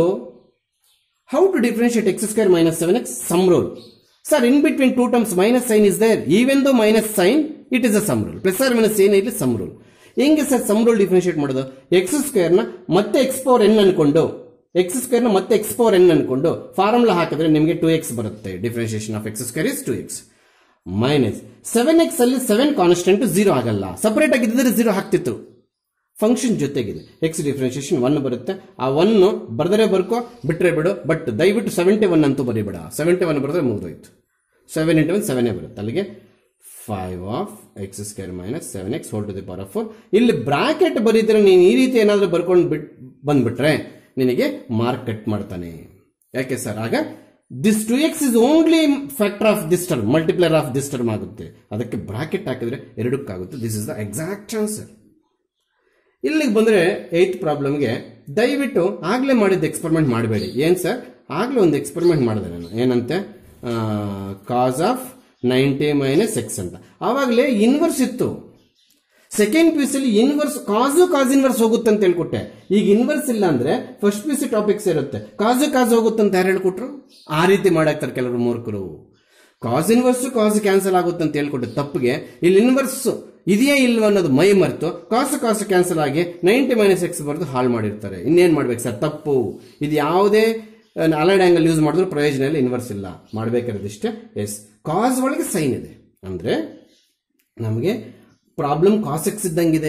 how to differentiate x square minus seven x sum rule sir in between two terms minus sign is there even though minus sign it is a sum rule plus or minus ಏನೇ ಇಲ್ಲಿ sum rule ಹೆಂಗೆ sir sum rule differentiate ಮಾಡೋದು x ಸ್ಕ್ವೇರ್ನ ಮತ್ತೆ x power n ಅನ್ಕೊಂಡು x ಸ್ಕ್ವೇರ್ನ ಮತ್ತೆ x power n ಅನ್ಕೊಂಡು ಫಾರ್ಮುಲಾ ಹಾಕಿದ್ರೆ ನಿಮಗೆ ಟೂ ಎಕ್ಸ್ ಬರುತ್ತೆ differentiation of x square is two x minus seven x ಅಲ್ಲಿ ಸೆವೆನ್ ಕಾನ್ಸ್ಟೆಂಟ್ ಜೀರೋ ಆಗಲ್ಲ ಸಪರೇಟ್ ಆಗಿದ್ದರೆ ಜೀರೋ ಹಾಕ್ತಿತ್ತು ಫಂಕ್ಷನ್ ಜೊತೆಗಿದೆ ಎಕ್ಸ್ ಡಿಫ್ರೆನ್ಸಿಯೇಷನ್ ಒನ್ ಬರುತ್ತೆ ಆ ಒನ್ ಬರೆದರೆ ಬರ್ಕೋ ಬಿಟ್ರೆ ಬಿಡು ಬಟ್ ದಯವಿಟ್ಟು ಸೆವೆಂಟಿ ಒನ್ ಅಂತೂ ಬರೀಬೇಡ ಸೆವೆಂಟಿ ಒನ್ ಬರೆದ್ರೆ ಮುಗಿದೋಯ್ತು ಸೆವೆನ್ ಇಂಟು ಒನ್ ಸೆವೆನೇ ಬರುತ್ತೆ ಅಲ್ಲಿಗೆ five of x square minus seven x whole to the power of four ಇಲ್ಲಿ ಬ್ರಾಕೆಟ್ ಬರೀದ್ರೆ ನೀನು ಈ ರೀತಿ ಏನಾದರೂ ಬರ್ಕೊಂಡು ಬಿಟ್ ಬಂದ್ಬಿಟ್ರೆ ನಿನಗೆ ಮಾರ್ಕ್ ಕಟ್ ಮಾಡ್ತಾನೆ ಯಾಕೆ ಸರ್ ಆಗ this two x is only factor of this term multiplier of this term ಆಗುತ್ತೆ ಅದಕ್ಕೆ ಬ್ರಾಕೆಟ್ ಹಾಕಿದ್ರೆ ಎರಡಕ್ಕಾಗುತ್ತೆ this is the exact answer ಇಲ್ಲಿಗೆ ಬಂದರೆ ಏಯ್ತ್ ಪ್ರಾಬ್ಲಮ್ಗೆ ದಯವಿಟ್ಟು ಆಗಲೇ ಮಾಡಿದ್ದು ಎಕ್ಸ್ಪೆರಿಮೆಂಟ್ ಮಾಡಬೇಡಿ ಏನು ಸರ್ ಆಗಲೇ ಒಂದು ಎಕ್ಸ್ಪೆರಿಮೆಂಟ್ ಮಾಡಿದೆ ನಾನು ಏನಂತೆ cos of ninety minus x ಅಂತ ಆವಾಗಲೇ ಇನ್ವರ್ಸ್ ಇತ್ತು ಸೆಕೆಂಡ್ ಪಿ ಅಲ್ಲಿ ಇನ್ವರ್ಸ್ ಕಾಸು ಕಾಸ್ ಇನ್ವರ್ಸ್ ಹೋಗುತ್ತೆ ಅಂತ ಹೇಳ್ಕೊಟ್ಟೆ ಈಗ ಇನ್ವರ್ಸ್ ಇಲ್ಲ ಅಂದ್ರೆ ಫಸ್ಟ್ ಪಿ ಸಿ ಟಾಪಿಕ್ಸ್ ಇರುತ್ತೆ ಕಾಸು ಕಾಸ್ ಹೋಗುತ್ತೆ ಅಂತ ಯಾರು ಹೇಳ್ಕೊಟ್ರು ಆ ರೀತಿ ಮಾಡಾಕ್ತಾರೆ ಕೆಲವರು ಮೂರ್ಖರು ಕಾಸ್ ಇನ್ವರ್ಸ್ ಕಾಸ್ ಕ್ಯಾನ್ಸಲ್ ಆಗುತ್ತೆ ಅಂತ ಹೇಳ್ಕೊಟ್ಟೆ ತಪ್ಪಿಗೆ ಇಲ್ಲಿ ಇನ್ವರ್ಸ್ ಇದೆಯೇ ಇಲ್ವಾ ಅನ್ನೋದು ಮೈ ಮರೆತು ಕಾಸು ಕಾಸು ಕ್ಯಾನ್ಸಲ್ ಆಗಿ ನೈಂಟಿ ಮೈನಸ್ ಎಕ್ಸ್ ಬರೆದು ಹಾಳು ಮಾಡಿರ್ತಾರೆ ಇನ್ನೇನ್ ಮಾಡ್ಬೇಕು ಸರ್ ತಪ್ಪು ಇದು ಯಾವುದೇ ಅಲೈಡ್ ಆಂಗಲ್ ಯೂಸ್ ಮಾಡಿದ್ರು ಪ್ರಯೋಜನ ಇಲ್ಲ ಇನ್ವರ್ಸ್ ಇಲ್ಲ ಮಾಡಬೇಕಾಗಿರೋದಿಷ್ಟೇ ಎಸ್ ಕಾಸ್ ಒಳಗೆ ಸೈನ್ ಇದೆ ಅಂದ್ರೆ ನಮಗೆ ಪ್ರಾಬ್ಲಮ್ ಕಾಸ್ ಎಕ್ಸ್ ಇದ್ದಂಗಿದೆ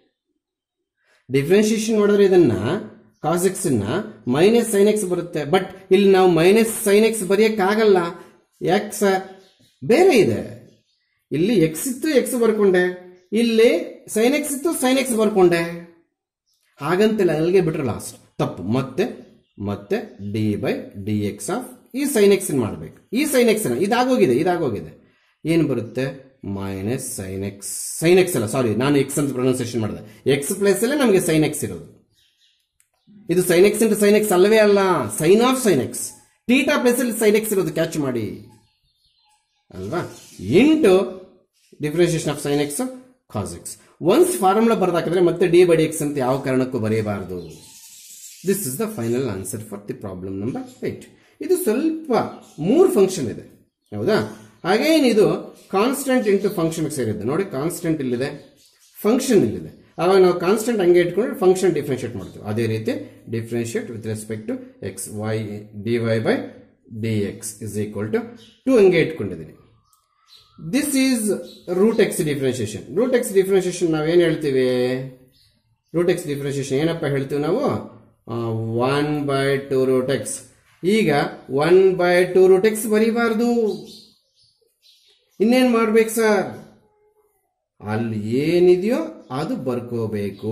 ಡಿಫ್ರೆನ್ಶಿಯೇಷನ್ ಮಾಡಿದ್ರೆ ಇದನ್ನ cos x minus sine x ಬರುತ್ತೆ ಬಟ್ ಇಲ್ಲಿ ನಾವು ಮೈನಸ್ ಸೈನ್ ಎಕ್ಸ್ ಬರೆಯಕ್ಕಾಗಲ್ಲ ಯಾಕೆ ಸರ್ ಬೇರೆ ಇದೆ ಇಲ್ಲಿ ಎಕ್ಸ್ ಇತ್ತು ಎಕ್ಸ್ ಬರ್ಕೊಂಡೆ ಇಲ್ಲಿ ಸೈನ್ ಎಕ್ಸ್ ಇತ್ತು ಸೈನ್ ಎಕ್ಸ್ ಬರ್ಕೊಂಡೆ ಹಾಗಂತಿಲ್ಲ ಅಲ್ಲಿಗೆ ಬಿಟ್ರೆ ಲಾಸ್ಟ್ ತಪ್ಪು ಮತ್ತೆ ಮತ್ತೆ D by D X of ಈ ಸೈನ್ ಎಕ್ಸ್ ಮಾಡಬೇಕು ಈ ಸೈನ್ ಎಕ್ಸ್ ಇದಾಗೋಗಿದೆ ಇದಾಗೋಗಿದೆ ಏನು ಬರುತ್ತೆ minus sine x sine x ಅಲ್ಲ ಸಾರಿ ನಾನು ಎಕ್ಸ್ ಅಂತ ಪ್ರೊನೌನ್ಸಿಯೇಷನ್ ಮಾಡಿದೆ ಎಕ್ಸ್ ಪ್ಲೇಸ್ ಅಲ್ಲೇ ನಮಗೆ ಸೈನ್ ಎಕ್ಸ್ ಇರೋದು ಇದು sine x into sine x ಅಲ್ಲವೇ ಅಲ್ಲ sine of sine x theta place ಅಲ್ಲಿ ಸೈನ್ ಎಕ್ಸ್ ಇರೋದು ಕ್ಯಾಚ್ ಮಾಡಿ ಅಲ್ವಾ into differentiation of sine x cos x once formula ಬರ್ದಾಕಿದ್ರೆ ಮತ್ತೆ ಡಿ ಬೈ ಡಿ ಎಕ್ಸ್ ಅಂತ ಯಾವ ಕಾರಣಕ್ಕೂ ಬರೆಯಬಾರದು this is the final answer for the problem number eight ಇದು ಸ್ವಲ್ಪ ಮೂರು ಫಂಕ್ಷನ್ ಇದೆ ಹೌದಾ ಹಾಗೇನ್ ಇದು ಕಾನ್ಸ್ಟೆಂಟ್ ಇಂಟು ಫಂಕ್ಷನ್ ಸೇರಿದೆ ನೋಡಿ ಕಾನ್ಸ್ಟೆಂಟ್ ಇಲ್ಲಿದೆ ಫಂಕ್ಷನ್ ಇಲ್ಲಿದೆ ಅವಾಗ ನಾವು ಕಾನ್ಸ್ಟೆಂಟ್ ಹಂಗೆ ಇಟ್ಕೊಂಡ್ರೆ ಫಂಕ್ಷನ್ ಡಿಫ್ರೆನ್ಶಿಯೇಟ್ ಮಾಡ್ತೀವಿ ಅದೇ ರೀತಿ differentiate with respect to x y d Y by D X is equal to to ಹಂಗೆ ಇಟ್ಕೊಂಡಿದ್ದೀನಿ this is root x differentiation root x differentiation ನಾವೇನು ಹೇಳ್ತೀವಿ ರೂಟ್ ಎಕ್ಸ್ ಡಿಫ್ರೆನ್ಶಿಯೇಷನ್ ಏನಪ್ಪ ಹೇಳ್ತೀವಿ ನಾವು one by two root x ಈಗ one by two root x ಬರೀಬಾರ್ದು ಇನ್ನೇನು ಮಾಡ್ಬೇಕು ಸರ್ ಅಲ್ಲಿ ಏನಿದೆಯೋ ಅದು ಬರ್ಕೋಬೇಕು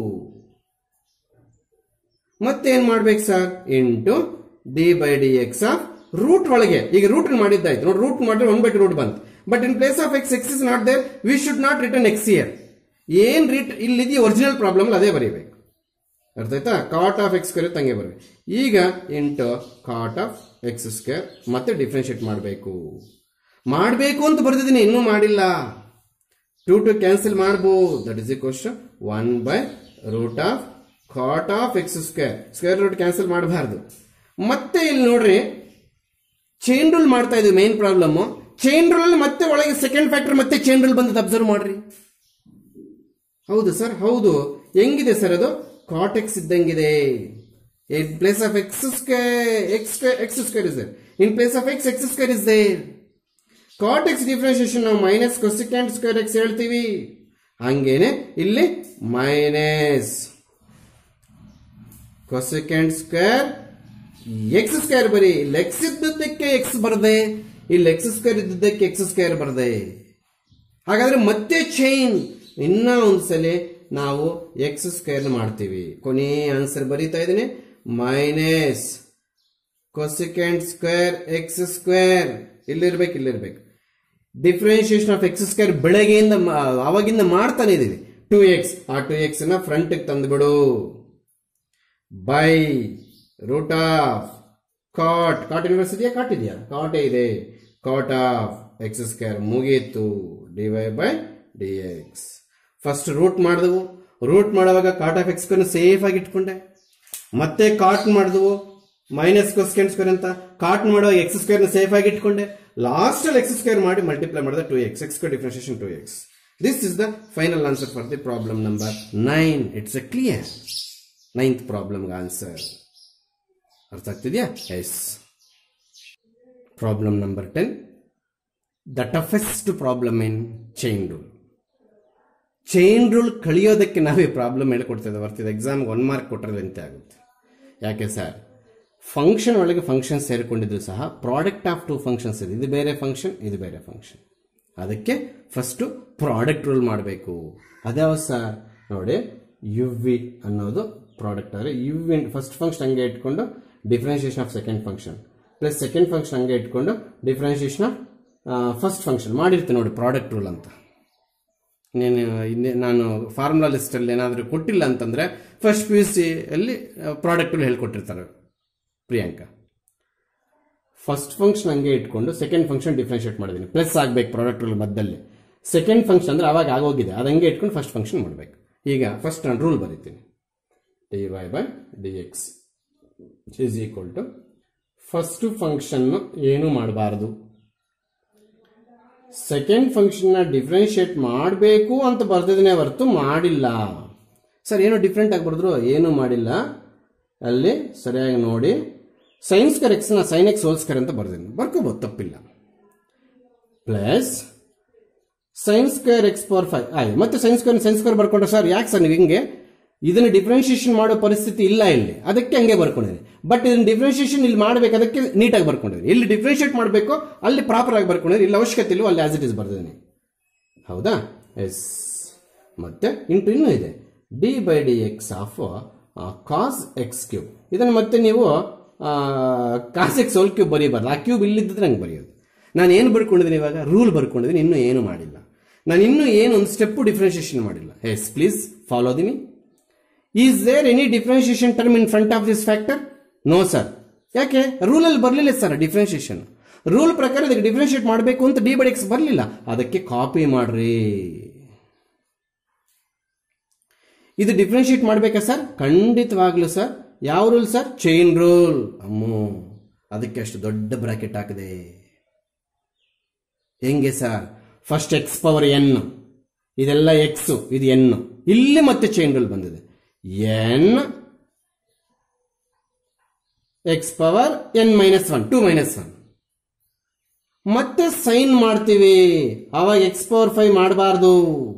ಮತ್ತೇನ್ ಮಾಡ್ಬೇಕು sir into d by D X of root ಒಳಗೆ ಈಗ ರೂಟ್ ಮಾಡಿದ್ದಾಯ್ತು ನೋಡಿ ರೂಟ್ ಮಾಡಿದ್ರೆ ಒನ್ ಬೈ ಟು ರೂಟ್ ಬಂತು but in place of X X is not there we should not return x here ಏನ್ ರಿಟ್ ಇಲ್ಲಿದೆಯೋ ಒರಿಜಿನಲ್ ಪ್ರಾಬ್ಲಮ್ ಅದೇ ಬರೀಬೇಕು ಅರ್ಥ ಆಯ್ತಾ ಕಾಟ್ ಆಫ್ ಎಕ್ಸ್ ಸ್ಕ್ವೇರ್ ತಂಗೆ ಬರ್ಬೇಕು ಈಗ into cot of x square ಮತ್ತೆ ಡಿಫ್ರೆನ್ಶಿಯೇಟ್ ಮಾಡಬೇಕು ಮಾಡಬೇಕು ಅಂತ ಬರ್ತಿದ್ದೀನಿ ಇನ್ನೂ ಮಾಡಿಲ್ಲ ಟು ಟು ಕ್ಯಾನ್ಸಲ್ ಮಾಡ್ಬೋದು that is equation one by root of cot of x square square root cancel ಮಾಡಬಾರ್ದು ಮತ್ತೆ ಇಲ್ಲಿ ನೋಡ್ರಿ ಚೈನ್ ರೂಲ್ ಮಾಡ್ತಾ ಇದ್ವಿ ಮೇನ್ ಪ್ರಾಬ್ಲಮ್ ಚೈನ್ ರೂಲ್ ಮತ್ತೆ ಒಳಗೆ ಸೆಕೆಂಡ್ ಫ್ಯಾಕ್ಟರ್ ಮತ್ತೆ ಚೈನ್ ರೂಲ್ ಬಂದದ್ದು ಅಬ್ಸರ್ವ್ ಮಾಡ್ರಿ ಹೌದು ಸರ್ ಹೌದು ಹೆಂಗಿದೆ ಸರ್ ಅದು ಕಾಟೆಕ್ಸ್ ಇದ್ದಂಗಿದೆ in place of x square x x square is there in place of X x square is there cot x differentiation ನಾವು ಮೈನಸ್ ಕೊಸಿಕ್ಯಾಂಟ್ ಸ್ಕ್ವೇರ್ ಎಕ್ಸ್ ಹೇಳ್ತೀವಿ ಹಂಗೇನೆ ಇಲ್ಲಿ minus cosecant square x square ಬರಿ ಇಲ್ಲಿ x ಇದ್ದದ್ದಕ್ಕೆ x ಬರದೆ ಇಲ್ಲಿ x square ಇದ್ದದ್ದಕ್ಕೆ ಎಕ್ಸ್ ಸ್ಕ್ವೇರ್ ಬರದೆ ಹಾಗಾದ್ರೆ ಮತ್ತೆ ಚೈನ್ ಇನ್ನ ಒಂದ್ಸಲಿ ನಾವು ಎಕ್ಸ್ ಸ್ಕ್ವೇರ್ ಮಾಡ್ತೀವಿ ಕೊನೆ ಆನ್ಸರ್ ಬರೀತಾ ಇದ್ದೀನಿ minus cosecant square x square ಇಲ್ಲಿರ್ಬೇಕು ಇಲ್ಲಿರ್ಬೇಕು ಡಿಫ್ರೆನ್ಶಿಯೇಷನ್ ಆಫ್ ಎಕ್ಸ್ ಸ್ಕ್ವೇರ್ ಬೆಳಗ್ಗೆಯಿಂದ ಮಾ- ಅವಾಗಿಂದ ಮಾಡ್ತಾನೆ ಇದೀವಿ ಟು ಎಕ್ಸ್ ಆ ಟು ಎಕ್ಸ್ ನ ಫ್ರಂಟ್ ತಂದ್ಬಿಡು by root of cot cot inverse ಇದೆಯಾ ಕಾಟ್ ಇದೆಯಾ ಕಾಟೇ ಇದೆ ಕಾಟ್ ಆಫ್ ಎಕ್ಸ್ ಸ್ಕ್ವೇರ್ ಮುಗೀತು d Y by D x first root ಮಾಡಿದವು ರೂಟ್ ಮಾಡುವಾಗ cot of x square safe ಆಗಿ ಇಟ್ಕೊಂಡೆ ಮತ್ತೆ ಕಾಟ್ ಮಾಡಿದವು ಮೈನಸ್ ಕೊಸ್ಕೆಂಡ್ ಸ್ಕ್ವೇರ್ ಅಂತ ಕಾಟ್ ಮಾಡುವಾಗ ಎಕ್ಸ್ ಸ್ಕ್ವೇರ್ ಸೇಫ್ ಆಗಿ ಇಟ್ಕೊಂಡೆ ಲಾಸ್ಟ್ ಅಲ್ಲಿ ಎಕ್ಸ್ ಸ್ಕ್ವೇರ್ ಮಾಡಿ ಮಲ್ಟಿಪ್ಲೈ ಮಾಡಿದ್ರೆ two x x square differentiation two x this is the final answer for the problem number nine it's a clear ninth ಪ್ರಾಬ್ಲಮ್ಗೆ ಆನ್ಸರ್ ಅರ್ಥ ಆಗ್ತಿದ್ಯಾ yes problem number ten the toughest problem in chain rule chain rule ಕಳಿಯೋದಕ್ಕೆ ನಾವೇ problem ಹೇಳ್ಕೊಡ್ತಿದ್ದೆ ಬರ್ತಿದ್ದೆ ಎಕ್ಸಾಮ್ಗೆ one mark ಕೊಟ್ಟರೆ ಅಂತೆ ಆಗುತ್ತೆ ಯಾಕೆ ಸರ್ ಫಂಕ್ಷನ್ ಒಳಗೆ ಫಂಕ್ಷನ್ ಸೇರಿಕೊಂಡಿದ್ರು ಸಹ ಪ್ರಾಡಕ್ಟ್ ಆಫ್ ಟು ಫಂಕ್ಷನ್ಸ್ ಇದೆ ಇದು ಬೇರೆ ಫಂಕ್ಷನ್ ಇದು ಬೇರೆ ಫಂಕ್ಷನ್ ಅದಕ್ಕೆ ಫಸ್ಟು ಪ್ರಾಡಕ್ಟ್ ರೂಲ್ ಮಾಡಬೇಕು ಅದ್ಯಾವ ಸರ್ ನೋಡಿ ಯು ವಿ ಅನ್ನೋದು ಪ್ರಾಡಕ್ಟ್ ಆದರೆ ಯು ವಿ ಫಸ್ಟ್ ಫಂಕ್ಷನ್ ಹಂಗೆ ಇಟ್ಕೊಂಡು differentiation of second function plus second function ಹಂಗೆ ಇಟ್ಕೊಂಡು ಡಿಫ್ರೆನ್ಷಿಯೇಷನ್ ಆಫ್ ಫಸ್ಟ್ ಫಂಕ್ಷನ್ ಮಾಡಿರ್ತೀನಿ ನೋಡಿ ಪ್ರಾಡಕ್ಟ್ ರೂಲ್ ಅಂತ ನೀನು ಇನ್ನೇ ನಾನು ಫಾರ್ಮುಲಾ ಲಿಸ್ಟಲ್ಲಿ ಏನಾದರೂ ಕೊಟ್ಟಿಲ್ಲ ಅಂತಂದರೆ ಫಸ್ಟ್ ಪಿ ಯು ಸಿ ಅಲ್ಲಿ ಪ್ರಾಡಕ್ಟ್ ಹೇಳ್ಕೊಟ್ಟಿರ್ತಾರೆ ಪ್ರಿಯಾಂಕಾ ಫಸ್ಟ್ ಫಂಕ್ಷನ್ ಹಂಗೆ ಇಟ್ಕೊಂಡು ಸೆಕೆಂಡ್ ಫಂಕ್ಷನ್ ಡಿಫ್ರೆನ್ಶಿಯೇಟ್ ಮಾಡಿದ್ದೀನಿ ಪ್ಲಸ್ ಆಗಬೇಕು ಪ್ರಾಡಕ್ಟ್ ರೂಲ್ ಮಧ್ಯದಲ್ಲಿ ಸೆಕೆಂಡ್ ಫಂಕ್ಷನ್ ಅಂದರೆ ಅವಾಗ ಆಗೋಗಿದೆ ಅದು ಹಂಗೆ ಇಟ್ಕೊಂಡು ಫಸ್ಟ್ ಫಂಕ್ಷನ್ ಮಾಡಬೇಕು ಈಗ ಫಸ್ಟ್ ನಾನು ರೂಲ್ ಬರೀತೀನಿ d Y by D x is equal to first function ಏನು ಮಾಡಬಾರ್ದು ಸೆಕೆಂಡ್ ಫಂಕ್ಷನ್ನ ಡಿಫ್ರೆನ್ಶಿಯೇಟ್ ಮಾಡಬೇಕು ಅಂತ ಬರ್ದಿದ್ದೀನಿ ಹೊರತು ಮಾಡಿಲ್ಲ ಸರ್ ಏನು ಡಿಫ್ರೆಂಟ್ ಆಗಿ ಬರೆದ್ರು ಏನು ಮಾಡಿಲ್ಲ ಅಲ್ಲಿ ಸರಿಯಾಗಿ ನೋಡಿ ಸೈನ್ಸ್ ಕರ್ ಎಕ್ಸ್ನ ಸೈನ್ ಎಕ್ಸ್ ಹೋಲ್ಸ್ಕರ್ ಅಂತ ಬರ್ದಿದ್ದೀನಿ ಬರ್ಕೋಬೋದು ತಪ್ಪಿಲ್ಲ plus sines square x power five ಆಯ್ತು ಮತ್ತೆ ಸೈನ್ಸ್ ಸ್ಕ್ವೇರ್ ಸೈನ್ಸ್ ಸ್ಕ್ವೇರ್ ಬರ್ಕೊಂಡ್ರೆ ಸರ್ ಯಾಕೆ ಸರ್ ನೀವು ಹಿಂಗೆ ಇದನ್ನು ಡಿಫ್ರೆನ್ಶಿಯೇಷನ್ ಮಾಡೋ ಪರಿಸ್ಥಿತಿ ಇಲ್ಲ ಇಲ್ಲಿ ಅದಕ್ಕೆ ಹಂಗೆ ಬರ್ಕೊಂಡಿದ್ದೀನಿ ಬಟ್ ಇದನ್ನ ಡಿಫ್ರೆನ್ಶಿಯೇಷನ್ ಇಲ್ಲಿ ಮಾಡಬೇಕು ಅದಕ್ಕೆ ನೀಟಾಗಿ ಬರ್ಕೊಂಡಿದ್ದೀನಿ ಇಲ್ಲಿ ಡಿಫ್ರೆನ್ಶಿಯೇಟ್ ಮಾಡಬೇಕು ಅಲ್ಲಿ ಪ್ರಾಪರ್ ಆಗಿ ಬರ್ಕೊಂಡಿದ್ದೀನಿ ಇಲ್ಲಿ ಅವಶ್ಯಕತೆ ಇಲ್ಲವೋ ಅಲ್ಲಿ ಆಸ್ ಇಟ್ ಇಸ್ ಬರ್ದಿದ್ದೀನಿ ಹೌದಾ ಎಸ್ ಮತ್ತೆ ಇಂಟು ಇನ್ನೂ ಇದೆ d by D X of cos x cube ಇದನ್ನು ಮತ್ತೆ ನೀವು ಕಾಸ್ ಎಕ್ಸ್ ಹೋಲ್ ಕ್ಯೂಬ್ ಬರೀಬಾರ್ದು ಆ ಕ್ಯೂಬ್ ಇಲ್ಲಿದ್ದರೆ ನಂಗೆ ಬರೆಯೋದು ನಾನು ಏನು ಬರ್ಕೊಂಡಿದ್ದೀನಿ ಇವಾಗ ರೂಲ್ ಬರ್ಕೊಂಡಿದ್ದೀನಿ ಇನ್ನೂ ಏನು ಮಾಡಿಲ್ಲ ನಾನು ಇನ್ನೂ ಏನು ಒಂದು ಸ್ಟೆಪ್ಪು ಡಿಫ್ರೆನ್ಶಿಯೇಷನ್ ಮಾಡಿಲ್ಲ ಎಸ್ ಪ್ಲೀಸ್ ಫಾಲೋ ದಿನಿ is there any differentiation term in front of this factor no sir ಯಾಕೆ ರೂಲಲ್ಲಿ ಬರಲಿಲ್ಲ ಸರ್ ಡಿಫ್ರೆನ್ಶಿಯೇಷನ್ ರೂಲ್ ಪ್ರಕಾರ ಇದಕ್ಕೆ ಡಿಫ್ರೆನ್ಶಿಯೇಟ್ ಮಾಡಬೇಕು ಅಂತ ಡಿ ಬೈ ಎಕ್ಸ್ ಬರಲಿಲ್ಲ ಅದಕ್ಕೆ ಕಾಪಿ ಮಾಡ್ರಿ ಇದು ಡಿಫ್ರೆನ್ಶಿಯೇಟ್ ಮಾಡಬೇಕಾ ಸರ್ ಖಂಡಿತವಾಗ್ಲೂ ಸರ್ ಯಾವ ರೂಲ್ ಸರ್ ಚೈನ್ ರೂಲ್ ಅಮ್ಮೋ ಅದಕ್ಕೆ ಅಷ್ಟು ದೊಡ್ಡ ಬ್ರಾಕೆಟ್ ಹಾಕಿದೆ ಹೆಂಗೆ sir first x power n ಇದೆಲ್ಲ ಎಕ್ಸ್ ಇದು ಎನ್ ಇಲ್ಲಿ ಮತ್ತೆ ಚೈನ್ ರೂಲ್ ಬಂದಿದೆ n X power N minus one two minus one ಮತ್ತೆ ಸೈನ್ ಮಾಡ್ತೀವಿ ಅವಾಗ ಎಕ್ಸ್ ಪವರ್ ಫೈವ್ ಮಾಡಬಾರ್ದು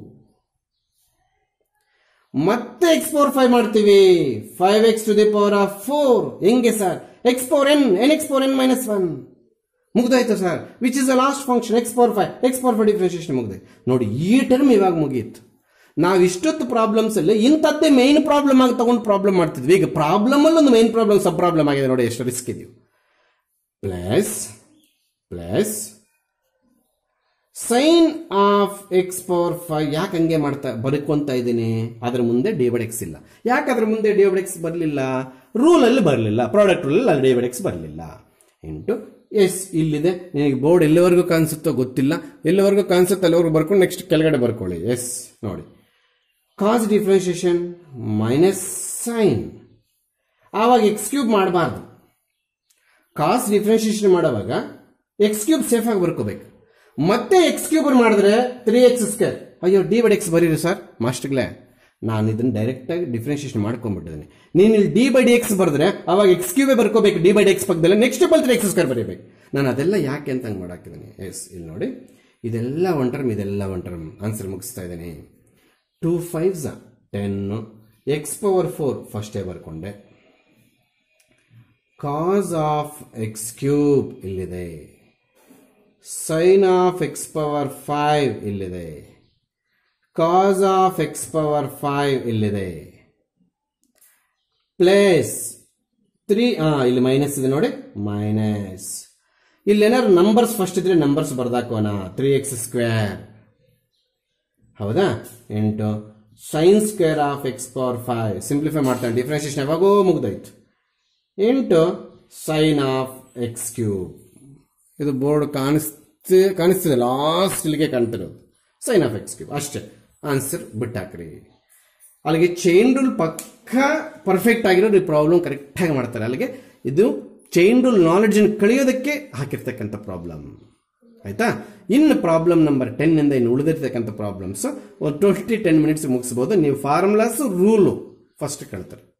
ಮತ್ತೆ ಎಕ್ಸ್ ಪವರ್ ಫೈವ್ ಮಾಡ್ತೀವಿ five x to the power of four ಹೆಂಗೆ sir x power n n X power N minus one ಮುಗ್ದಾಯ್ತು sir which is the last function x power five x power five differentiation ಮುಗ್ದೆ ನೋಡಿ ಈ term ಇವಾಗ ಮುಗಿಯಿತು ನಾವು ಇಷ್ಟೊತ್ತು problems ಅಲ್ಲಿ ಇಂಥದ್ದೇ ಮೈನ್ ಪ್ರಾಬ್ಲಮ್ ಆಗಿ ತಗೊಂಡು ಪ್ರಾಬ್ಲಮ್ ಮಾಡ್ತಿದ್ವಿ ಈಗ ಪ್ರಾಬ್ಲಮ್ ಅಲ್ಲಿ ಒಂದು ಮೈನ್ ಪ್ರಾಬ್ಲಮ್ ಸಬ್ ಪ್ರಾಬ್ಲಮ್ ಆಗಿದೆ ನೋಡಿ ಎಷ್ಟು ರಿಸ್ಕ್ ಇದೆಯೋ plus plus sine of X power five ಯಾಕೆ ಹಂಗೆ ಮಾಡ್ತಾ ಬರ್ಕೊಂತ ಇದ್ದೀನಿ ಅದ್ರ ಮುಂದೆ ಡಿವೈಡ್ ಎಕ್ಸ್ ಇಲ್ಲ ಯಾಕೆ ಅದ್ರ ಮುಂದೆ ಡಿವೈಡ್ ಎಕ್ಸ್ ಬರಲಿಲ್ಲ ರೂಲಲ್ಲಿ ಬರಲಿಲ್ಲ ಪ್ರಾಡಕ್ಟ್ ರೂಲಲ್ಲಿ ಅಲ್ಲಿ ಡಿವೈಡ್ ಎಕ್ಸ್ ಬರಲಿಲ್ಲ ಇಂಟು ಎಸ್ ಇಲ್ಲಿದೆ ನಿನಗೆ ಬೋರ್ಡ್ ಎಲ್ಲಿವರೆಗೂ ಕಾಣಿಸುತ್ತೋ ಗೊತ್ತಿಲ್ಲ ಎಲ್ಲಿವರೆಗೂ ಕಾಣಿಸುತ್ತೋ ಅಲ್ಲಿವರೆಗೂ ಬರ್ಕೊಂಡು ನೆಕ್ಸ್ಟ್ ಕೆಳಗಡೆ ಬರ್ಕೊಳ್ಳಿ ಎಸ್ ನೋಡಿ ಕಾಸ್ ಡಿಫ್ರೆನ್ಷಿಯೇಷನ್ ಮೈನಸ್ ಸೈನ್ ಆವಾಗ ಎಕ್ಸ್ ಕ್ಯೂಬ್ ಮಾಡಬಾರ್ದು ಕಾಸ್ ಡಿಫ್ರೆನ್ಷಿಯೇಷನ್ ಮಾಡುವಾಗ ಎಕ್ಸ್ ಕ್ಯೂಬ್ ಸೇಫ್ ಆಗಿ ಬರ್ಕೋಬೇಕು ಮತ್ತೆ ಎಕ್ಸ್ ಕ್ಯೂಬ್ ಮಾಡಿದ್ರೆ ತ್ರೀ ಎಕ್ಸ್ ಸ್ಕ್ವೇರ್ ಅಯ್ಯೋ ಡಿ ಬೈ ಎಕ್ಸ್ ಬರೀರಿ ಸರ್ ಮಾಸ್ಟರ್ಗಳೇ ನಾನು ಇದನ್ನ ಡೈರೆಕ್ಟ್ ಆಗಿ ಡಿಫ್ರೆನ್ಶಿಯೇಷನ್ ಮಾಡ್ಕೊಂಡ್ಬಿಟ್ಟಿದ್ದೀನಿ ನೀನು ಇಲ್ಲಿ ಡಿ ಬೈ ಡಿ ಎಕ್ಸ್ ಬರೆದ್ರೆ ಅವಾಗ ಎಕ್ಸ್ ಕ್ಯೂಬೇ ಬರ್ಕೋಬೇಕು ಡಿ ಬೈ ಡಿ ಎಕ್ಸ್ ಪಕ್ಕದಲ್ಲಿ ನೆಕ್ಸ್ಟ್ ಬಲ್ತ್ರೆ ಎಕ್ಸ್ ಸ್ಕ್ವೇರ್ ಬರೀಬೇಕು ನಾನು ಅದೆಲ್ಲ ಯಾಕೆ ಅಂತ ಹಂಗೆ ಮಾಡಾಕಿದ್ದೀನಿ ಎಸ್ ಇಲ್ಲಿ ನೋಡಿ ಇದೆಲ್ಲ ಒನ್ ಟರ್ಮ್ ಇದೆಲ್ಲ ಒನ್ ಟರ್ಮ್ ಆನ್ಸರ್ ಮುಗಿಸ್ತಾ ಇದ್ದೀನಿ two fives ten x power four ಫಸ್ಟೇ ಬರ್ಕೊಂಡೆ ಕಾಸ್ ಆಫ್ ಎಕ್ಸ್ ಕ್ಯೂಬ್ ಇಲ್ಲಿದೆ sine of X power five ಇಲ್ಲಿದೆ cos of X power five ಇಲ್ಲಿದೆ ಪ್ಲೇಸ್ ತ್ರೀ ಹಾ ಇಲ್ಲಿ ಮೈನಸ್ ಇದೆ ನೋಡಿ ಮೈನಸ್ ಇಲ್ಲಿ ಏನಾದ್ರು ನಂಬರ್ಸ್ ಫಸ್ಟ್ ಇದ್ರೆ ನಂಬರ್ಸ್ ಬರ್ದಾಕೋಣ ತ್ರೀ ಎಕ್ಸ್ ಸ್ಕ್ವೇರ್ ಹೌದಾ ಎಂಟು sine square of X power five simplify ಮಾಡ್ತಾನೆ ಡಿಫ್ರೆನ್ಸಿಯೇಷನ್ ಯಾವಾಗೋ ಮುಗ್ದೋಯ್ತು ಎಂಟು ಸೈನ್ ಆಫ್ ಎಕ್ಸ್ ಕ್ಯೂಬ್ ಇದು ಬೋರ್ಡ್ ಕಾಣಿಸ್ತಿ ಕಾಣಿಸ್ತಿದೆ ಲಾಸ್ಟ್ ಇಲ್ಲಿಗೆ ಕಾಣ್ತಿರೋದು ಸೈನ್ ಆಫ್ ಎಕ್ಸ್ ಕ್ಯೂಬ್ ಅಷ್ಟೇ ಆನ್ಸರ್ ಬಿಟ್ಟಾಕ್ರಿ ಅಲ್ಲಿಗೆ ಚೈನ್ ರೂಲ್ ಪಕ್ಕ ಪರ್ಫೆಕ್ಟ್ ಆಗಿರೋದು ಈ ಪ್ರಾಬ್ಲಮ್ ಕರೆಕ್ಟಾಗಿ ಮಾಡ್ತಾರೆ ಅಲ್ಲಿಗೆ ಇದು ಚೈನ್ ರೂಲ್ ನಾಲೆಡ್ಜ್ ಕಳಿಯೋದಕ್ಕೆ ಹಾಕಿರ್ತಕ್ಕಂಥ ಪ್ರಾಬ್ಲಮ್ ಆಯ್ತಾ ಇನ್ನು ಪ್ರಾಬ್ಲಮ್ ನಂಬರ್ ಟೆನ್ ಇಂದ ಇನ್ನು ಉಳಿದಿರ್ತಕ್ಕಂಥ ಪ್ರಾಬ್ಲಮ್ಸ್ ಒಂದು ಟ್ವೆಂಟಿ ಟೆನ್ ಮಿನಿಟ್ಸ್ ಮುಗಿಸ್ಬೋದು ನೀವು ಫಾರ್ಮುಲಾಸ್ ರೂಲು ಫಸ್ಟ್ ಕೇಳ್ತಾರೆ